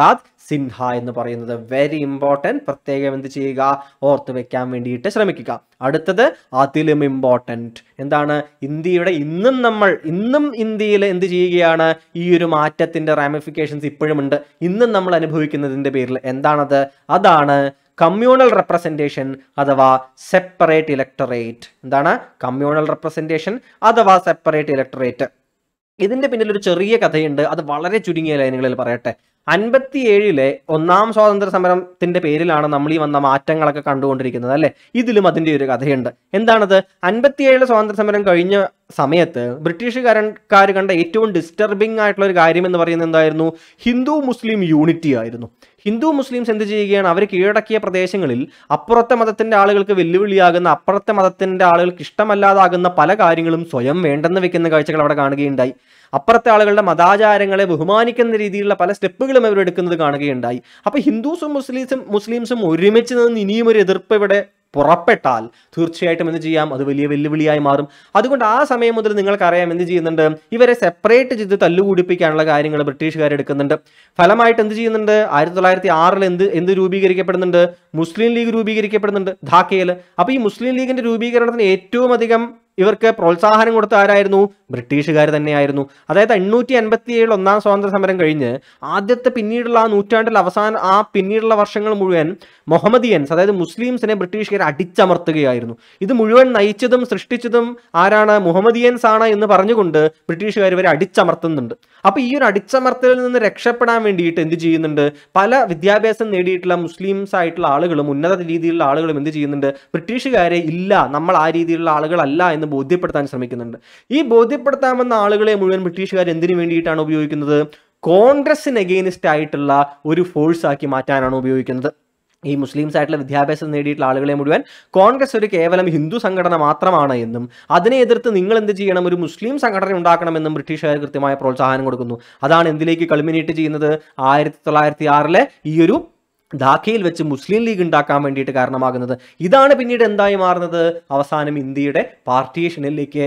സിൻഹ എന്ന് പറയുന്നത് വെരി ഇമ്പോർട്ടൻറ്റ് പ്രത്യേകം എന്ത് ചെയ്യുക ഓർത്ത് വെക്കാൻ വേണ്ടിയിട്ട് ശ്രമിക്കുക അടുത്തത് അതിലും ഇമ്പോർട്ടൻറ്റ് എന്താണ് ഇന്ത്യയുടെ ഇന്നും നമ്മൾ ഇന്നും ഇന്ത്യയിൽ എന്ത് ചെയ്യുകയാണ് ഈ ഒരു മാറ്റത്തിന്റെ റാമിഫിക്കേഷൻസ് ഇപ്പോഴും ഉണ്ട് ഇന്നും നമ്മൾ അനുഭവിക്കുന്നതിന്റെ പേരിൽ എന്താണത് അതാണ് കമ്മ്യൂണൽ റെപ്രസെൻറ്റേഷൻ അഥവാ സെപ്പറേറ്റ് ഇലക്ടറേറ്റ് എന്താണ് കമ്മ്യൂണൽ റെപ്രസെൻറ്റേഷൻ അഥവാ സെപ്പറേറ്റ് ഇലക്ടറേറ്റ് ഇതിന്റെ പിന്നിൽ ഒരു ചെറിയ കഥയുണ്ട് അത് വളരെ ചുരുങ്ങിയ ലൈനുകളിൽ പറയട്ടെ അൻപത്തി ഏഴിലെ ഒന്നാം സ്വാതന്ത്ര്യ സമരത്തിന്റെ പേരിലാണ് നമ്മൾ ഈ വന്ന മാറ്റങ്ങളൊക്കെ കണ്ടുകൊണ്ടിരിക്കുന്നത് അല്ലെ ഇതിലും അതിന്റെ ഒരു കഥയുണ്ട് എന്താണത് അൻപത്തിയേഴിലെ സ്വാതന്ത്ര്യ സമരം കഴിഞ്ഞ സമയത്ത് ബ്രിട്ടീഷുകാരൻകാർ കണ്ട ഏറ്റവും ഡിസ്റ്റർബിംഗ് ആയിട്ടുള്ള ഒരു കാര്യം എന്ന് പറയുന്നത് എന്തായിരുന്നു ഹിന്ദു മുസ്ലിം യൂണിറ്റി ആയിരുന്നു ഹിന്ദു മുസ്ലിംസ് എന്ത് ചെയ്യുകയാണ് അവർ കീഴടക്കിയ പ്രദേശങ്ങളിൽ അപ്പുറത്തെ മതത്തിന്റെ ആളുകൾക്ക് വെല്ലുവിളിയാകുന്ന അപ്പുറത്തെ മതത്തിന്റെ ആളുകൾക്ക് ഇഷ്ടമല്ലാതാകുന്ന പല കാര്യങ്ങളും സ്വയം വേണ്ടെന്ന് വെക്കുന്ന കാഴ്ചകൾ അവിടെ കാണുകയുണ്ടായി അപ്പുറത്തെ ആളുകളുടെ മതാചാരങ്ങളെ ബഹുമാനിക്കുന്ന രീതിയിലുള്ള പല സ്റ്റെപ്പുകളും അവർ എടുക്കുന്നത് കാണുകയുണ്ടായി അപ്പൊ ഹിന്ദുസും മുസ്ലിംസും മുസ്ലിംസും ഒരുമിച്ച് നിന്ന് ഇനിയും ഒരു എതിർപ്പ് ഇവിടെ പുറപ്പെട്ടാൽ തീർച്ചയായിട്ടും എന്ത് ചെയ്യാം അത് വലിയ വെല്ലുവിളിയായി മാറും അതുകൊണ്ട് ആ സമയം മുതൽ നിങ്ങൾക്കറിയാം എന്ത് ചെയ്യുന്നുണ്ട് ഇവരെ സെപ്പറേറ്റ് ചെയ്ത് തല്ലുകൂടിപ്പിക്കാനുള്ള കാര്യങ്ങൾ ബ്രിട്ടീഷുകാർ എടുക്കുന്നുണ്ട് ഫലമായിട്ട് എന്ത് ചെയ്യുന്നുണ്ട് ആയിരത്തി തൊള്ളായിരത്തി ആറിൽ എന്ത് എന്ത് രൂപീകരിക്കപ്പെടുന്നുണ്ട് മുസ്ലിം ലീഗ് രൂപീകരിക്കപ്പെടുന്നുണ്ട് ധാക്കയിൽ അപ്പോൾ ഈ മുസ്ലിം ലീഗിന്റെ രൂപീകരണത്തിന് ഏറ്റവും അധികം ഇവർക്ക് പ്രോത്സാഹനം കൊടുത്ത ആരായിരുന്നു ബ്രിട്ടീഷുകാർ തന്നെയായിരുന്നു അതായത് എണ്ണൂറ്റി അൻപത്തി ഏഴിൽ ഒന്നാം സ്വാതന്ത്ര്യ സമരം കഴിഞ്ഞ് ആദ്യത്തെ പിന്നീടുള്ള ആ നൂറ്റാണ്ടിൽ അവസാനം ആ പിന്നീടുള്ള വർഷങ്ങൾ മുഴുവൻ മൊഹമ്മദിയൻസ് അതായത് മുസ്ലിംസിനെ ബ്രിട്ടീഷുകാർ അടിച്ചമർത്തുകയായിരുന്നു ഇത് മുഴുവൻ നയിച്ചതും സൃഷ്ടിച്ചതും ആരാണ് മുഹമ്മദിയൻസ് ആണ് എന്ന് പറഞ്ഞുകൊണ്ട് ബ്രിട്ടീഷുകാർ ഇവരെ അടിച്ചമർത്തുന്നുണ്ട് അപ്പൊ ഈ ഒരു അടിച്ചമർത്തലിൽ നിന്ന് രക്ഷപ്പെടാൻ വേണ്ടിയിട്ട് എന്ത് ചെയ്യുന്നുണ്ട് പല വിദ്യാഭ്യാസം നേടിയിട്ടുള്ള മുസ്ലിംസ് ആയിട്ടുള്ള ആളുകളും ഉന്നത രീതിയിലുള്ള ആളുകളും എന്ത് ചെയ്യുന്നുണ്ട് ബ്രിട്ടീഷുകാരെ ഇല്ല നമ്മൾ ആ രീതിയിലുള്ള ആളുകളല്ല എന്ന് ബോധ്യപ്പെടുത്താൻ ശ്രമിക്കുന്നുണ്ട് ഈ ബോധ്യപ്പെടുത്താമെന്ന ആളുകളെ മുഴുവൻ ബ്രിട്ടീഷുകാർ എന്തിനു വേണ്ടിയിട്ടാണ് ഉപയോഗിക്കുന്നത് കോൺഗ്രസിന് എഗെയിനിസ്റ്റ് ആയിട്ടുള്ള ഒരു ഫോഴ്സ് ആക്കി മാറ്റാനാണ് ഉപയോഗിക്കുന്നത് ഈ മുസ്ലിംസ് ആയിട്ടുള്ള വിദ്യാഭ്യാസം നേടിയിട്ടുള്ള ആളുകളെ മുഴുവൻ കോൺഗ്രസ് ഒരു കേവലം ഹിന്ദു സംഘടന മാത്രമാണ് എന്നും അതിനെ എതിർത്ത് നിങ്ങൾ എന്ത് ചെയ്യണം ഒരു മുസ്ലിം സംഘടന ഉണ്ടാക്കണമെന്നും ബ്രിട്ടീഷുകാർ കൃത്യമായ പ്രോത്സാഹനം കൊടുക്കുന്നു അതാണ് എന്തിലേക്ക് കൾമിനേറ്റ് ചെയ്യുന്നത് ആയിരത്തി തൊള്ളായിരത്തി ആറിലെ ഈ ഒരു ധാക്കയിൽ വെച്ച് മുസ്ലിം ലീഗ് ഉണ്ടാക്കാൻ വേണ്ടിയിട്ട് കാരണമാകുന്നത് ഇതാണ് പിന്നീട് എന്തായി മാറുന്നത് അവസാനം ഇന്ത്യയുടെ പാർട്ടീഷനിലേക്ക്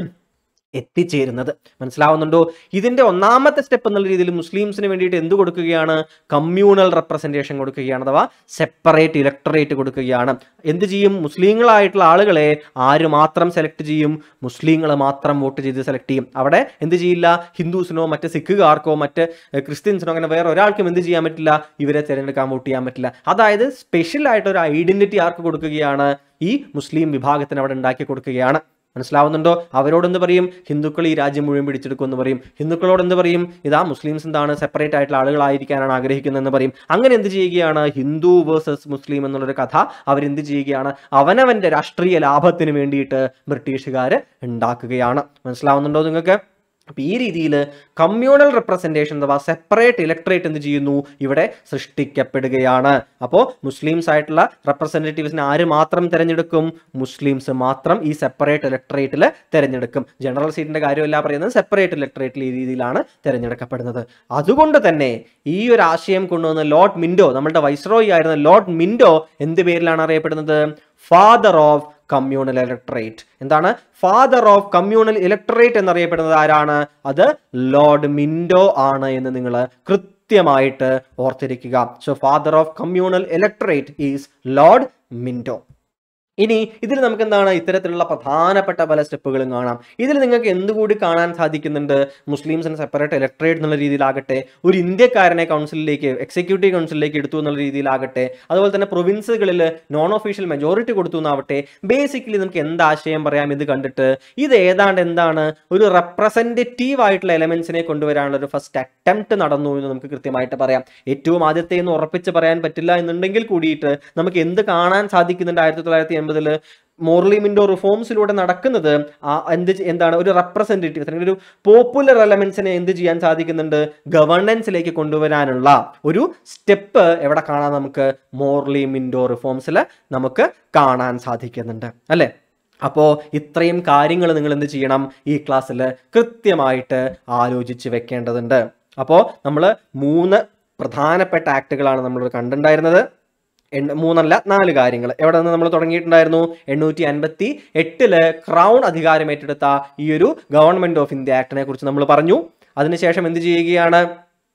എത്തിച്ചേരുന്നത് മനസ്സിലാവുന്നുണ്ടോ ഇതിന്റെ ഒന്നാമത്തെ സ്റ്റെപ്പ് എന്നുള്ള രീതിയിൽ മുസ്ലിംസിന് വേണ്ടിയിട്ട് എന്ത് കൊടുക്കുകയാണ് കമ്മ്യൂണൽ റെപ്രസെൻറ്റേഷൻ കൊടുക്കുകയാണ് അഥവാ സെപ്പറേറ്റ് ഇലക്ടറേറ്റ് കൊടുക്കുകയാണ് എന്ത് ചെയ്യും മുസ്ലിങ്ങളായിട്ടുള്ള ആളുകളെ ആര് മാത്രം സെലക്ട് ചെയ്യും മുസ്ലിങ്ങൾ മാത്രം വോട്ട് ചെയ്ത് സെലക്ട് ചെയ്യും അവിടെ എന്ത് ചെയ്യില്ല ഹിന്ദുസിനോ മറ്റ് സിഖുകാർക്കോ മറ്റ് എഹ്, ക്രിസ്ത്യൻസിനോ അങ്ങനെ വേറെ ഒരാൾക്കും എന്ത് ചെയ്യാൻ പറ്റില്ല ഇവരെ തിരഞ്ഞെടുക്കാൻ വോട്ട് ചെയ്യാൻ പറ്റില്ല അതായത് സ്പെഷ്യൽ ആയിട്ട് ഒരു ഐഡന്റിറ്റി ആർക്ക് കൊടുക്കുകയാണ് ഈ മുസ്ലിം വിഭാഗത്തിന് അവിടെ ഉണ്ടാക്കി കൊടുക്കുകയാണ് മനസ്സിലാവുന്നുണ്ടോ അവരോട് എന്ത് പറയും ഹിന്ദുക്കൾ ഈ രാജ്യം മുഴുവൻ പിടിച്ചെടുക്കും എന്ന് പറയും ഹിന്ദുക്കളോട് എന്ത് പറയും ഇതാ മുസ്ലിംസ് എന്താണ് സെപ്പറേറ്റ് ആയിട്ടുള്ള ആളുകളായിരിക്കാനാണ് ആഗ്രഹിക്കുന്നതെന്ന് പറയും അങ്ങനെ എന്ത് ചെയ്യുകയാണ് ഹിന്ദു വേഴ്സസ് മുസ്ലിം എന്നുള്ളൊരു കഥ അവരെന്ത് ചെയ്യുകയാണ് അവനവന്റെ രാഷ്ട്രീയ ലാഭത്തിന് വേണ്ടിയിട്ട് ബ്രിട്ടീഷുകാർ ഉണ്ടാക്കുകയാണ് മനസ്സിലാവുന്നുണ്ടോ നിങ്ങൾക്ക് അപ്പൊ ഈ രീതിയിൽ കമ്മ്യൂണൽ റെപ്രസെൻറ്റേഷൻ അഥവാ സെപ്പറേറ്റ് ഇലക്ട്രേറ്റ് എന്ത് ചെയ്യുന്നു ഇവിടെ സൃഷ്ടിക്കപ്പെടുകയാണ് അപ്പോൾ മുസ്ലിംസ് ആയിട്ടുള്ള റെപ്രസെൻറ്റേറ്റീവ്സിനെ ആര് മാത്രം തിരഞ്ഞെടുക്കും മുസ്ലിംസ് മാത്രം ഈ സെപ്പറേറ്റ് ഇലക്ട്രേറ്റിൽ തിരഞ്ഞെടുക്കും ജനറൽ സീറ്റിന്റെ കാര്യമല്ല പറയുന്നത് സെപ്പറേറ്റ് ഇലക്ട്രേറ്റിൽ ഈ രീതിയിലാണ് തിരഞ്ഞെടുക്കപ്പെടുന്നത് അതുകൊണ്ട് തന്നെ ഈ ഒരു ആശയം കൊണ്ടുവന്ന ലോർഡ് മിൻഡോ നമ്മളുടെ വൈസ്രോയി ആയിരുന്ന ലോർഡ് മിൻഡോ എന്ത് പേരിലാണ് അറിയപ്പെടുന്നത് ഫാദർ ഓഫ് കമ്മ്യൂണൽ ഇലക്ട്രേറ്റ് എന്താണ് ഫാദർ ഓഫ് കമ്മ്യൂണൽ ഇലക്ട്രേറ്റ് എന്നറിയപ്പെടുന്നത് ആരാണ് അത് ലോർഡ് മിൻഡോ ആണ് എന്ന് നിങ്ങൾ കൃത്യമായിട്ട് ഓർത്തിരിക്കുക so father of communal electorate is lord Minto ഇനി ഇതിൽ നമുക്ക് എന്താണ് ഇത്തരത്തിലുള്ള പ്രധാനപ്പെട്ട പല സ്റ്റെപ്പുകളും കാണാം ഇതിൽ നിങ്ങൾക്ക് എന്തുകൂടി കാണാൻ സാധിക്കുന്നുണ്ട് മുസ്ലിംസിന് സെപ്പറേറ്റ് ഇലക്ട്രേറ്റ് എന്നുള്ള രീതിയിലാകട്ടെ ഒരു ഇന്ത്യക്കാരനെ കൗൺസിലിലേക്ക് എക്സിക്യൂട്ടീവ് കൗൺസിലിലേക്ക് എടുത്തു എന്നുള്ള രീതിയിലാകട്ടെ അതുപോലെ തന്നെ പ്രൊവിൻസുകളിൽ നോൺ ഒഫീഷ്യൽ മെജോറിറ്റി കൊടുത്തു എന്നാവട്ടെ ബേസിക്കലി നമുക്ക് എന്ത് ആശയം പറയാം ഇത് കണ്ടിട്ട് ഇത് ഏതാണ്ട് എന്താണ് ഒരു റെപ്രസെൻറ്റേറ്റീവ് ആയിട്ടുള്ള എലമെന്റ്സിനെ കൊണ്ടുവരാനുള്ള ഒരു ഫസ്റ്റ് അറ്റംപ്റ്റ് നടന്നു എന്ന് നമുക്ക് കൃത്യമായിട്ട് പറയാം ഏറ്റവും ആദ്യത്തെ എന്ന് ഉറപ്പിച്ച് പറയാൻ പറ്റില്ല എന്നുണ്ടെങ്കിൽ കൂടിയിട്ട് നമുക്ക് എന്ത് കാണാൻ സാധിക്കുന്നുണ്ട് ആയിരത്തി തൊള്ളായിരത്തി എൺപതിൽ മോർലി മിൻഡോ റിഫോംസിലൂടെ നടക്കുന്നത് ആ എന്ത് ചെ- എന്താണ് ഒരു റെപ്രസെൻറ്റേറ്റീവ് അല്ലെങ്കിൽ ഒരു പോപ്പുലർ എലമെന്റ്സിനെ എന്ത് ചെയ്യാൻ സാധിക്കുന്നുണ്ട് ഗവർണൻസിലേക്ക് കൊണ്ടുവരാനുള്ള ഒരു സ്റ്റെപ്പ് എവിടെ കാണാൻ നമുക്ക് മോർലി മിൻഡോ റിഫോംസിൽ നമുക്ക് കാണാൻ സാധിക്കുന്നുണ്ട് അല്ലേ അപ്പോൾ ഇത്രയും കാര്യങ്ങൾ നിങ്ങൾ എന്ത് ചെയ്യണം ഈ ക്ലാസ്സിൽ കൃത്യമായിട്ട് ആലോചിച്ച് വെക്കേണ്ടതുണ്ട് അപ്പോൾ നമ്മൾ മൂന്ന് പ്രധാനപ്പെട്ട ആക്ടുകളാണ് നമ്മൾ കണ്ടിട്ടുണ്ടായിരുന്നത് എണ്ണ മൂന്നല്ല നാല് കാര്യങ്ങൾ എവിടെ നിന്ന് നമ്മൾ തുടങ്ങിയിട്ടുണ്ടായിരുന്നു എണ്ണൂറ്റി അൻപത്തി എട്ടില് ക്രൗൺ അധികാരം ഏറ്റെടുത്ത ഈ ഒരു ഗവൺമെന്റ് ഓഫ് ഇന്ത്യ ആക്ടിനെ കുറിച്ച് നമ്മൾ പറഞ്ഞു അതിനുശേഷം എന്ത് ചെയ്യുകയാണ്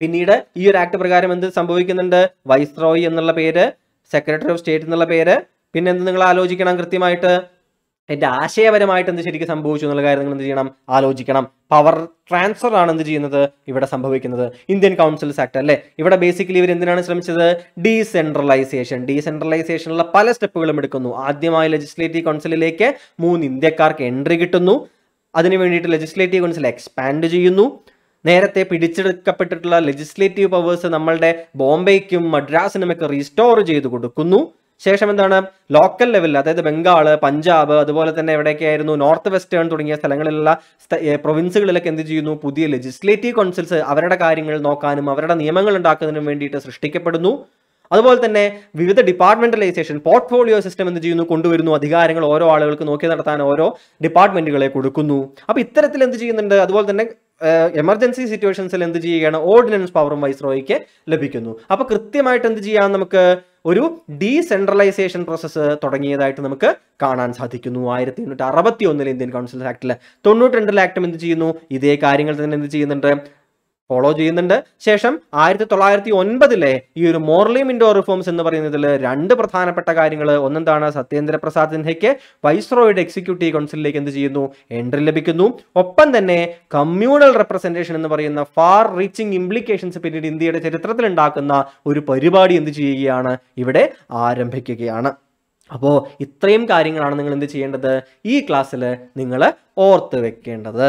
പിന്നീട് ഈ ഒരു ആക്ട് പ്രകാരം എന്ത് സംഭവിക്കുന്നുണ്ട് വൈസ്രോയി എന്നുള്ള പേര് സെക്രട്ടറി ഓഫ് സ്റ്റേറ്റ് എന്നുള്ള പേര് പിന്നെ എന്ത് നിങ്ങൾ ആലോചിക്കണം കൃത്യമായിട്ട് എൻ്റെ ആശയപരമായിട്ട് എന്ത് ശരിക്കും സംഭവിച്ചു എന്നുള്ള കാര്യം നിങ്ങൾ എന്ത് ചെയ്യണം ആലോചിക്കണം പവർ ട്രാൻസ്ഫർ ആണ് എന്ത് ചെയ്യുന്നത് ഇവിടെ സംഭവിക്കുന്നത് ഇന്ത്യൻ കൗൺസിൽസ് ആക്ട് അല്ലേ ഇവിടെ ബേസിക്കലി ഇവർ എന്തിനാണ് ശ്രമിച്ചത് ഡീസെൻട്രലൈസേഷൻ ഡീസെൻട്രലൈസേഷനുള്ള പല സ്റ്റെപ്പുകളും എടുക്കുന്നു ആദ്യമായി ലെജിസ്ലേറ്റീവ് കൗൺസിലിലേക്ക് മൂന്ന് ഇന്ത്യക്കാർക്ക് എൻട്രി കിട്ടുന്നു അതിനു വേണ്ടിയിട്ട് ലെജിസ്ലേറ്റീവ് കൗൺസിൽ എക്സ്പാൻഡ് ചെയ്യുന്നു നേരത്തെ പിടിച്ചെടുക്കപ്പെട്ടിട്ടുള്ള ലെജിസ്ലേറ്റീവ് പവേഴ്സ് നമ്മളുടെ ബോംബെക്കും മദ്രാസിനുമൊക്കെ റീസ്റ്റോർ ചെയ്ത് കൊടുക്കുന്നു ശേഷം എന്താണ് ലോക്കൽ ലെവലിൽ അതായത് ബംഗാൾ പഞ്ചാബ് അതുപോലെ തന്നെ എവിടെയൊക്കെയായിരുന്നു നോർത്ത് വെസ്റ്റേൺ തുടങ്ങിയ സ്ഥലങ്ങളിലുള്ള പ്രൊവിൻസുകളിലൊക്കെ എന്ത് ചെയ്യുന്നു പുതിയ ലെജിസ്ലേറ്റീവ് കൗൺസിൽസ് അവരുടെ കാര്യങ്ങൾ നോക്കാനും അവരുടെ നിയമങ്ങൾ ഉണ്ടാക്കുന്നതിനും വേണ്ടിയിട്ട് സൃഷ്ടിക്കപ്പെടുന്നു അതുപോലെ തന്നെ വിവിധ ഡിപ്പാർട്ട്മെന്റലൈസേഷൻ പോർട്ട്ഫോളിയോ സിസ്റ്റം എന്ത് ചെയ്യുന്നു കൊണ്ടുവരുന്നു അധികാരങ്ങൾ ഓരോ ആളുകൾക്ക് നോക്കി നടത്താൻ ഓരോ ഡിപ്പാർട്ട്മെന്റുകളെ കൊടുക്കുന്നു അപ്പൊ ഇത്തരത്തിൽ എന്ത് ചെയ്യുന്നുണ്ട് അതുപോലെ തന്നെ എമർജൻസി സിറ്റുവേഷൻസിൽ എന്ത് ചെയ്യുകയാണ് ഓർഡിനൻസ് പവറും വൈസ്രോയ്ക്ക് ലഭിക്കുന്നു അപ്പൊ കൃത്യമായിട്ട് എന്ത് ചെയ്യാം നമുക്ക് ഒരു ഡീസെൻട്രലൈസേഷൻ പ്രോസസ്സ് തുടങ്ങിയതായിട്ട് നമുക്ക് കാണാൻ സാധിക്കുന്നു ആയിരത്തി എണ്ണൂറ്റി അറുപത്തി ഒന്നിൽ ഇന്ത്യൻ കൗൺസിൽ ആക്ടിൽ തൊണ്ണൂറ്റി രണ്ടിലെ ആക്ടും എന്ത് ചെയ്യുന്നു ഇതേ കാര്യങ്ങൾ തന്നെ എന്ത് ചെയ്യുന്നുണ്ട് ഫോളോ ചെയ്യുന്നുണ്ട് ശേഷം ആയിരത്തി തൊള്ളായിരത്തി ഒൻപതിലെ ഈ ഒരു മോർലി മിൻഡോ റിഫോംസ് എന്ന് പറയുന്നതിൽ രണ്ട് പ്രധാനപ്പെട്ട കാര്യങ്ങൾ ഒന്നെന്താണ് സത്യേന്ദ്ര പ്രസാദ് സിൻഹയ്ക്ക് വൈസ്രോയുടെ എക്സിക്യൂട്ടീവ് കൗൺസിലിലേക്ക് എന്ത് ചെയ്യുന്നു എൻട്രി ലഭിക്കുന്നു ഒപ്പം തന്നെ കമ്മ്യൂണൽ റെപ്രസെന്റേഷൻ എന്ന് പറയുന്ന ഫാർ റീച്ചിങ് ഇംപ്ലിക്കേഷൻസ് പിന്നീട് ഇന്ത്യയുടെ ചരിത്രത്തിൽ ഉണ്ടാക്കുന്ന ഒരു പരിപാടി എന്ത് ചെയ്യുകയാണ് ഇവിടെ ആരംഭിക്കുകയാണ് അപ്പോൾ ഇത്രയും കാര്യങ്ങളാണ് നിങ്ങൾ എന്ത് ചെയ്യേണ്ടത് ഈ ക്ലാസ്സിൽ നിങ്ങൾ ഓർത്ത് വെക്കേണ്ടത്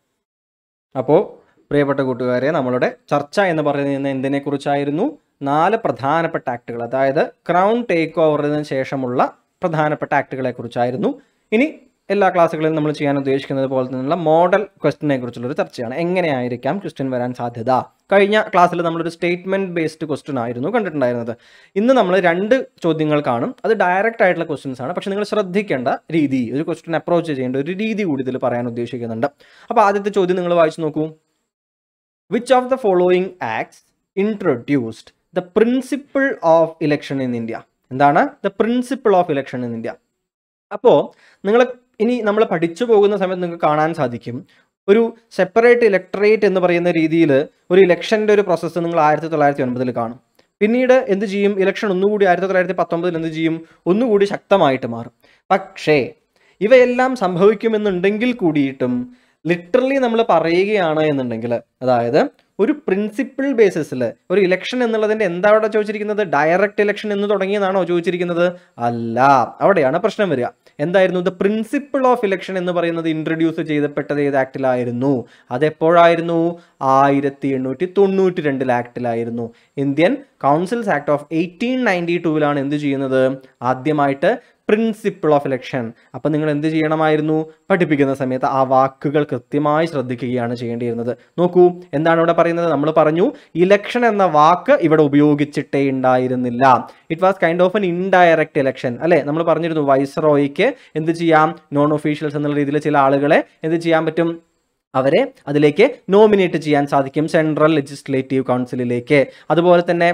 അപ്പോൾ പ്രിയപ്പെട്ട കൂട്ടുകാരെ നമ്മളുടെ ചർച്ച എന്ന് പറയുന്നത് എന്തിനെ കുറിച്ചായിരുന്നു നാല് പ്രധാനപ്പെട്ട ആക്ടുകൾ അതായത് ക്രൗൺ ടേക്ക് ഓവറിന് ശേഷമുള്ള പ്രധാനപ്പെട്ട ആക്ടുകളെ കുറിച്ചായിരുന്നു ഇനി എല്ലാ ക്ലാസ്സുകളിലും നമ്മൾ ചെയ്യാൻ ഉദ്ദേശിക്കുന്നത് പോലെ തന്നെയുള്ള മോഡൽ ക്വസ്റ്റിനെ കുറിച്ചുള്ളൊരു ചർച്ചയാണ് എങ്ങനെയായിരിക്കാം ക്വസ്റ്റ്യൻ വരാൻ സാധ്യത കഴിഞ്ഞ ക്ലാസ്സിൽ നമ്മളൊരു സ്റ്റേറ്റ്മെന്റ് ബേസ്ഡ് ക്വസ്റ്റ്യൻ ആയിരുന്നു കണ്ടിട്ടുണ്ടായിരുന്നത് ഇന്ന് നമ്മൾ രണ്ട് ചോദ്യങ്ങൾ കാണും അത് ഡയറക്റ്റ് ആയിട്ടുള്ള ക്വസ്റ്റ്യൻസ് ആണ് പക്ഷെ നിങ്ങൾ ശ്രദ്ധിക്കേണ്ട രീതി ഒരു ക്വസ്റ്റ്യൻ അപ്രോച്ച് ചെയ്യേണ്ട ഒരു രീതി കൂടി ഇതിൽ പറയാൻ ഉദ്ദേശിക്കുന്നുണ്ട് അപ്പോൾ ആദ്യത്തെ ചോദ്യം നിങ്ങൾ വായിച്ചു നോക്കൂ which of the following acts introduced the principle of election in India എന്താണ് the principle of election in India അപ്പോൾ നിങ്ങൾ ഇനി നമ്മൾ പഠിച്ചു പോകുന്ന സമയത്ത് നിങ്ങൾക്ക് കാണാൻ സാധിക്കും ഒരു സെപ്പറേറ്റ് ഇലക്ടറേറ്റ് എന്ന് പറയുന്ന രീതിയിൽ ഒരു ഇലക്ഷൻ്റെ ഒരു പ്രോസസ്സ് നിങ്ങൾ ആയിരത്തി തൊള്ളായിരത്തി ഒൻപതിൽ കാണും പിന്നീട് എന്ത് ചെയ്യും ഇലക്ഷൻ ഒന്നുകൂടി ആയിരത്തി തൊള്ളായിരത്തി പത്തൊമ്പതിൽ എന്ത് ചെയ്യും ഒന്നുകൂടി ശക്തമായിട്ട് മാറും പക്ഷേ ഇവയെല്ലാം സംഭവിക്കുമെന്നുണ്ടെങ്കിൽ കൂടിയിട്ടും ലിറ്ററലി നമ്മൾ പറയുകയാണ് എന്നുണ്ടെങ്കിൽ അതായത് ഒരു പ്രിൻസിപ്പിൾ ബേസിസിൽ ഒരു ഇലക്ഷൻ എന്നുള്ളതിന്റെ എന്താ അവിടെ ചോദിച്ചിരിക്കുന്നത് ഡയറക്റ്റ് ഇലക്ഷൻ എന്ന് തുടങ്ങിയതാണോ ചോദിച്ചിരിക്കുന്നത് അല്ല അവിടെയാണ് പ്രശ്നം വരിക എന്തായിരുന്നു ദ പ്രിൻസിപ്പിൾ ഓഫ് ഇലക്ഷൻ എന്ന് പറയുന്നത് ഇൻട്രൊഡ്യൂസ് ചെയ്തപ്പെട്ടത് ഏത് ആക്ടിലായിരുന്നു അതെപ്പോഴായിരുന്നു ആയിരത്തി എണ്ണൂറ്റി തൊണ്ണൂറ്റി രണ്ടിൽ ആക്ടിലായിരുന്നു Indian councils act of eighteen ninety ടൂവിലാണ് എന്ത് ചെയ്യുന്നത് ആദ്യമായിട്ട് പ്രിൻസിപ്പിൾ ഓഫ് ഇലക്ഷൻ അപ്പം നിങ്ങൾ എന്ത് ചെയ്യണമായിരുന്നു പഠിപ്പിക്കുന്ന സമയത്ത് ആ വാക്കുകൾ കൃത്യമായി ശ്രദ്ധിക്കുകയാണ് ചെയ്യേണ്ടിയിരുന്നത് നോക്കൂ എന്താണ് ഇവിടെ പറയുന്നത് നമ്മൾ പറഞ്ഞു ഇലക്ഷൻ എന്ന വാക്ക് ഇവിടെ ഉപയോഗിച്ചിട്ടേ ഉണ്ടായിരുന്നില്ല it was kind of an indirect election അല്ലെ നമ്മൾ പറഞ്ഞിരുന്നു വൈസ്റോയ്ക്ക് എന്ത് ചെയ്യാം നോൺ ഒഫീഷ്യൽസ് എന്നുള്ള രീതിയിൽ ചില ആളുകളെ എന്ത് ചെയ്യാൻ പറ്റും അവരെ അതിലേക്ക് നോമിനേറ്റ് ചെയ്യാൻ സാധിക്കും സെൻട്രൽ ലെജിസ്ലേറ്റീവ് കൗൺസിലിലേക്ക് അതുപോലെ തന്നെ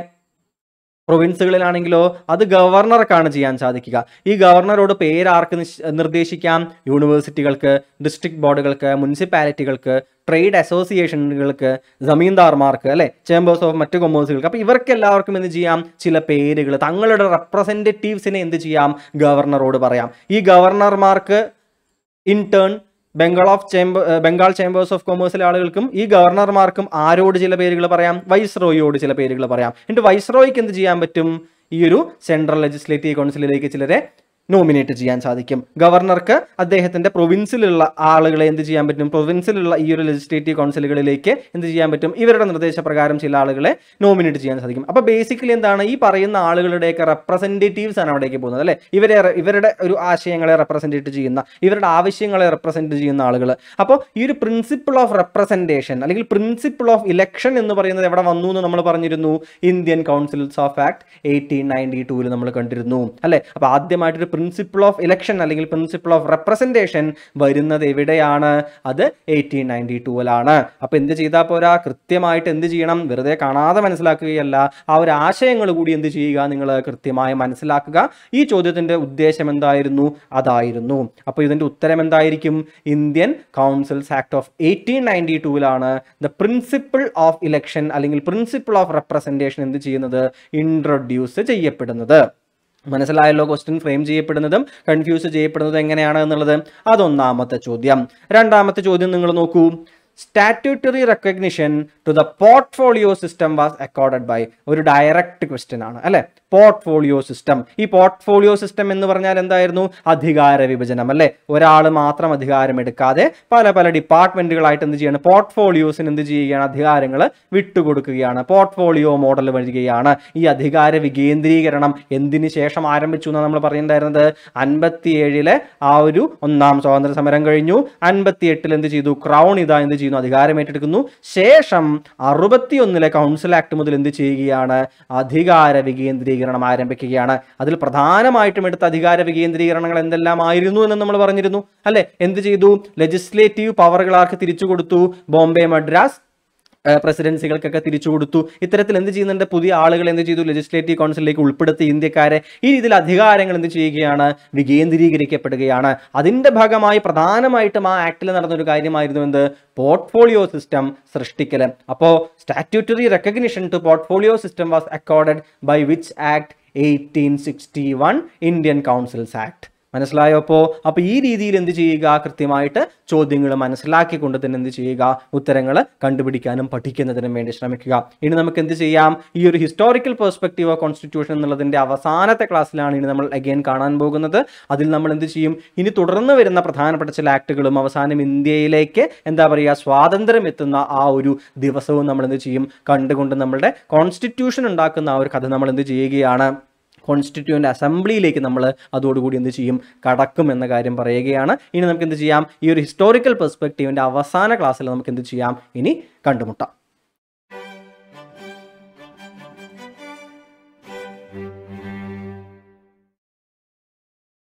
പ്രൊവിൻസുകളിലാണെങ്കിലോ അത് ഗവർണർക്കാണ് ചെയ്യാൻ സാധിക്കുക ഈ ഗവർണറോട് പേരാർക്ക് നിശ്- നിർദ്ദേശിക്കാം യൂണിവേഴ്സിറ്റികൾക്ക് ഡിസ്ട്രിക്ട് ബോർഡുകൾക്ക് മുനിസിപ്പാലിറ്റികൾക്ക് ട്രേഡ് അസോസിയേഷനുകൾക്ക് ജമീന്ദാർമാർക്ക് അല്ലെ ചേംബേഴ്സ് ഓഫ് മറ്റു കൊമേഴ്സുകൾക്ക് അപ്പോൾ ഇവർക്ക് എല്ലാവർക്കും എന്ത് ചെയ്യാം ചില പേരുകൾ തങ്ങളുടെ റെപ്രസെൻറ്റേറ്റീവ്സിനെ എന്ത് ചെയ്യാം ഗവർണറോട് പറയാം ഈ ഗവർണർമാർക്ക് in turn Bengal of chamber Bengal chambers of കൊമേഴ്സിലെ ആളുകൾക്കും ഈ ഗവർണർമാർക്കും ആരോട് ചില പേരുകൾ പറയാം വൈസ്രോയിയോട് ചില പേരുകൾ പറയാം എന്നിട്ട് വൈസ്രോയിക്ക് എന്ത് ചെയ്യാൻ പറ്റും ഈ ഒരു സെൻട്രൽ ലെജിസ്ലേറ്റീവ് കൗൺസിലിലേക്ക് ചിലരെ നോമിനേറ്റ് ചെയ്യാൻ സാധിക്കും ഗവർണർക്ക് അദ്ദേഹത്തിന്റെ പ്രൊവിൻസിലുള്ള ആളുകളെ എന്ത് ചെയ്യാൻ പറ്റും പ്രൊവിൻസിലുള്ള ഈ ഒരു ലെജിസ്ലേറ്റീവ് കൗൺസിലുകളിലേക്ക് എന്ത് ചെയ്യാൻ പറ്റും ഇവരുടെ നിർദ്ദേശപ്രകാരം ചില ആളുകളെ നോമിനേറ്റ് ചെയ്യാൻ സാധിക്കും അപ്പോൾ ബേസിക്കലി എന്താണ് ഈ പറയുന്ന ആളുകളുടെയൊക്കെ റെപ്രസെൻറ്റേറ്റീവ്സ് ആണ് അവിടേക്ക് പോകുന്നത് അല്ലേ ഇവരെ ഇവരുടെ ഒരു ആശയങ്ങളെ റെപ്രസെൻറ്റേറ്റ് ചെയ്യുന്ന ഇവരുടെ ആവശ്യങ്ങളെ റെപ്രസെൻറ്റ് ചെയ്യുന്ന ആളുകൾ അപ്പോൾ ഈ ഒരു പ്രിൻസിപ്പിൾ ഓഫ് റെപ്രസെൻറ്റേഷൻ അല്ലെങ്കിൽ പ്രിൻസിപ്പിൾ ഓഫ് ഇലക്ഷൻ എന്ന് പറയുന്നത് എവിടെ വന്നു എന്ന് നമ്മൾ പറഞ്ഞിരുന്നു Indian councils of act eighteen ninety ടൂവിൽ നമ്മൾ കണ്ടിരുന്നു അല്ലേ അപ്പോൾ ആദ്യമായിട്ടൊരു പ്രിൻസിപ്പിൾ ഓഫ് ഇലക്ഷൻ അല്ലെങ്കിൽ പ്രിൻസിപ്പിൾ ഓഫ് റെപ്രസെൻറ്റേഷൻ വരുന്നത് എവിടെയാണ് അത് എയ്റ്റീൻ നയൻറ്റി ടൂവിലാണ് അപ്പോൾ എന്ത് ചെയ്താൽ പോരാ കൃത്യമായിട്ട് എന്ത് ചെയ്യണം വെറുതെ കാണാതെ മനസ്സിലാക്കുകയല്ല ആ ഒരു ആശയങ്ങൾ കൂടി എന്ത് ചെയ്യുക നിങ്ങൾ കൃത്യമായി മനസ്സിലാക്കുക ഈ ചോദ്യത്തിൻ്റെ ഉദ്ദേശം എന്തായിരുന്നു അതായിരുന്നു അപ്പോൾ ഇതിൻ്റെ ഉത്തരം എന്തായിരിക്കും Indian councils act of eighteen ninety ടൂവിലാണ് ദ പ്രിൻസിപ്പിൾ ഓഫ് ഇലക്ഷൻ അല്ലെങ്കിൽ പ്രിൻസിപ്പിൾ ഓഫ് റെപ്രസെൻറ്റേഷൻ എന്ത് ചെയ്യുന്നത് ഇൻട്രൊഡ്യൂസ് ചെയ്യപ്പെടുന്നത് മനസ്സിലായല്ലോ ക്വസ്റ്റ്യൻ ഫ്രെയിം ചെയ്യപ്പെടുന്നതും കൺഫ്യൂസ് ചെയ്യപ്പെടുന്നതും എങ്ങനെയാണ് എന്നുള്ളത് അതൊന്നാമത്തെ ചോദ്യം രണ്ടാമത്തെ ചോദ്യം നിങ്ങൾ നോക്കൂ statutory recognition to the portfolio system was accorded by ഒരു ഡയറക്റ്റ് ക്വസ്റ്റ്യൻ ആണ് അല്ലെ പോർട്ട്ഫോളിയോ സിസ്റ്റം ഈ പോർട്ട്ഫോളിയോ സിസ്റ്റം എന്ന് പറഞ്ഞാൽ എന്തായിരുന്നു അധികാര വിഭജനം അല്ലെ ഒരാൾ മാത്രം അധികാരം എടുക്കാതെ പല പല ഡിപ്പാർട്ട്മെന്റുകളായിട്ട് എന്ത് ചെയ്യണം പോർട്ട്ഫോളിയോസിന് എന്ത് ചെയ്യുകയാണ് അധികാരങ്ങൾ വിട്ടുകൊടുക്കുകയാണ് പോർട്ട്ഫോളിയോ മോഡൽ വരികയാണ് ഈ അധികാര വികേന്ദ്രീകരണം എന്തിന് ശേഷം ആരംഭിച്ചു എന്നാണ് നമ്മൾ പറയുന്നുണ്ടായിരുന്നത് അൻപത്തിയേഴിലെ ആ ഒരു ഒന്നാം സ്വാതന്ത്ര്യ സമരം കഴിഞ്ഞു അൻപത്തി എട്ടിൽ എന്ത് ചെയ്തു ക്രൗൺ ഇതാ എന്ത് ചെയ്യുന്നു അധികാരം ഏറ്റെടുക്കുന്നു ശേഷം അറുപത്തിയൊന്നിലെ കൗൺസിൽ ആക്ട് മുതൽ എന്ത് ചെയ്യുകയാണ് അധികാര വികേന്ദ്രീകരണം ആരംഭിക്കുകയാണ് അതിൽ പ്രധാനമായിട്ടും എടുത്ത അധികാര വികേന്ദ്രീകരണങ്ങൾ എന്തെല്ലാം ആയിരുന്നു എന്ന് നമ്മൾ പറഞ്ഞിരുന്നു അല്ലെ എന്ത് ചെയ്തു ലെജിസ്ലേറ്റീവ് പവറുകൾ ആർക്ക് തിരിച്ചു കൊടുത്തു ബോംബെ മദ്രാസ് ഏഹ് പ്രസിഡൻസികൾക്കൊക്കെ തിരിച്ചു കൊടുത്തു ഇത്തരത്തിൽ എന്ത് ചെയ്യുന്നുണ്ട് പുതിയ ആളുകൾ എന്ത് ചെയ്തു ലെജിസ്ലേറ്റീവ് കൗൺസിലിലേക്ക് ഉൾപ്പെടുത്തി ഇന്ത്യക്കാരെ ഈ രീതിയിൽ അധികാരങ്ങൾ എന്ത് ചെയ്യുകയാണ് വികേന്ദ്രീകരിക്കപ്പെടുകയാണ് അതിന്റെ ഭാഗമായി പ്രധാനമായിട്ടും ആ ആക്ടിൽ നടന്നൊരു കാര്യമായിരുന്നു എന്ത് പോർട്ട്ഫോളിയോ സിസ്റ്റം സൃഷ്ടിക്കൽ അപ്പോൾ statutory recognition to portfolio system was accorded by which act eighteen sixty one Indian councils act മനസ്സിലായോ അപ്പോൾ അപ്പോൾ ഈ രീതിയിൽ എന്ത് ചെയ്യുക കൃത്യമായിട്ട് ചോദ്യങ്ങൾ മനസ്സിലാക്കിക്കൊണ്ട് തന്നെ എന്ത് ചെയ്യുക ഉത്തരങ്ങൾ കണ്ടുപിടിക്കാനും പഠിക്കുന്നതിനും വേണ്ടി ശ്രമിക്കുക ഇനി നമുക്ക് എന്ത് ചെയ്യാം ഈ ഒരു ഹിസ്റ്റോറിക്കൽ പെർസ്പെക്റ്റീവ് ഓഫ് കോൺസ്റ്റിറ്റ്യൂഷൻ എന്നുള്ളതിൻ്റെ അവസാനത്തെ ക്ലാസ്സിലാണ് ഇനി നമ്മൾ അഗൈൻ കാണാൻ പോകുന്നത് അതിൽ നമ്മൾ എന്ത് ചെയ്യും ഇനി തുടർന്ന് വരുന്ന പ്രധാനപ്പെട്ട ചില ആക്ടുകളും അവസാനം ഇന്ത്യയിലേക്ക് എന്താ പറയുക സ്വാതന്ത്ര്യം എത്തുന്ന ആ ഒരു ദിവസവും നമ്മൾ എന്ത് ചെയ്യും കണ്ടുകൊണ്ട് നമ്മളുടെ കോൺസ്റ്റിറ്റ്യൂഷൻ ഉണ്ടാക്കുന്ന ആ ഒരു കഥ നമ്മൾ എന്ത് ചെയ്യുകയാണ് കോൺസ്റ്റിറ്റ്യൂവൻ്റ് അസംബ്ലിയിലേക്ക് നമ്മൾ അതോടുകൂടി എന്ത് ചെയ്യും കടക്കും എന്ന കാര്യം പറയുകയാണ് ഇനി നമുക്ക് എന്ത് ചെയ്യാം ഈ ഒരു ഹിസ്റ്റോറിക്കൽ പെർസ്പെക്റ്റീവിൻ്റെ അവസാന ക്ലാസ്സിൽ നമുക്ക് എന്ത് ചെയ്യാം ഇനി കണ്ടുമുട്ടാം